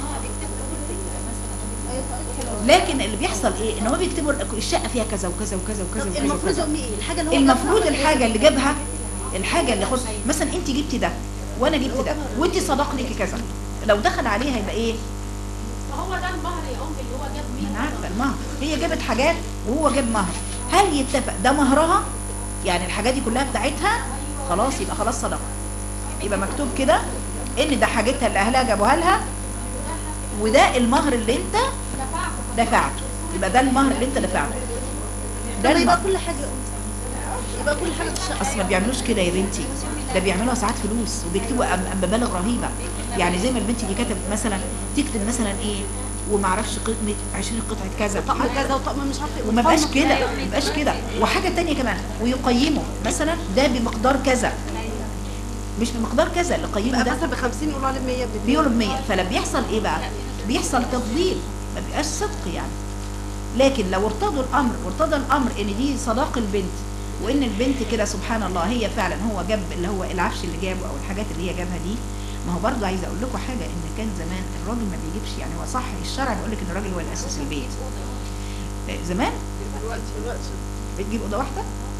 لكن اللي بيحصل ايه ان هو بيكتبوا الشقه فيها كذا وكذا وكذا وكذا طب وكذا, المفروض وكذا. يقوم ايه الحاجه اللي هو المفروض جابها الحاجه اللي جابها الحاجه اللي خص مثلا انت جبتي ده وانا جبت ده وانت صداق ليكي كذا لو دخل عليها يبقى ايه فهو ده المهر يا ام اللي هو جاب ما مين انا عارفه المهر هي جابت حاجات وهو جاب مهر هل يتفق ده مهرها يعني الحاجات دي كلها بتاعتها خلاص يبقى خلاص صدقه يبقى مكتوب كده ان ده حاجتها اللي اهلها جابوها لها وده المهر اللي انت دفعته يبقى ده المهر اللي انت دفعته ده ده يبقى المهر كل حاجه يبقى كل حاجه في الشقه اصل ما بيعملوش كده يا بنتي ده بيعملوها ساعات فلوس وبيكتبوا أم- أم مبالغ رهيبه يعني زي ما البنت دي كتبت مثلا تكتب مثلا ايه وما اعرفش قطعه 20 قطعه كذا طقم كذا وطقم مش عارفه ايه وما بقاش وطقم كده كذا. ما بقاش كده وحاجه تانية كمان ويقيموا مثلا ده بمقدار كذا مش بمقدار كذا اللي قيمه يبقى ده مثلا ب 50 يقولوا عليه 100 ب بيقولوا ب 100 فلما بيحصل ايه بقى بيحصل تفضيل ما بيبقاش صدق يعني لكن لو ارتضوا الامر وارتضى الامر ان دي صداق البنت وان البنت كده سبحان الله هي فعلا هو جاب اللي هو العفش اللي جابه او الحاجات اللي هي جابها دي ما هو برضه عايزه اقول لكم حاجه ان كان زمان الراجل ما بيجيبش يعني هو صح الشرع بيقول لك ان الراجل هو اللي اسس البيت آه، زمان بتجيب اوضه واحده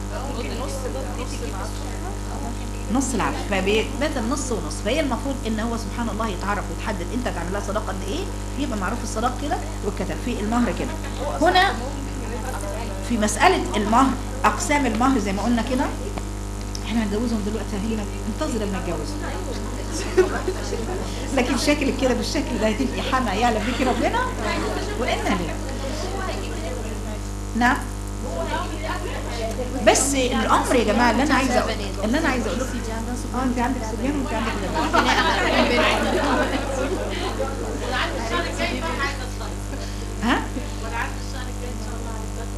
نص العفش فبيتبادل نص ونص فهي المفروض ان هو سبحان الله يتعرف ويتحدد انت تعمل لها صداقه قد ايه يبقى معروف الصداق كده واتكتب في المهر كده هنا في مساله المهر اقسام المهر زي ما قلنا كده احنا هنجوزهم دلوقتي هي انتظر لما نتجوز لكن شكلك كده بالشكل ده هتبقي حما يعلم بيكي ربنا وإنا ليه نعم بس الامر يا جماعه اللي انا عايزه أقول- اللي انا عايزه اقول لكم اه انت عندك صبيان وانت عندك بنات ها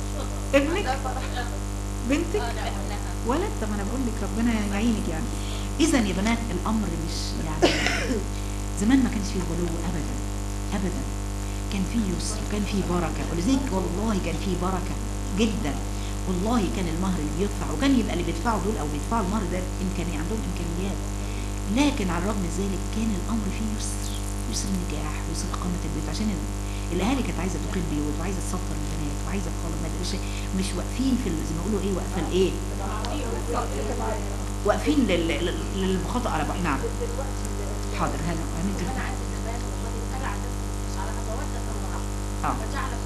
ابنك بنتك ولد طب انا بقول لك ربنا يعينك يعني اذا يا بنات الامر مش يعني زمان ما كانش فيه غلو ابدا ابدا كان فيه يسر وكان فيه بركه ولذلك والله كان فيه بركه جدا والله كان المهر اللي بيدفع وكان يبقى اللي بيدفعوا دول او بيدفعوا المهر ده امكانيه عندهم امكانيات لكن على الرغم من ذلك كان الامر فيه يسر يسر النجاح ويسر اقامه البيت عشان ال- الاهالي كانت عايزه تقيم بيوت وعايزه تسفر البنات وعايزه تخلص مدرسه مش واقفين في ال- زي ما يقولوا ايه واقفه الايه واقفين لل- لل- للمخاطره على بعض نعم حاضر هنا هندي اه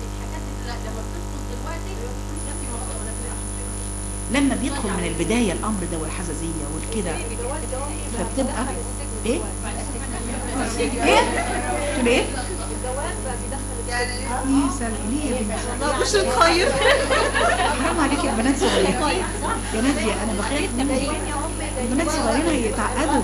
لما بيدخل من البدايه الامر ده والحزازيه والكده فبتبقى ايه؟ ايه؟ تقول ايه؟ الجواز بقى بيدخل ايه سل... ليه يا بنتي؟ مش الخير حرام عليك يا بنات صغيرين يا نادية انا بخاف منهم البنات صغيرين هيتعقدوا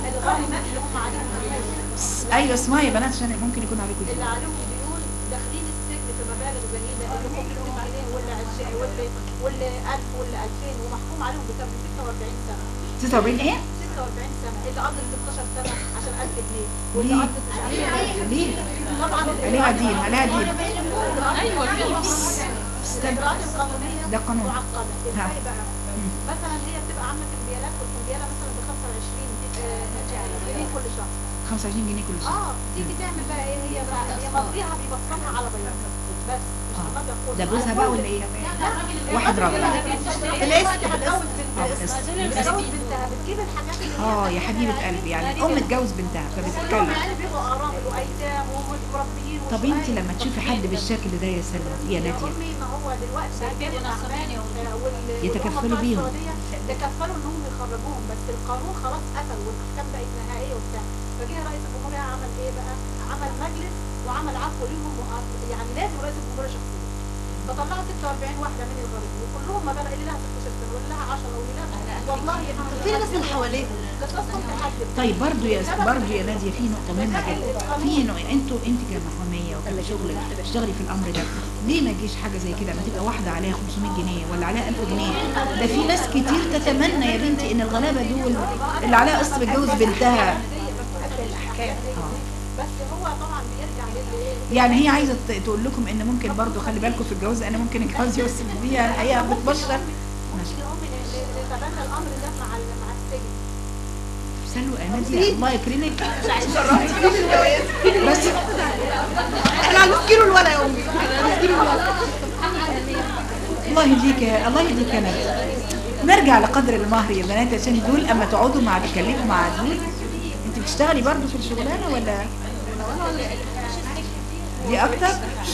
ايوه اسمعي يا بنات عشان ممكن يكون عليكم اللي دي. عليهم ديون داخلين السجن في مبالغ زهيده اللي ممكن 100 جنيه ولا 20 ولا ولا 1000 ولا 2000 ومحكوم عليهم بكام 46 سنه 46 ايه؟ 46 سنه اللي قضى 16 سنه عشان 1000 جنيه واللي ليه؟ قضى مش عارف ليه؟ طبعا عليها دين عليها دين ايوه في استنى الاجراءات القانونيه ده قانون. معقده ها. ازاي بقى مثلا هي بتبقى عامله كمبيالات والكمبياله مثلا ب 25 آه، جنيه كل شهر 25 جنيه كل شهر اه تيجي تعمل بقى ايه هي بقى هي مقضيها بيبصمها على بياض بس مش آه. المبلغ كله ده جوزها بقى ولا ايه؟ واحد راجل الاسم هتجوز اه بنتها اسم بتجوز بنتها بتجيب الحاجات اللي هي اه يا حبيبه قلبي يعني الام تجوز بنتها فبتتكلم يعني بيبقوا ارامل وايتام ومربيين طب انت لما تشوفي حد بالشكل ده يا سلمى يا يا ناديه امي ما هو دلوقتي بين الاعمال وال يتكفلوا بيهم. تكفلوا انهم يخرجوهم بس القانون خلاص قفل والاحكام بقت نهائيه وبتاع فجه رئيس الجمهوريه عمل ايه بقى؟ عمل مجلس وعمل عفو ليهم وع- يعني لازم رئيس الجمهوريه شخصيا فطلعوا 46 واحده من الغريب وكلهم ما بقى اللي لها 16 سنه واللي لها 10 واللي لها والله يا بنت في ناس من حواليهم ده تصل تحدي طيب برضو يا برضو يا ناديه في نقطه مهمه جدا في نقطه انتوا انت كمحاميه وكشغل بتشتغلي في الامر ده ليه ما يجيش حاجه زي كده ما تبقى واحده عليها 500 جنيه ولا عليها 1000 جنيه ده في ناس كتير تتمنى يا بنتي ان الغلابه دول اللي عليها قسط بتجوز بنتها بس هو طبعا بيرجع لل يعني هي عايزه ت- تقول لكم ان ممكن برضو خلي بالكم في الجواز انا ممكن اتجوز يوسف دي الحقيقه بتبشر ماشي الام نتبنى الامر ده مع ال- مع السجن سلوى يا ناديه الله يكرمك بس احنا هنسكيله الولا يا امي هنسكيله الولا الله يهديك يا الله يهديك يا ناديه نرجع لقدر المهر يا بنات عشان دول اما تقعدوا مع تكلموا مع دول انت بتشتغلي برضو في الشغلانه ولا دي اكتر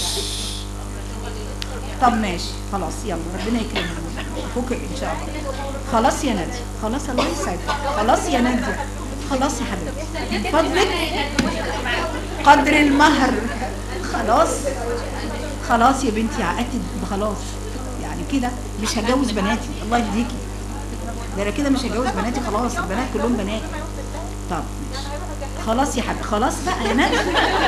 طب ماشي خلاص يلا ربنا يكرمك فوق ان شاء الله خلاص يا ناديه خلاص الله يسعدك خلاص يا ناديه خلاص يا حبيبتي من فضلك قدر المهر خلاص خلاص يا بنتي عقدت خلاص يعني كده مش هجوز بناتي الله يهديكي ده انا كده مش هجوز بناتي خلاص البنات كلهم بنات طب ماشي خلاص يا حبيبي خلاص بقى يا ناديه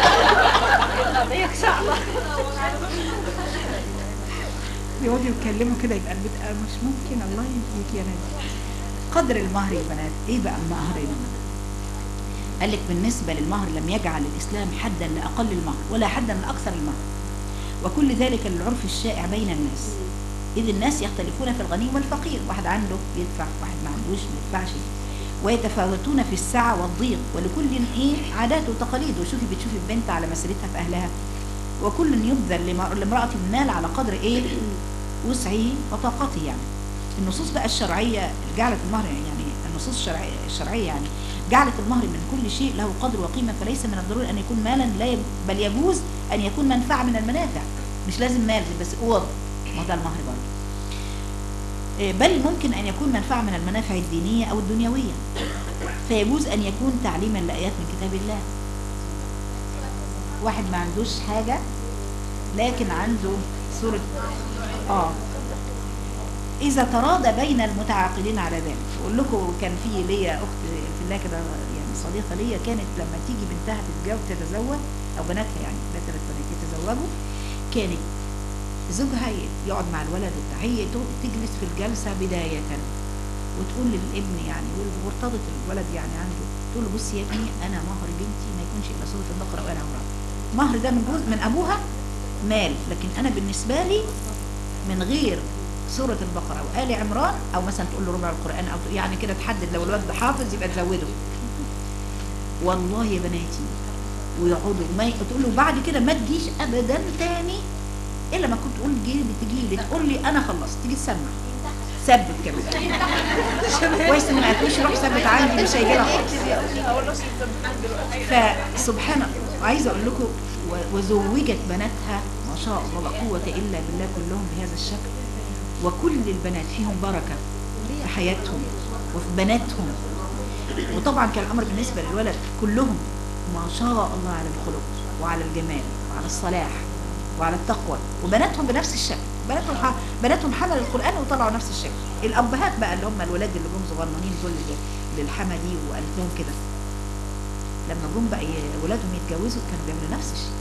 يقعدوا يتكلموا كده يبقى البيت آه مش ممكن الله يهديك يا ناديه قدر المهر يا بنات ايه بقى المهر يا بنات قال لك بالنسبة للمهر لم يجعل الإسلام حدا لأقل المهر ولا حدا لأكثر المهر وكل ذلك للعرف الشائع بين الناس إذ الناس يختلفون في الغني والفقير واحد عنده يدفع واحد ما عندوش ما يدفعش ويتفاوتون في السعة والضيق ولكل إيه عادات وتقاليد وشوفي بتشوفي البنت على مسيرتها في أهلها وكل يبذل لم- لامرأة المال على قدر إيه وسعه وطاقته يعني النصوص بقى الشرعية اللي جعلت المهر يعني النصوص الشرعية, الشرعية يعني جعلت المهر من كل شيء له قدر وقيمة فليس من الضروري أن يكون مالا لا يب... بل يجوز أن يكون منفعة من المنافع مش لازم مال بس قوة ما ده المهر برضه إيه، بل ممكن أن يكون منفعة من المنافع الدينية أو الدنيوية فيجوز أن يكون تعليما لآيات من كتاب الله واحد ما عندوش حاجة لكن عنده سورة آه إذا تراضى بين المتعاقدين على ذلك أقول لكم كان في ليا أخت في الله كده يعني صديقة ليا كانت لما تيجي بنتها تتجوز تتزوج أو بناتها يعني لا ثلاث بنات يتزوجوا كانت زوجها يقعد مع الولد وبتاع هي تو- تجلس في الجلسة بداية وتقول للابن يعني وارتضت الولد يعني عنده تقول له بص يا ابني انا مهر بنتي ما يكونش الا سوره البقره ولا عمران مهر ده من جزء من ابوها مال لكن انا بالنسبه لي من غير سورة البقرة أو آل عمران أو مثلا تقول له ربع القرآن أو يعني كده تحدد لو الولد حافظ يبقى تزوده والله يا بناتي ويقعدوا ما ي- تقول له بعد كده ما تجيش أبدا تاني إلا ما كنت تقول جيلي تجي لي تقول لي أنا خلصت تيجي تسمع ثبت كمان كويس إن ما قالتليش روح ثبت عندي مش هيجي لها خالص فسبحان الله عايزه اقول لكم و- وزوجت بناتها ما شاء الله لا قوه الا بالله كلهم بهذا الشكل وكل البنات فيهم بركه في حياتهم وفي بناتهم وطبعا كان الامر بالنسبه للولد كلهم ما شاء الله على الخلق وعلى الجمال وعلى الصلاح وعلى التقوى وبناتهم بنفس الشكل بناتهم ح... بناتهم حملوا القران وطلعوا نفس الشكل الابهات بقى اللي هم الولاد اللي جم صغننين دول اللي- للحما دي وقالت لهم كده لما جم بقى ي- ولادهم يتجوزوا كانوا بيعملوا نفس الشيء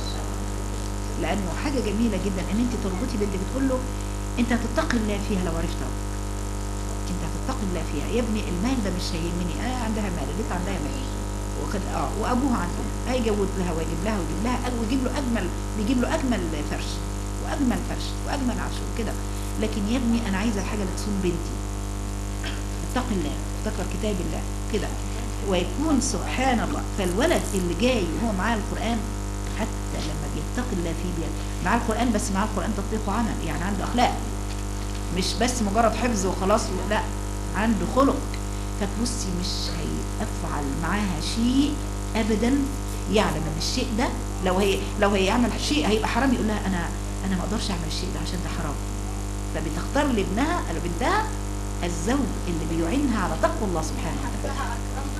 لانه حاجه جميله جدا ان انت تربطي بنتك بتقول له انت هتتقي الله فيها لو عرفت ربك انت هتتقي الله فيها يا ابني المال ده مش هيهمني اه عندها مال البنت عندها مال واخد اه وابوها عنده هيجوز لها ويجيب لها ويجيب لها ويجيب له اجمل بيجيب له اجمل فرش واجمل فرش واجمل عفش وكده لكن يا ابني انا عايزه الحاجه اللي تصون بنتي اتق الله افتكر كتاب الله كده ويكون سبحان الله فالولد اللي جاي وهو معاه القرآن حتى لما بيتقي الله فيه بيت معاه القرآن بس معاه القرآن تطبيق وعمل يعني عنده أخلاق مش بس مجرد حفظ وخلاص لا عنده خلق فتبصي مش هيفعل معاها شيء أبدا يعلم ان الشيء ده لو هي لو هي يعمل شيء هيبقى حرام يقول لها انا انا ما اقدرش اعمل الشيء ده عشان ده حرام فبتختار لابنها او بنتها الزوج اللي بيعينها على تقوى الله سبحانه وتعالى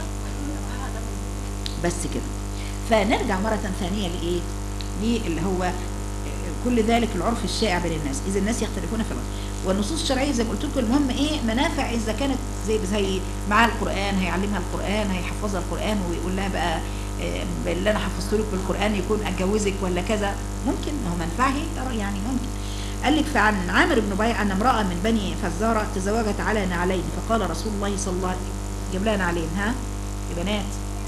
بس كده فنرجع مرة ثانية لإيه؟ للي هو كل ذلك العرف الشائع بين الناس إذا الناس يختلفون في العرف والنصوص الشرعية زي ما قلت لكم المهم إيه منافع إذا كانت زي زي مع القرآن هيعلمها القرآن هيحفظها القرآن ويقول لها بقى آه، اللي أنا حفظت لك بالقرآن يكون أتجوزك ولا كذا ممكن هو منفعه يعني ممكن قال لك فعن عامر بن بيع أن امرأة من بني فزارة تزوجت على نعلين فقال رسول الله صلى الله عليه وسلم جاب لها نعلين ها يا بنات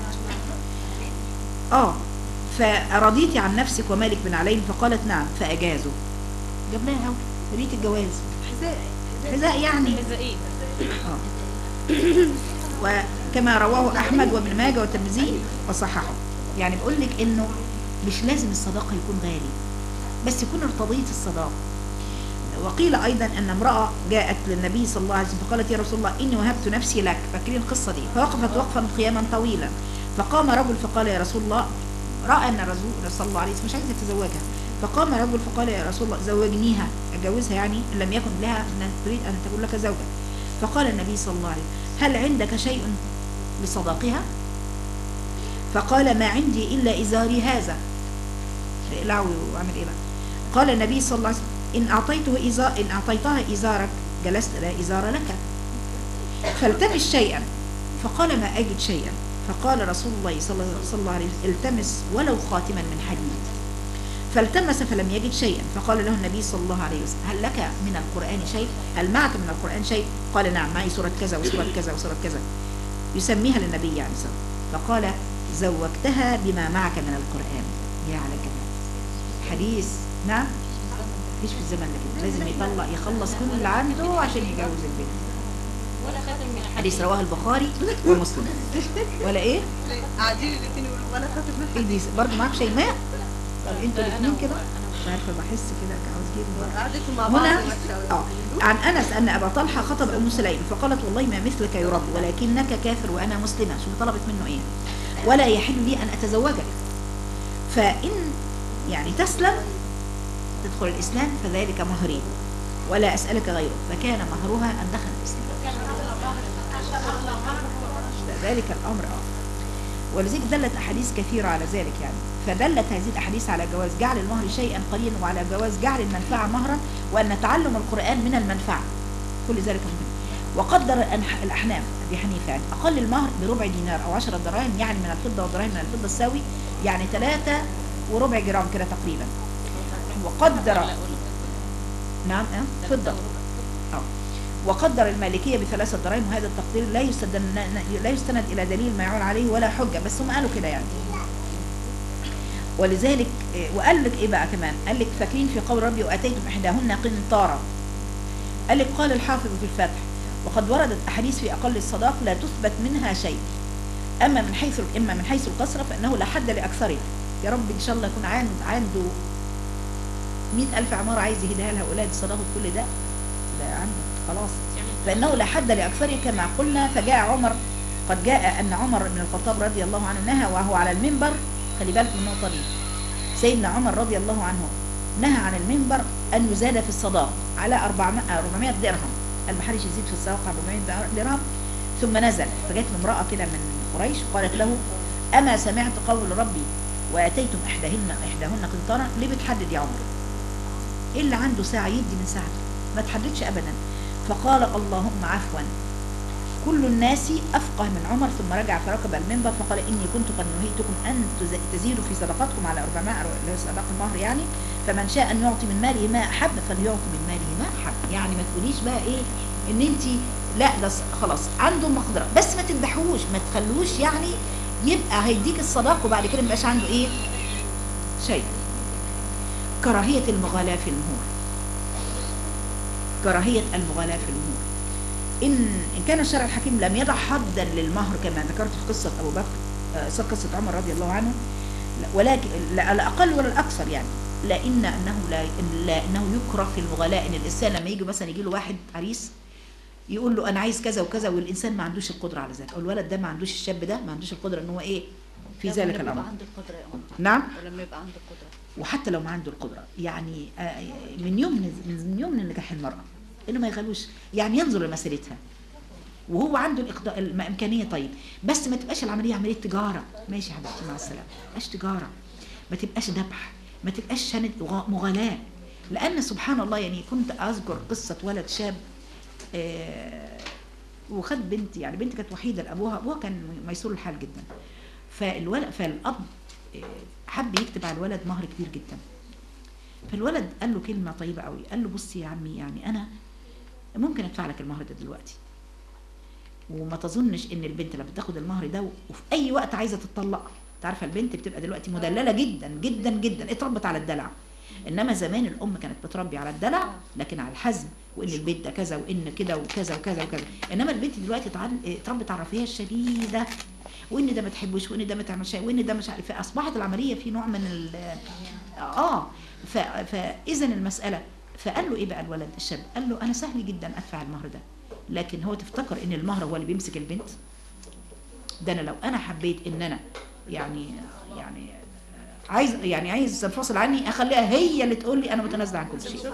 اه فرضيتي عن نفسك ومالك بن علين فقالت نعم فأجازوا جاب لها اهو ريت الجواز حذاء حذاء يعني مزقين آه. وكما رواه احمد وابن ماجه والترمذي وصححه يعني بقول لك انه مش لازم الصداقه يكون غالي بس يكون ارتضيت الصداقه وقيل ايضا ان امراه جاءت للنبي صلى الله عليه وسلم فقالت يا رسول الله اني وهبت نفسي لك فاكرين القصه دي فوقفت وقفا قياما طويلا فقام رجل فقال يا رسول الله راى ان الرسول صلى الله عليه وسلم مش عايز يتزوجها فقام رجل فقال يا رسول الله زوجنيها اتجوزها يعني ان لم يكن لها ان تريد ان تكون لك زوجا فقال النبي صلى الله عليه وسلم هل عندك شيء لصداقها فقال ما عندي الا ازاري هذا اقلعه واعمل ايه بقى قال النبي صلى الله عليه وسلم ان اعطيته إزار ان اعطيتها ازارك جلست لا ازار لك فالتمس شيئا فقال ما اجد شيئا فقال رسول الله صلى صلى الله عليه وسلم التمس ولو خاتما من حديد فالتمس فلم يجد شيئا فقال له النبي صلى الله عليه وسلم هل لك من القرآن شيء هل معك من القرآن شيء قال نعم معي سورة كذا وسورة كذا وسورة كذا يسميها للنبي يعني صلى الله عليه وسلم. فقال زوجتها بما معك من القرآن يا على كده حديث نعم مفيش في الزمن ده كده لازم يطلع يخلص كل اللي عنده عشان يجوز البنت ولا خاتم من حديث رواه البخاري ومسلم ولا ايه قاعدين الاثنين يقولوا ولا خاتم من ايه دي برضه معاك شيماء طب انتوا لا، الاثنين أنا- كده أنا مش عارفه بحس كده عاوز اجيب بقى. قعدتوا مع بعض هنا وحشة اه عن انس ان ابا طلحه خطب ام سليم فقالت والله ما مثلك يرد ولكنك كافر وانا مسلمه شوف طلبت منه ايه ولا يحل لي ان اتزوجك فان يعني تسلم تدخل الاسلام فذلك مهري ولا اسالك غيره فكان مهرها ان دخل الاسلام ذلك الامر اه ولذلك دلت احاديث كثيره على ذلك يعني فدلت هذه الاحاديث على جواز جعل المهر شيئا قليلا وعلى جواز جعل المنفعه مهرا وان تعلم القران من المنفعه كل ذلك مهم وقدر الأنح- الاحناف ابي حنيفه يعني اقل المهر بربع دينار او 10 دراهم يعني من الفضه والدراهم من الفضه تساوي يعني 3 وربع جرام كده تقريبا وقدر نعم اه فضه اه وقدر المالكيه بثلاثه دراهم وهذا التقدير لا يستند لا يستند الى دليل ما يعول عليه ولا حجه بس هم قالوا كده يعني ولذلك إيه، وقال لك ايه بقى كمان قال لك فاكرين في قول ربي واتيتم احداهن قنطارا قال لك قال الحافظ في الفتح وقد وردت احاديث في اقل الصداق لا تثبت منها شيء اما من حيث اما من حيث الكثره فانه لا حد لاكثره يا رب ان شاء الله يكون عند عنده مئة ألف عمارة عايز يهديها لها أولاد صداقة كل ده ده عنده خلاص فإنه لا حد لأكثره كما قلنا فجاء عمر قد جاء أن عمر بن الخطاب رضي الله عنه نهى وهو على المنبر خلي بالك من النقطة دي سيدنا عمر رضي الله عنه نهى عن المنبر أن يزاد في الصداق على 400 400 درهم المحرش يزيد في الصداق على 400 درهم ثم نزل فجت له امرأة كده من قريش وقالت له أما سمعت قول ربي وآتيتم إحداهن إحداهن قنطارا ليه بتحدد يا عمر اللي عنده ساعة يدي من ساعته ما تحددش أبدا فقال اللهم عفوا كل الناس أفقه من عمر ثم رجع فركب المنبر فقال إني كنت قد نهيتكم أن تز- تزيدوا في صدقاتكم على 400 اللي هو صداق المهر يعني فمن شاء أن يعطي من ماله ما أحب فليعطي من ماله ما أحب يعني ما تقوليش بقى إيه إن أنت لا ده ص- خلاص عنده مقدرة بس ما تذبحوش ما تخلوش يعني يبقى هيديك الصداق وبعد كده ما يبقاش عنده إيه شيء كراهية المغالاة في المهور كراهية المغالاة في المهور إن إن كان الشرع الحكيم لم يضع حدا للمهر كما ذكرت في قصة أبو بكر آه، قصة عمر رضي الله عنه لا- ولكن لا لا أقل ولا الأكثر يعني لأن أنه لا لا أنه يكره في المغالاة إن الإنسان لما يجي مثلا يجي له واحد عريس يقول له أنا عايز كذا وكذا والإنسان ما عندوش القدرة على ذلك أو الولد ده ما عندوش الشاب ده ما عندوش القدرة إن هو إيه في لما ذلك يبقى الأمر عنده القدرة يا أم نعم ولما يبقى عنده القدرة وحتى لو ما عنده القدرة يعني آه، من يوم من يوم من نجاح المرأة انه ما يغلوش يعني ينظر لمسيرتها وهو عنده الإقداء الإمكانية طيب بس ما تبقاش العملية عملية تجارة ماشي يا حبيبتي مع السلامة ما تبقاش تجارة ما تبقاش ذبح ما تبقاش شنة غ- مغالاة لأن سبحان الله يعني كنت أذكر قصة ولد شاب آه، وخد بنت يعني بنت كانت وحيدة لأبوها أبوها كان ميسور الحال جدا فالولد فالأب آه، حب يكتب على الولد مهر كبير جدا فالولد قال له كلمة طيبة قوي قال له بصي يا عمي يعني أنا ممكن أدفع لك المهر ده دلوقتي وما تظنش ان البنت لما بتاخد المهر ده وفي اي وقت عايزه تطلق تعرف البنت بتبقى دلوقتي مدلله جدا جدا جدا اتربت على الدلع انما زمان الام كانت بتربي على الدلع لكن على الحزم وان البيت ده كذا وان كده وكذا وكذا وكذا انما البنت دلوقتي اتعل- اتربت على الرفاهيه الشديده وان ده ما تحبوش وان ده ما تعملش وان ده مش عارف فاصبحت العمليه في نوع من ال اه ف- فاذا المساله فقال له ايه بقى الولد الشاب قال له انا سهل جدا ادفع المهر ده لكن هو تفتكر ان المهر هو اللي بيمسك البنت ده انا لو انا حبيت ان انا يعني يعني عايز يعني عايز تنفصل عني اخليها هي اللي تقول لي انا متنازله عن كل شيء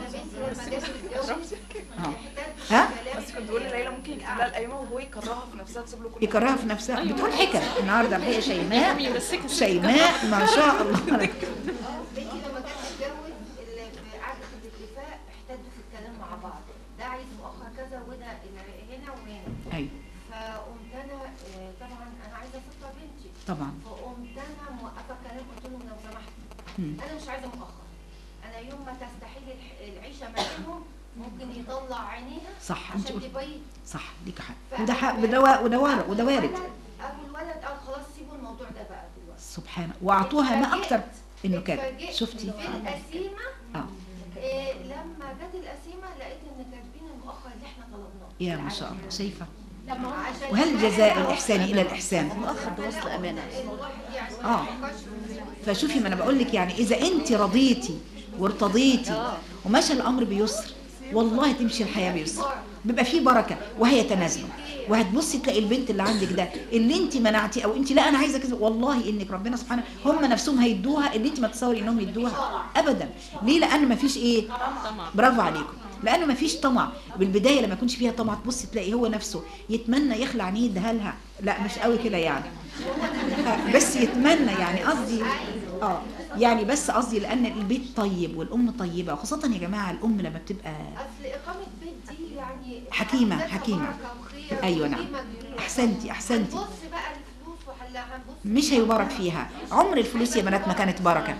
اه ها بس كنت بقول لليلى ممكن يكتب لها القايمه وهو يكرهها في نفسها تسيب له كل يكرهها في نفسها بتقول حكم النهارده الحقيقه شيماء شيماء ما شاء الله بنتي لما كانت تتجوز اللي في قعدة الاتفاق احتدوا في الكلام مع بعض ده عايز مؤخر كذا وده اللي هنا وهنا ايوه فقمت انا آه، طبعا انا عايزه افطر بنتي طبعا فقمت انا موقفه كلام قلت لهم لو سمحت مم. انا مش عايزه مؤخر انا يوم ما تستحيل الح- العيشه ما بينهم ممكن يطلع عينيها صح انت عشان قلت تبيت صح ليك حق وده حق وده وا- وده وارد وده وارد ابو الولد قال خلاص سيبوا الموضوع ده بقى دلوقتي سبحان واعطوها ما اكتر انه كان اتفاجئت شفتي في القسيمه اه إيه لما جت القسيمه لقيت ان كاتبين المؤخر اللي احنا طلبناه يا ما شاء الله شايفه عشان وهل جزاء الاحسان الا الاحسان المؤخر ده وصل أمانة الواحد يعني اه فشوفي ما انا بقول لك يعني اذا انت رضيتي وارتضيتي ومشى الامر بيسر والله تمشي الحياه بيسر بيبقى فيه بركه وهيتنازلوا وهتبصي تلاقي البنت اللي عندك ده اللي انت منعتي او انت لا انا عايزه كذا والله انك ربنا سبحانه هم نفسهم هيدوها اللي انت ما تصوري انهم يدوها ابدا ليه لان ما فيش ايه برافو عليكم لانه ما فيش طمع بالبدايه لما يكونش فيها طمع تبصي تلاقي هو نفسه يتمنى يخلع عينيه يديها لها لا مش قوي كده يعني بس يتمنى يعني قصدي اه يعني بس قصدي لان البيت طيب والام طيبه وخاصه يا جماعه الام لما بتبقى اصل اقامه بيت دي يعني حكيمة، ذاتها حكيمة. بركة وخير أيوة نعم. وقيمة كبيرة. احسنتي احسنتي هنبص بقى الفلوس ولا هنبص مش هيبارك فيها عمر الفلوس يا بنات ما كانت بركه عمر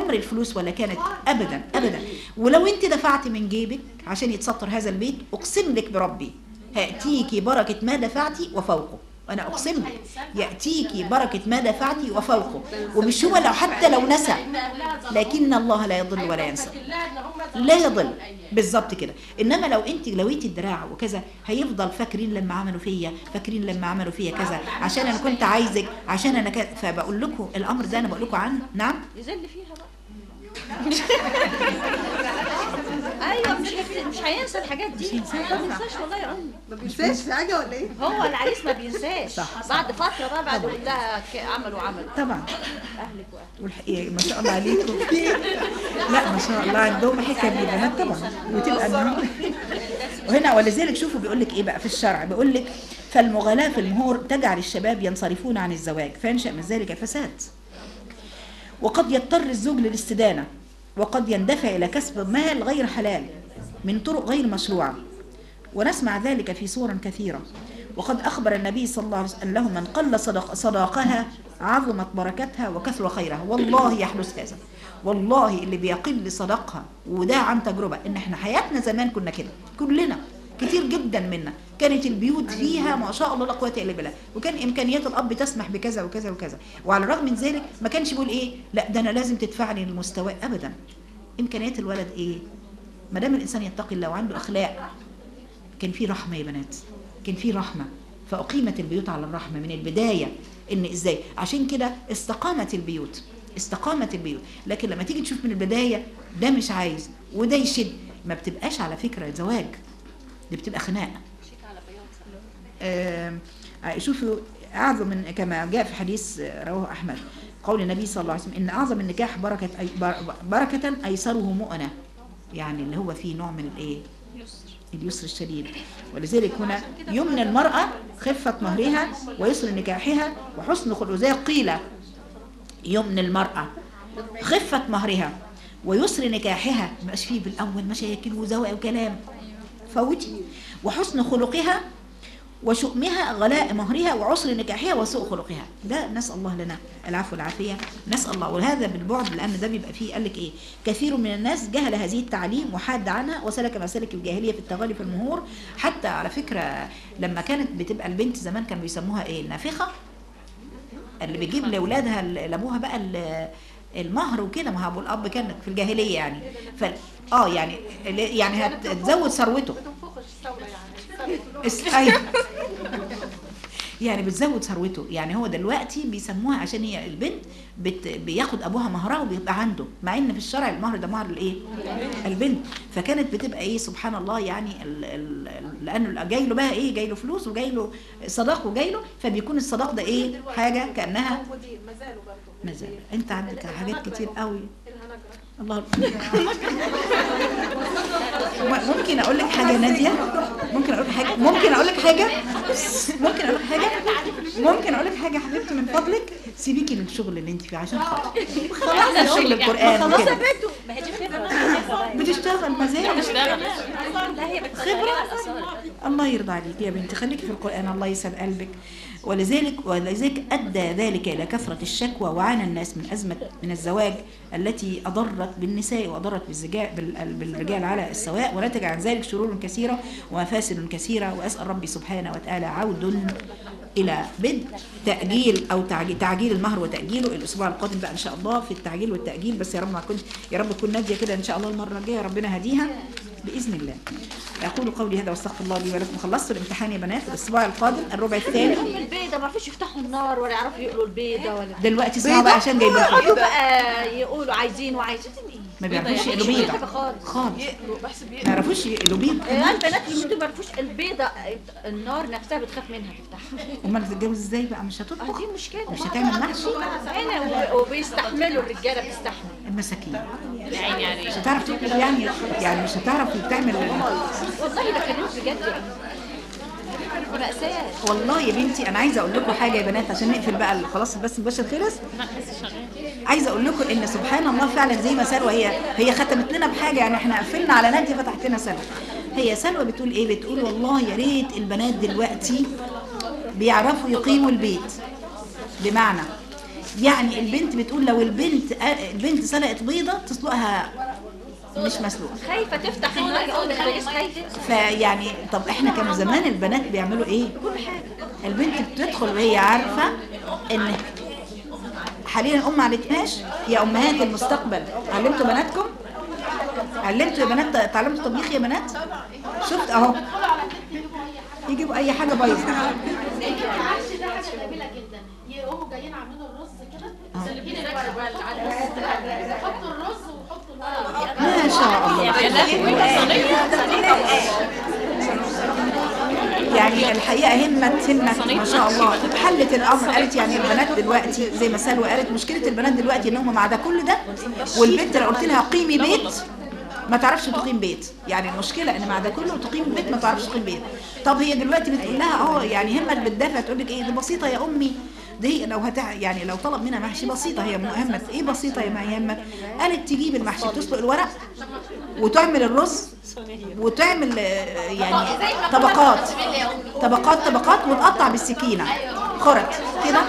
امر الفلوس ولا كانت ابدا ابدا ولو انت دفعت من جيبك عشان يتسطر هذا البيت اقسم لك بربي هاتيكي بركه ما دفعتي وفوقه انا اقسم لك ياتيكي بركه ما دفعتي وفوقه ومش هو لو حتى لو نسى لكن الله لا يضل ولا ينسى لا يضل بالظبط كده انما لو انت لويتي الدراع وكذا هيفضل فاكرين لما عملوا فيا فاكرين لما عملوا فيا كذا عشان انا كنت عايزك عشان انا كذا فبقول لكم الامر ده انا بقول لكم عنه نعم يذل فيها بقى ايوه مش هت- مش هينسى الحاجات دي ما بينساش والله يا امي ما بينساش في حاجه ولا ايه؟ هو العريس ما بينساش صح. بعد فتره بقى بعد يقول لها ك- عملوا عملوا طبعا اهلك واهلك والحقيقه ما شاء الله عليكم لا ما شاء الله عندهم حكم البنات طبعا وتبقى إنه- وهنا ولذلك شوفوا بيقول لك ايه بقى في الشرع بيقول لك فالمغالاة في المهور تجعل الشباب ينصرفون عن الزواج فينشأ من ذلك فساد وقد يضطر الزوج للاستدانة وقد يندفع إلى كسب مال غير حلال من طرق غير مشروعة ونسمع ذلك في صور كثيرة وقد أخبر النبي صلى الله عليه وسلم له من قل صدق صداقها عظمت بركتها وكثر خيرها والله يحدث هذا والله اللي بيقل صداقها وده عن تجربة ان احنا حياتنا زمان كنا كده كلنا كتير جدا منا كانت البيوت فيها ما شاء الله لا قوه الا بالله وكان امكانيات الاب تسمح بكذا وكذا وكذا وعلى الرغم من ذلك ما كانش بيقول ايه لا ده انا لازم تدفعني للمستوى ابدا امكانيات الولد ايه ما دام الانسان يتقي الله وعنده اخلاق كان في رحمه يا بنات كان في رحمه فاقيمت البيوت على الرحمه من البدايه ان ازاي عشان كده استقامت البيوت استقامت البيوت لكن لما تيجي تشوف من البدايه ده مش عايز وده يشد ما بتبقاش على فكره زواج دي بتبقى خناقه آم، آه، شوفوا اعظم من كما جاء في حديث آه، رواه احمد قول النبي صلى الله عليه وسلم ان اعظم النكاح بركه أي بر- بركه ايسره مؤنه يعني اللي هو فيه نوع من الايه اليسر الشديد ولذلك هنا يمنى المرأة خفة مهرها ويسر نكاحها وحسن خلق زي قيل يمنى المرأة خفة مهرها ويسر نكاحها مبقاش فيه بالأول مشاكل وزواق وكلام فوتي وحسن خلقها وشؤمها غلاء مهرها وعسر نكاحها وسوء خلقها ده نسأل الله لنا العفو والعافية نسأل الله وهذا بالبعد لأن ده بيبقى فيه قال لك إيه كثير من الناس جهل هذه التعليم وحاد عنها وسلك مسالك الجاهلية في التغالي في المهور حتى على فكرة لما كانت بتبقى البنت زمان كانوا بيسموها إيه النافخة اللي بيجيب لاولادها لابوها بقى ال- المهر وكده ما هو ابو الاب كان في الجاهليه يعني ف اه يعني يعني هتزود ثروته بتنفخش الثوره يعني اس- أيوة. يعني بتزود ثروته يعني هو دلوقتي بيسموها عشان هي البنت بت بياخد ابوها مهرها وبيبقى عنده مع ان في الشرع المهر ده مهر الايه البنت فكانت بتبقى ايه سبحان الله يعني ال ال ال- لانه جاي له بقى ايه جاي له فلوس وجاي له صداق وجاي له فبيكون الصداق ده ايه حاجه كانها موجودين ما زالوا برضه ما زال انت عندك حاجات كتير قوي الهنجرة الله ممكن اقول لك حاجه ناديه ممكن اقول لك حاجه ممكن اقول لك حاجه ممكن اقول لك حاجه ممكن اقول لك حاجه حبيبتي من فضلك سيبيكي من الشغل اللي انت فيه عشان خاطر خلاص شغل القران خلاص وكده. يا بنتو ما هي دي خبره خبرة. بتشتغل ما زال بتشتغل لا هي خبره الله يرضى عليك يا بنتي خليكي في القرآن الله يسعد قلبك ولذلك ولذلك أدى ذلك إلى كثرة الشكوى وعانى الناس من أزمة من الزواج التي أضرت بالنساء وأضرت بالزجا- بال- بالرجال على السواء ونتج عن ذلك شرور كثيرة ومفاسد كثيرة وأسأل ربي سبحانه وتعالى عود إلى بدء تأجيل أو تعجيل, تعجيل المهر وتأجيله الأسبوع القادم بقى إن شاء الله في التعجيل والتأجيل بس يا رب ما كنت يا رب تكون نادية كده إن شاء الله المرة الجاية ربنا هديها بإذن الله أقول قولي هذا واستغفر الله لي ولكم خلصت الامتحان يا بنات الأسبوع القادم الربع الثاني البيضه ما فيش يفتحوا النار ولا يعرفوا يقلوا البيضه ولا دلوقتي اسمعوا بقى عشان جايبين لكم يقعدوا بقى يقولوا عايزين وعايزين ايه ما بيعرفوش يقلوا مش بيضة حاجه خالص خالص ما يعرفوش يقلوا بيضة آه، البنات اللي ما بيعرفوش البيضه النار نفسها بتخاف منها تفتحها امال تتجوز ازاي بقى مش آه، هتطبخ دي مشكله مش هتعمل محشي هنا و- وبيستحملوا الرجاله بتستحمل المساكين يعني يعني مش هتعرف تطبخ يعني يعني مش هتعرف تعمل والله بكلمك بجد يعني دي مأساة والله يا بنتي انا عايزه اقول لكم حاجه يا بنات عشان نقفل بقى خلاص البث المباشر خلص عايزه اقول لكم ان سبحان الله فعلا زي ما سلوى هي هي ختمت لنا بحاجه يعني احنا قفلنا على ناديه فتحت لنا سلوى هي سلوى بتقول ايه بتقول والله يا ريت البنات دلوقتي بيعرفوا يقيموا البيت بمعنى يعني البنت بتقول لو البنت البنت سلقت بيضه تسلقها مش مسلوقه خايفه تفتح النار او تخليش خايفه فيعني طب احنا كانوا زمان البنات بيعملوا ايه البنت بتدخل وهي عارفه ان حاليا الام ما علمتناش يا امهات المستقبل علمتوا بناتكم علمتوا يا بنات اتعلمتوا طبيخ يا بنات شفت اهو يجيبوا اي حاجه بايظه العكس ده حاجه جميله جدا يقوموا جايين عاملين الرز كده سالبين حطوا الرز وحطوا الورق ما شاء الله يعني الحقيقه همت همت ما شاء الله حلت الامر قالت يعني البنات دلوقتي زي ما سلوى قالت مشكله البنات دلوقتي ان هم مع ده كل ده والبنت لو قلت لها قيمي بيت ما تعرفش تقيم بيت يعني المشكله ان مع ده كله تقيم بيت ما تعرفش تقيم بيت طب هي دلوقتي بتقول لها اه يعني همت بتدافع تقول لك ايه دي بسيطه يا امي دي لو هتع يعني لو طلب منها محشي بسيطه هي همت ايه بسيطه يا ما همت قالت تجيب المحشي تسلق الورق وتعمل الرز وتعمل آه، يعني طبقات طبقات طبقات وتقطع بالسكينه خرط كده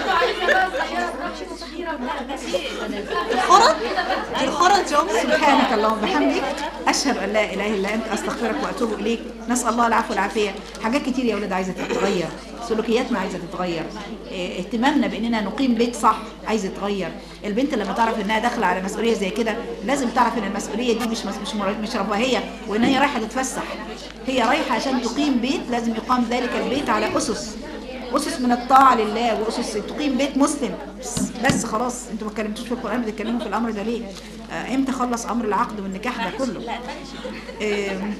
الخرط الخرط يا أمي سبحانك اللهم وبحمدك اشهد ان لا اله الا انت استغفرك واتوب اليك نسال الله العفو والعافيه حاجات كتير يا ولاد عايزه تتغير سلوكياتنا عايزه تتغير إيه، اهتمامنا باننا نقيم بيت صح عايزه تتغير البنت لما تعرف انها داخله على مسؤوليه زي كده لازم تعرف ان المسؤوليه دي مش مس- مش مر- مش رفاهيه وان هي رايحه تتفسح هي رايحه عشان تقيم بيت لازم يقام ذلك البيت على اسس اسس من الطاعه لله واسس تقيم بيت مسلم بس, بس خلاص انتوا ما اتكلمتوش في القران بتتكلموا في الامر ده ليه آه امتى خلص امر العقد والنكاح ده كله آم،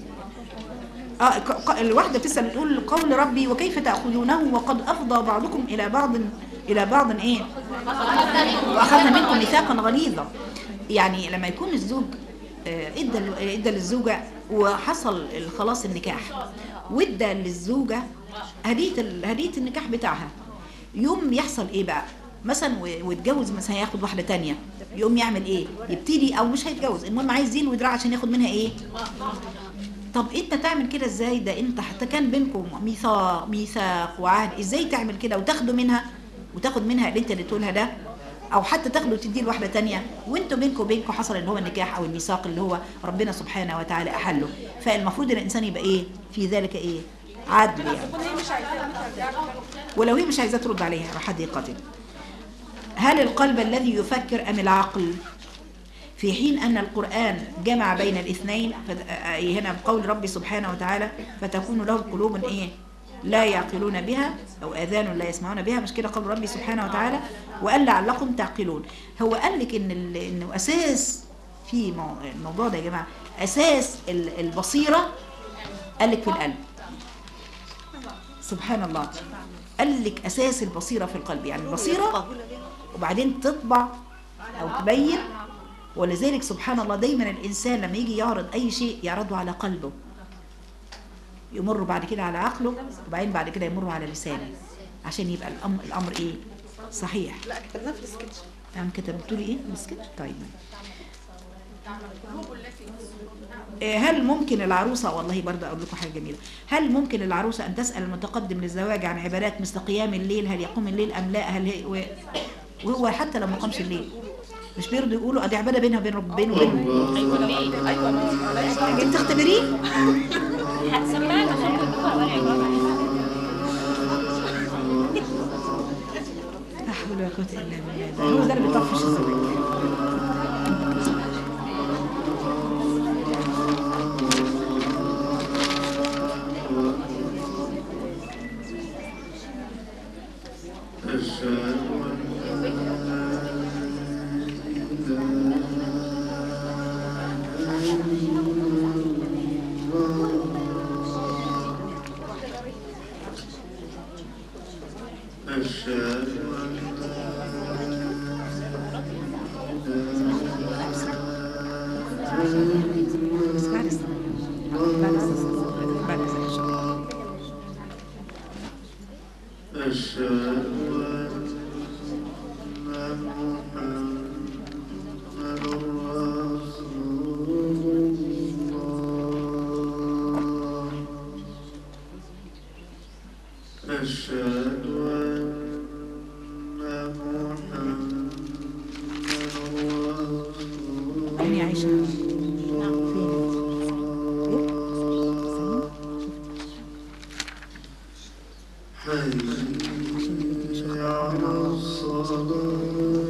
اه ق- ق- الواحده بتسال بتقول قول ربي وكيف تاخذونه وقد افضى بعضكم الى بعض الى بعض ايه واخذنا منكم ميثاقا غليظا يعني لما يكون الزوج آه، ادى ال- ادى للزوجه وحصل خلاص النكاح وادى للزوجه هديه ال- هديه النكاح بتاعها يوم يحصل ايه بقى مثلا و- ويتجوز مثلا هياخد واحده تانية يقوم يعمل ايه يبتدي او مش هيتجوز المهم عايز يلوي دراع عشان ياخد منها ايه طب انت تعمل كده ازاي ده انت حتى كان بينكم ميثاق ميثاق وعهد ازاي تعمل كده وتاخده منها وتاخد منها اللي انت اللي تقولها ده او حتى تاخده وتديه لواحده تانية وانتوا بينكم وبينكم حصل اللي هو النكاح او الميثاق اللي هو ربنا سبحانه وتعالى احله فالمفروض ان الانسان يبقى ايه في ذلك ايه عدل يعني ولو هي مش عايزاه ترد عليها حديقة هل القلب الذي يفكر ام العقل في حين أن القرآن جمع بين الاثنين فد- أي هنا بقول ربي سبحانه وتعالى فتكون لهم قلوب إيه لا يعقلون بها أو آذان لا يسمعون بها مش كده قول ربي سبحانه وتعالى وقال لعلكم تعقلون هو قال لك إن ال- إنه أساس في مو- الموضوع ده يا جماعة أساس ال- البصيرة قال لك في القلب سبحان الله قال لك أساس البصيرة في القلب يعني البصيرة وبعدين تطبع أو تبين ولذلك سبحان الله دايما الإنسان لما يجي يعرض أي شيء يعرضه على قلبه يمر بعد كده على عقله وبعدين بعد كده يمر على لسانه عشان يبقى الأمر, الأمر إيه صحيح لا كتبناه في السكتش نعم كده بتقولي إيه مسكت طيب إيه، هل ممكن العروسة والله برضه أقول لكم حاجة جميلة هل ممكن العروسة أن تسأل المتقدم للزواج عن عبادات مثل قيام الليل هل يقوم الليل أم لا هل هي و- وهو حتى لو ما قامش الليل مش بيرضوا يقولوا دي عبادة بينها وبين رب بينه وبينه ايوه ليه انت تختبريه سمعنا لا حول ولا قوة إلا بالله ده هو ده اللي بيطفش الزواج أشهد أن أشهد أن بس بعد الصلاة بعد الصلاة بعد الصلاة إن شاء الله أشهد أن محمد رسول الله أشهد أن محمد فين يا عيشة فين ايه سليم عشان يا بنتي مش واخدة بالنا على الله.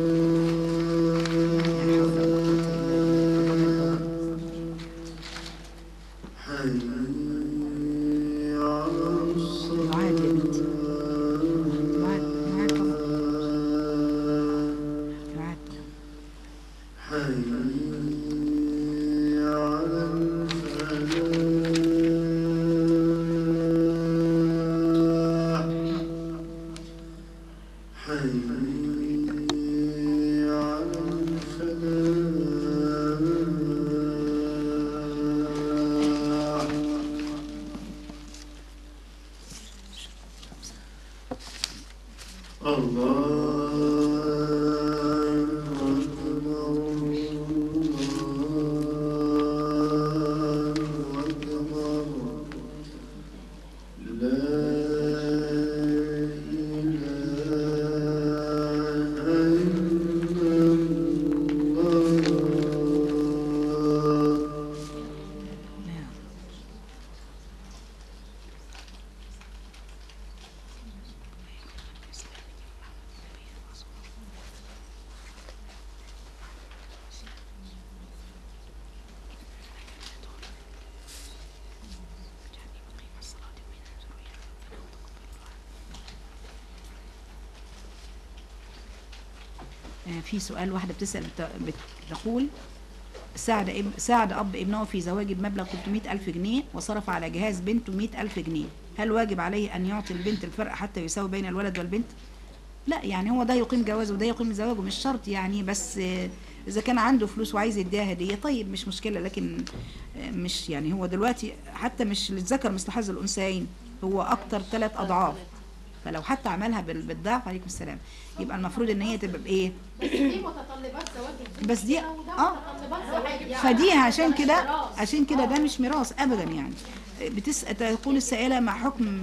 لا حول ولا قوة إلا بالله. معاد يا بنتي معاد معاد طبعا معاد طبعا آه، في سؤال واحدة بتسأل بت- بتقول ساعد اب ساعد أب ابنه في زواجه بمبلغ 300 ألف جنيه وصرف على جهاز بنته 100 ألف جنيه هل واجب عليه أن يعطي البنت الفرق حتى يساوي بين الولد والبنت؟ لا يعني هو ده يقيم جوازه وده يقيم زواجه مش شرط يعني بس آه، إذا كان عنده فلوس وعايز يديها هدية طيب مش مشكلة لكن آه، مش يعني هو دلوقتي حتى مش للذكر مثل حظ الأنثيين هو أكتر ثلاث أضعاف فلو حتى عملها بال- بالضعف عليكم السلام يبقى المفروض ان هي تبقى بايه بس دي متطلبات زواج البنت بس دي وده اه متطلبات زواج يعني فدي عشان كده ميراث. عشان كده ده مش ميراث ابدا يعني بتسأل تقول السائله مع حكم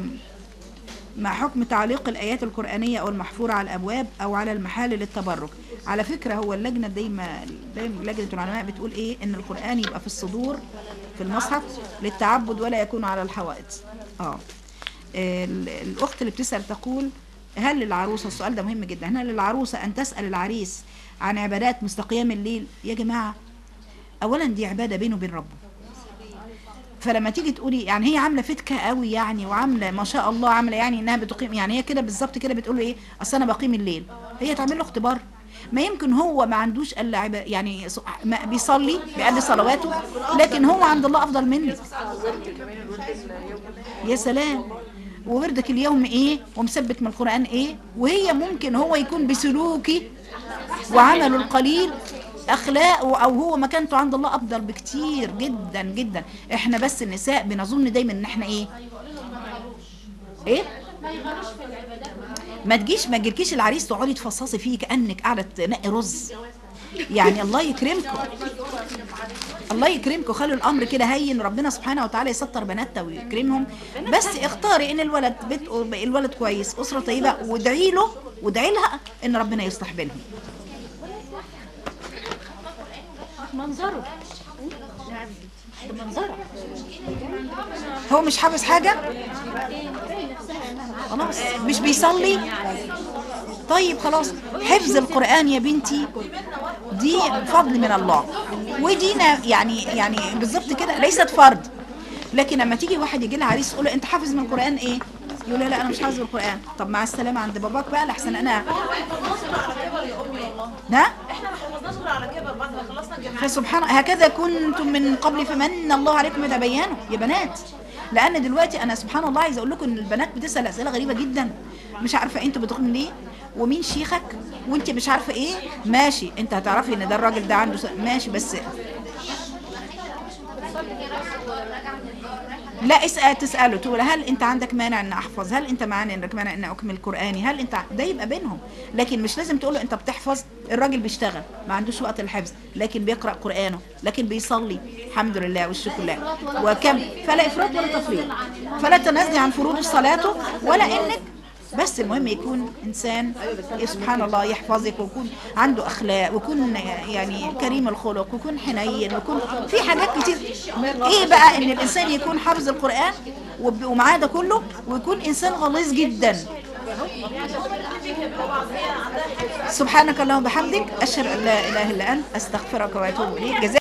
مع حكم تعليق الايات القرانيه او المحفوره على الابواب او على المحال للتبرك على فكره هو اللجنه دايما دايما لجنه العلماء بتقول ايه ان القران يبقى في الصدور في المصحف للتعبد ولا يكون على الحوائط اه ال- الاخت اللي بتسال تقول هل للعروسه السؤال ده مهم جدا هل للعروسه ان تسال العريس عن عبادات مثل قيام الليل يا جماعه اولا دي عباده بينه وبين ربه فلما تيجي تقولي يعني هي عامله فتكه قوي يعني وعامله ما شاء الله عامله يعني انها بتقيم يعني هي كده بالظبط كده بتقول له ايه اصل انا بقيم الليل هي تعمل له اختبار ما يمكن هو ما عندوش الا عبا يعني ص- ما بيصلي بيأدي صلواته لكن هو عند الله افضل مني يا سلام ووردك اليوم ايه ومثبت من القرآن ايه وهي ممكن هو يكون بسلوكي وعمله القليل اخلاقه او هو مكانته عند الله افضل بكتير جدا جدا احنا بس النساء بنظن دايما ان احنا ايه ايه ما تجيش ما تجيلكيش العريس تقعدي تفصصي فيه كانك قاعده تنقي رز يعني الله يكرمكم الله يكرمكم خلوا الامر كده هين ربنا سبحانه وتعالى يستر بناتنا ويكرمهم بس اختاري ان الولد بيت الولد كويس اسره طيبه وادعي له وادعي لها ان ربنا يصلح بينهم منظره منظره هو مش حافظ حاجه خلاص مش بيصلي طيب خلاص حفظ القرآن يا بنتي دي فضل من الله ودينا يعني يعني بالظبط كده ليست فرض لكن لما تيجي واحد يجي لها عريس يقول له انت حافظ من القرآن ايه يقول لا لا انا مش حافظ من القرآن طب مع السلامة عند باباك بقى لحسن انا ها فسبحان هكذا كنتم من قبل فمن الله عليكم يتبينوا يا بنات لان دلوقتي انا سبحان الله عايزه اقول لكم ان البنات بتسال اسئله غريبه جدا مش عارفه انتوا بتقوموا ليه ومين شيخك وانت مش عارفه ايه ماشي انت هتعرفي ان ده الراجل ده عنده س... ماشي بس لا اسال تساله تقول هل انت عندك مانع ان احفظ هل انت مانع انك مانع ان اكمل قراني هل انت ده يبقى بينهم لكن مش لازم تقول له انت بتحفظ الراجل بيشتغل ما عندوش وقت الحفظ لكن بيقرا قرانه لكن بيصلي الحمد لله والشكر لله وكم فلا افراط ولا تفريط فلا تنازلي عن فروض صلاته ولا انك بس المهم يكون انسان سبحان الله يحفظك ويكون عنده اخلاق ويكون يعني كريم الخلق ويكون حنين ويكون في حاجات كتير ايه بقى ان الانسان يكون حافظ القران وب- ومعاه ده كله ويكون انسان غليظ جدا سبحانك اللهم وبحمدك اشهد ان لا اله الا انت استغفرك واتوب اليك جزاك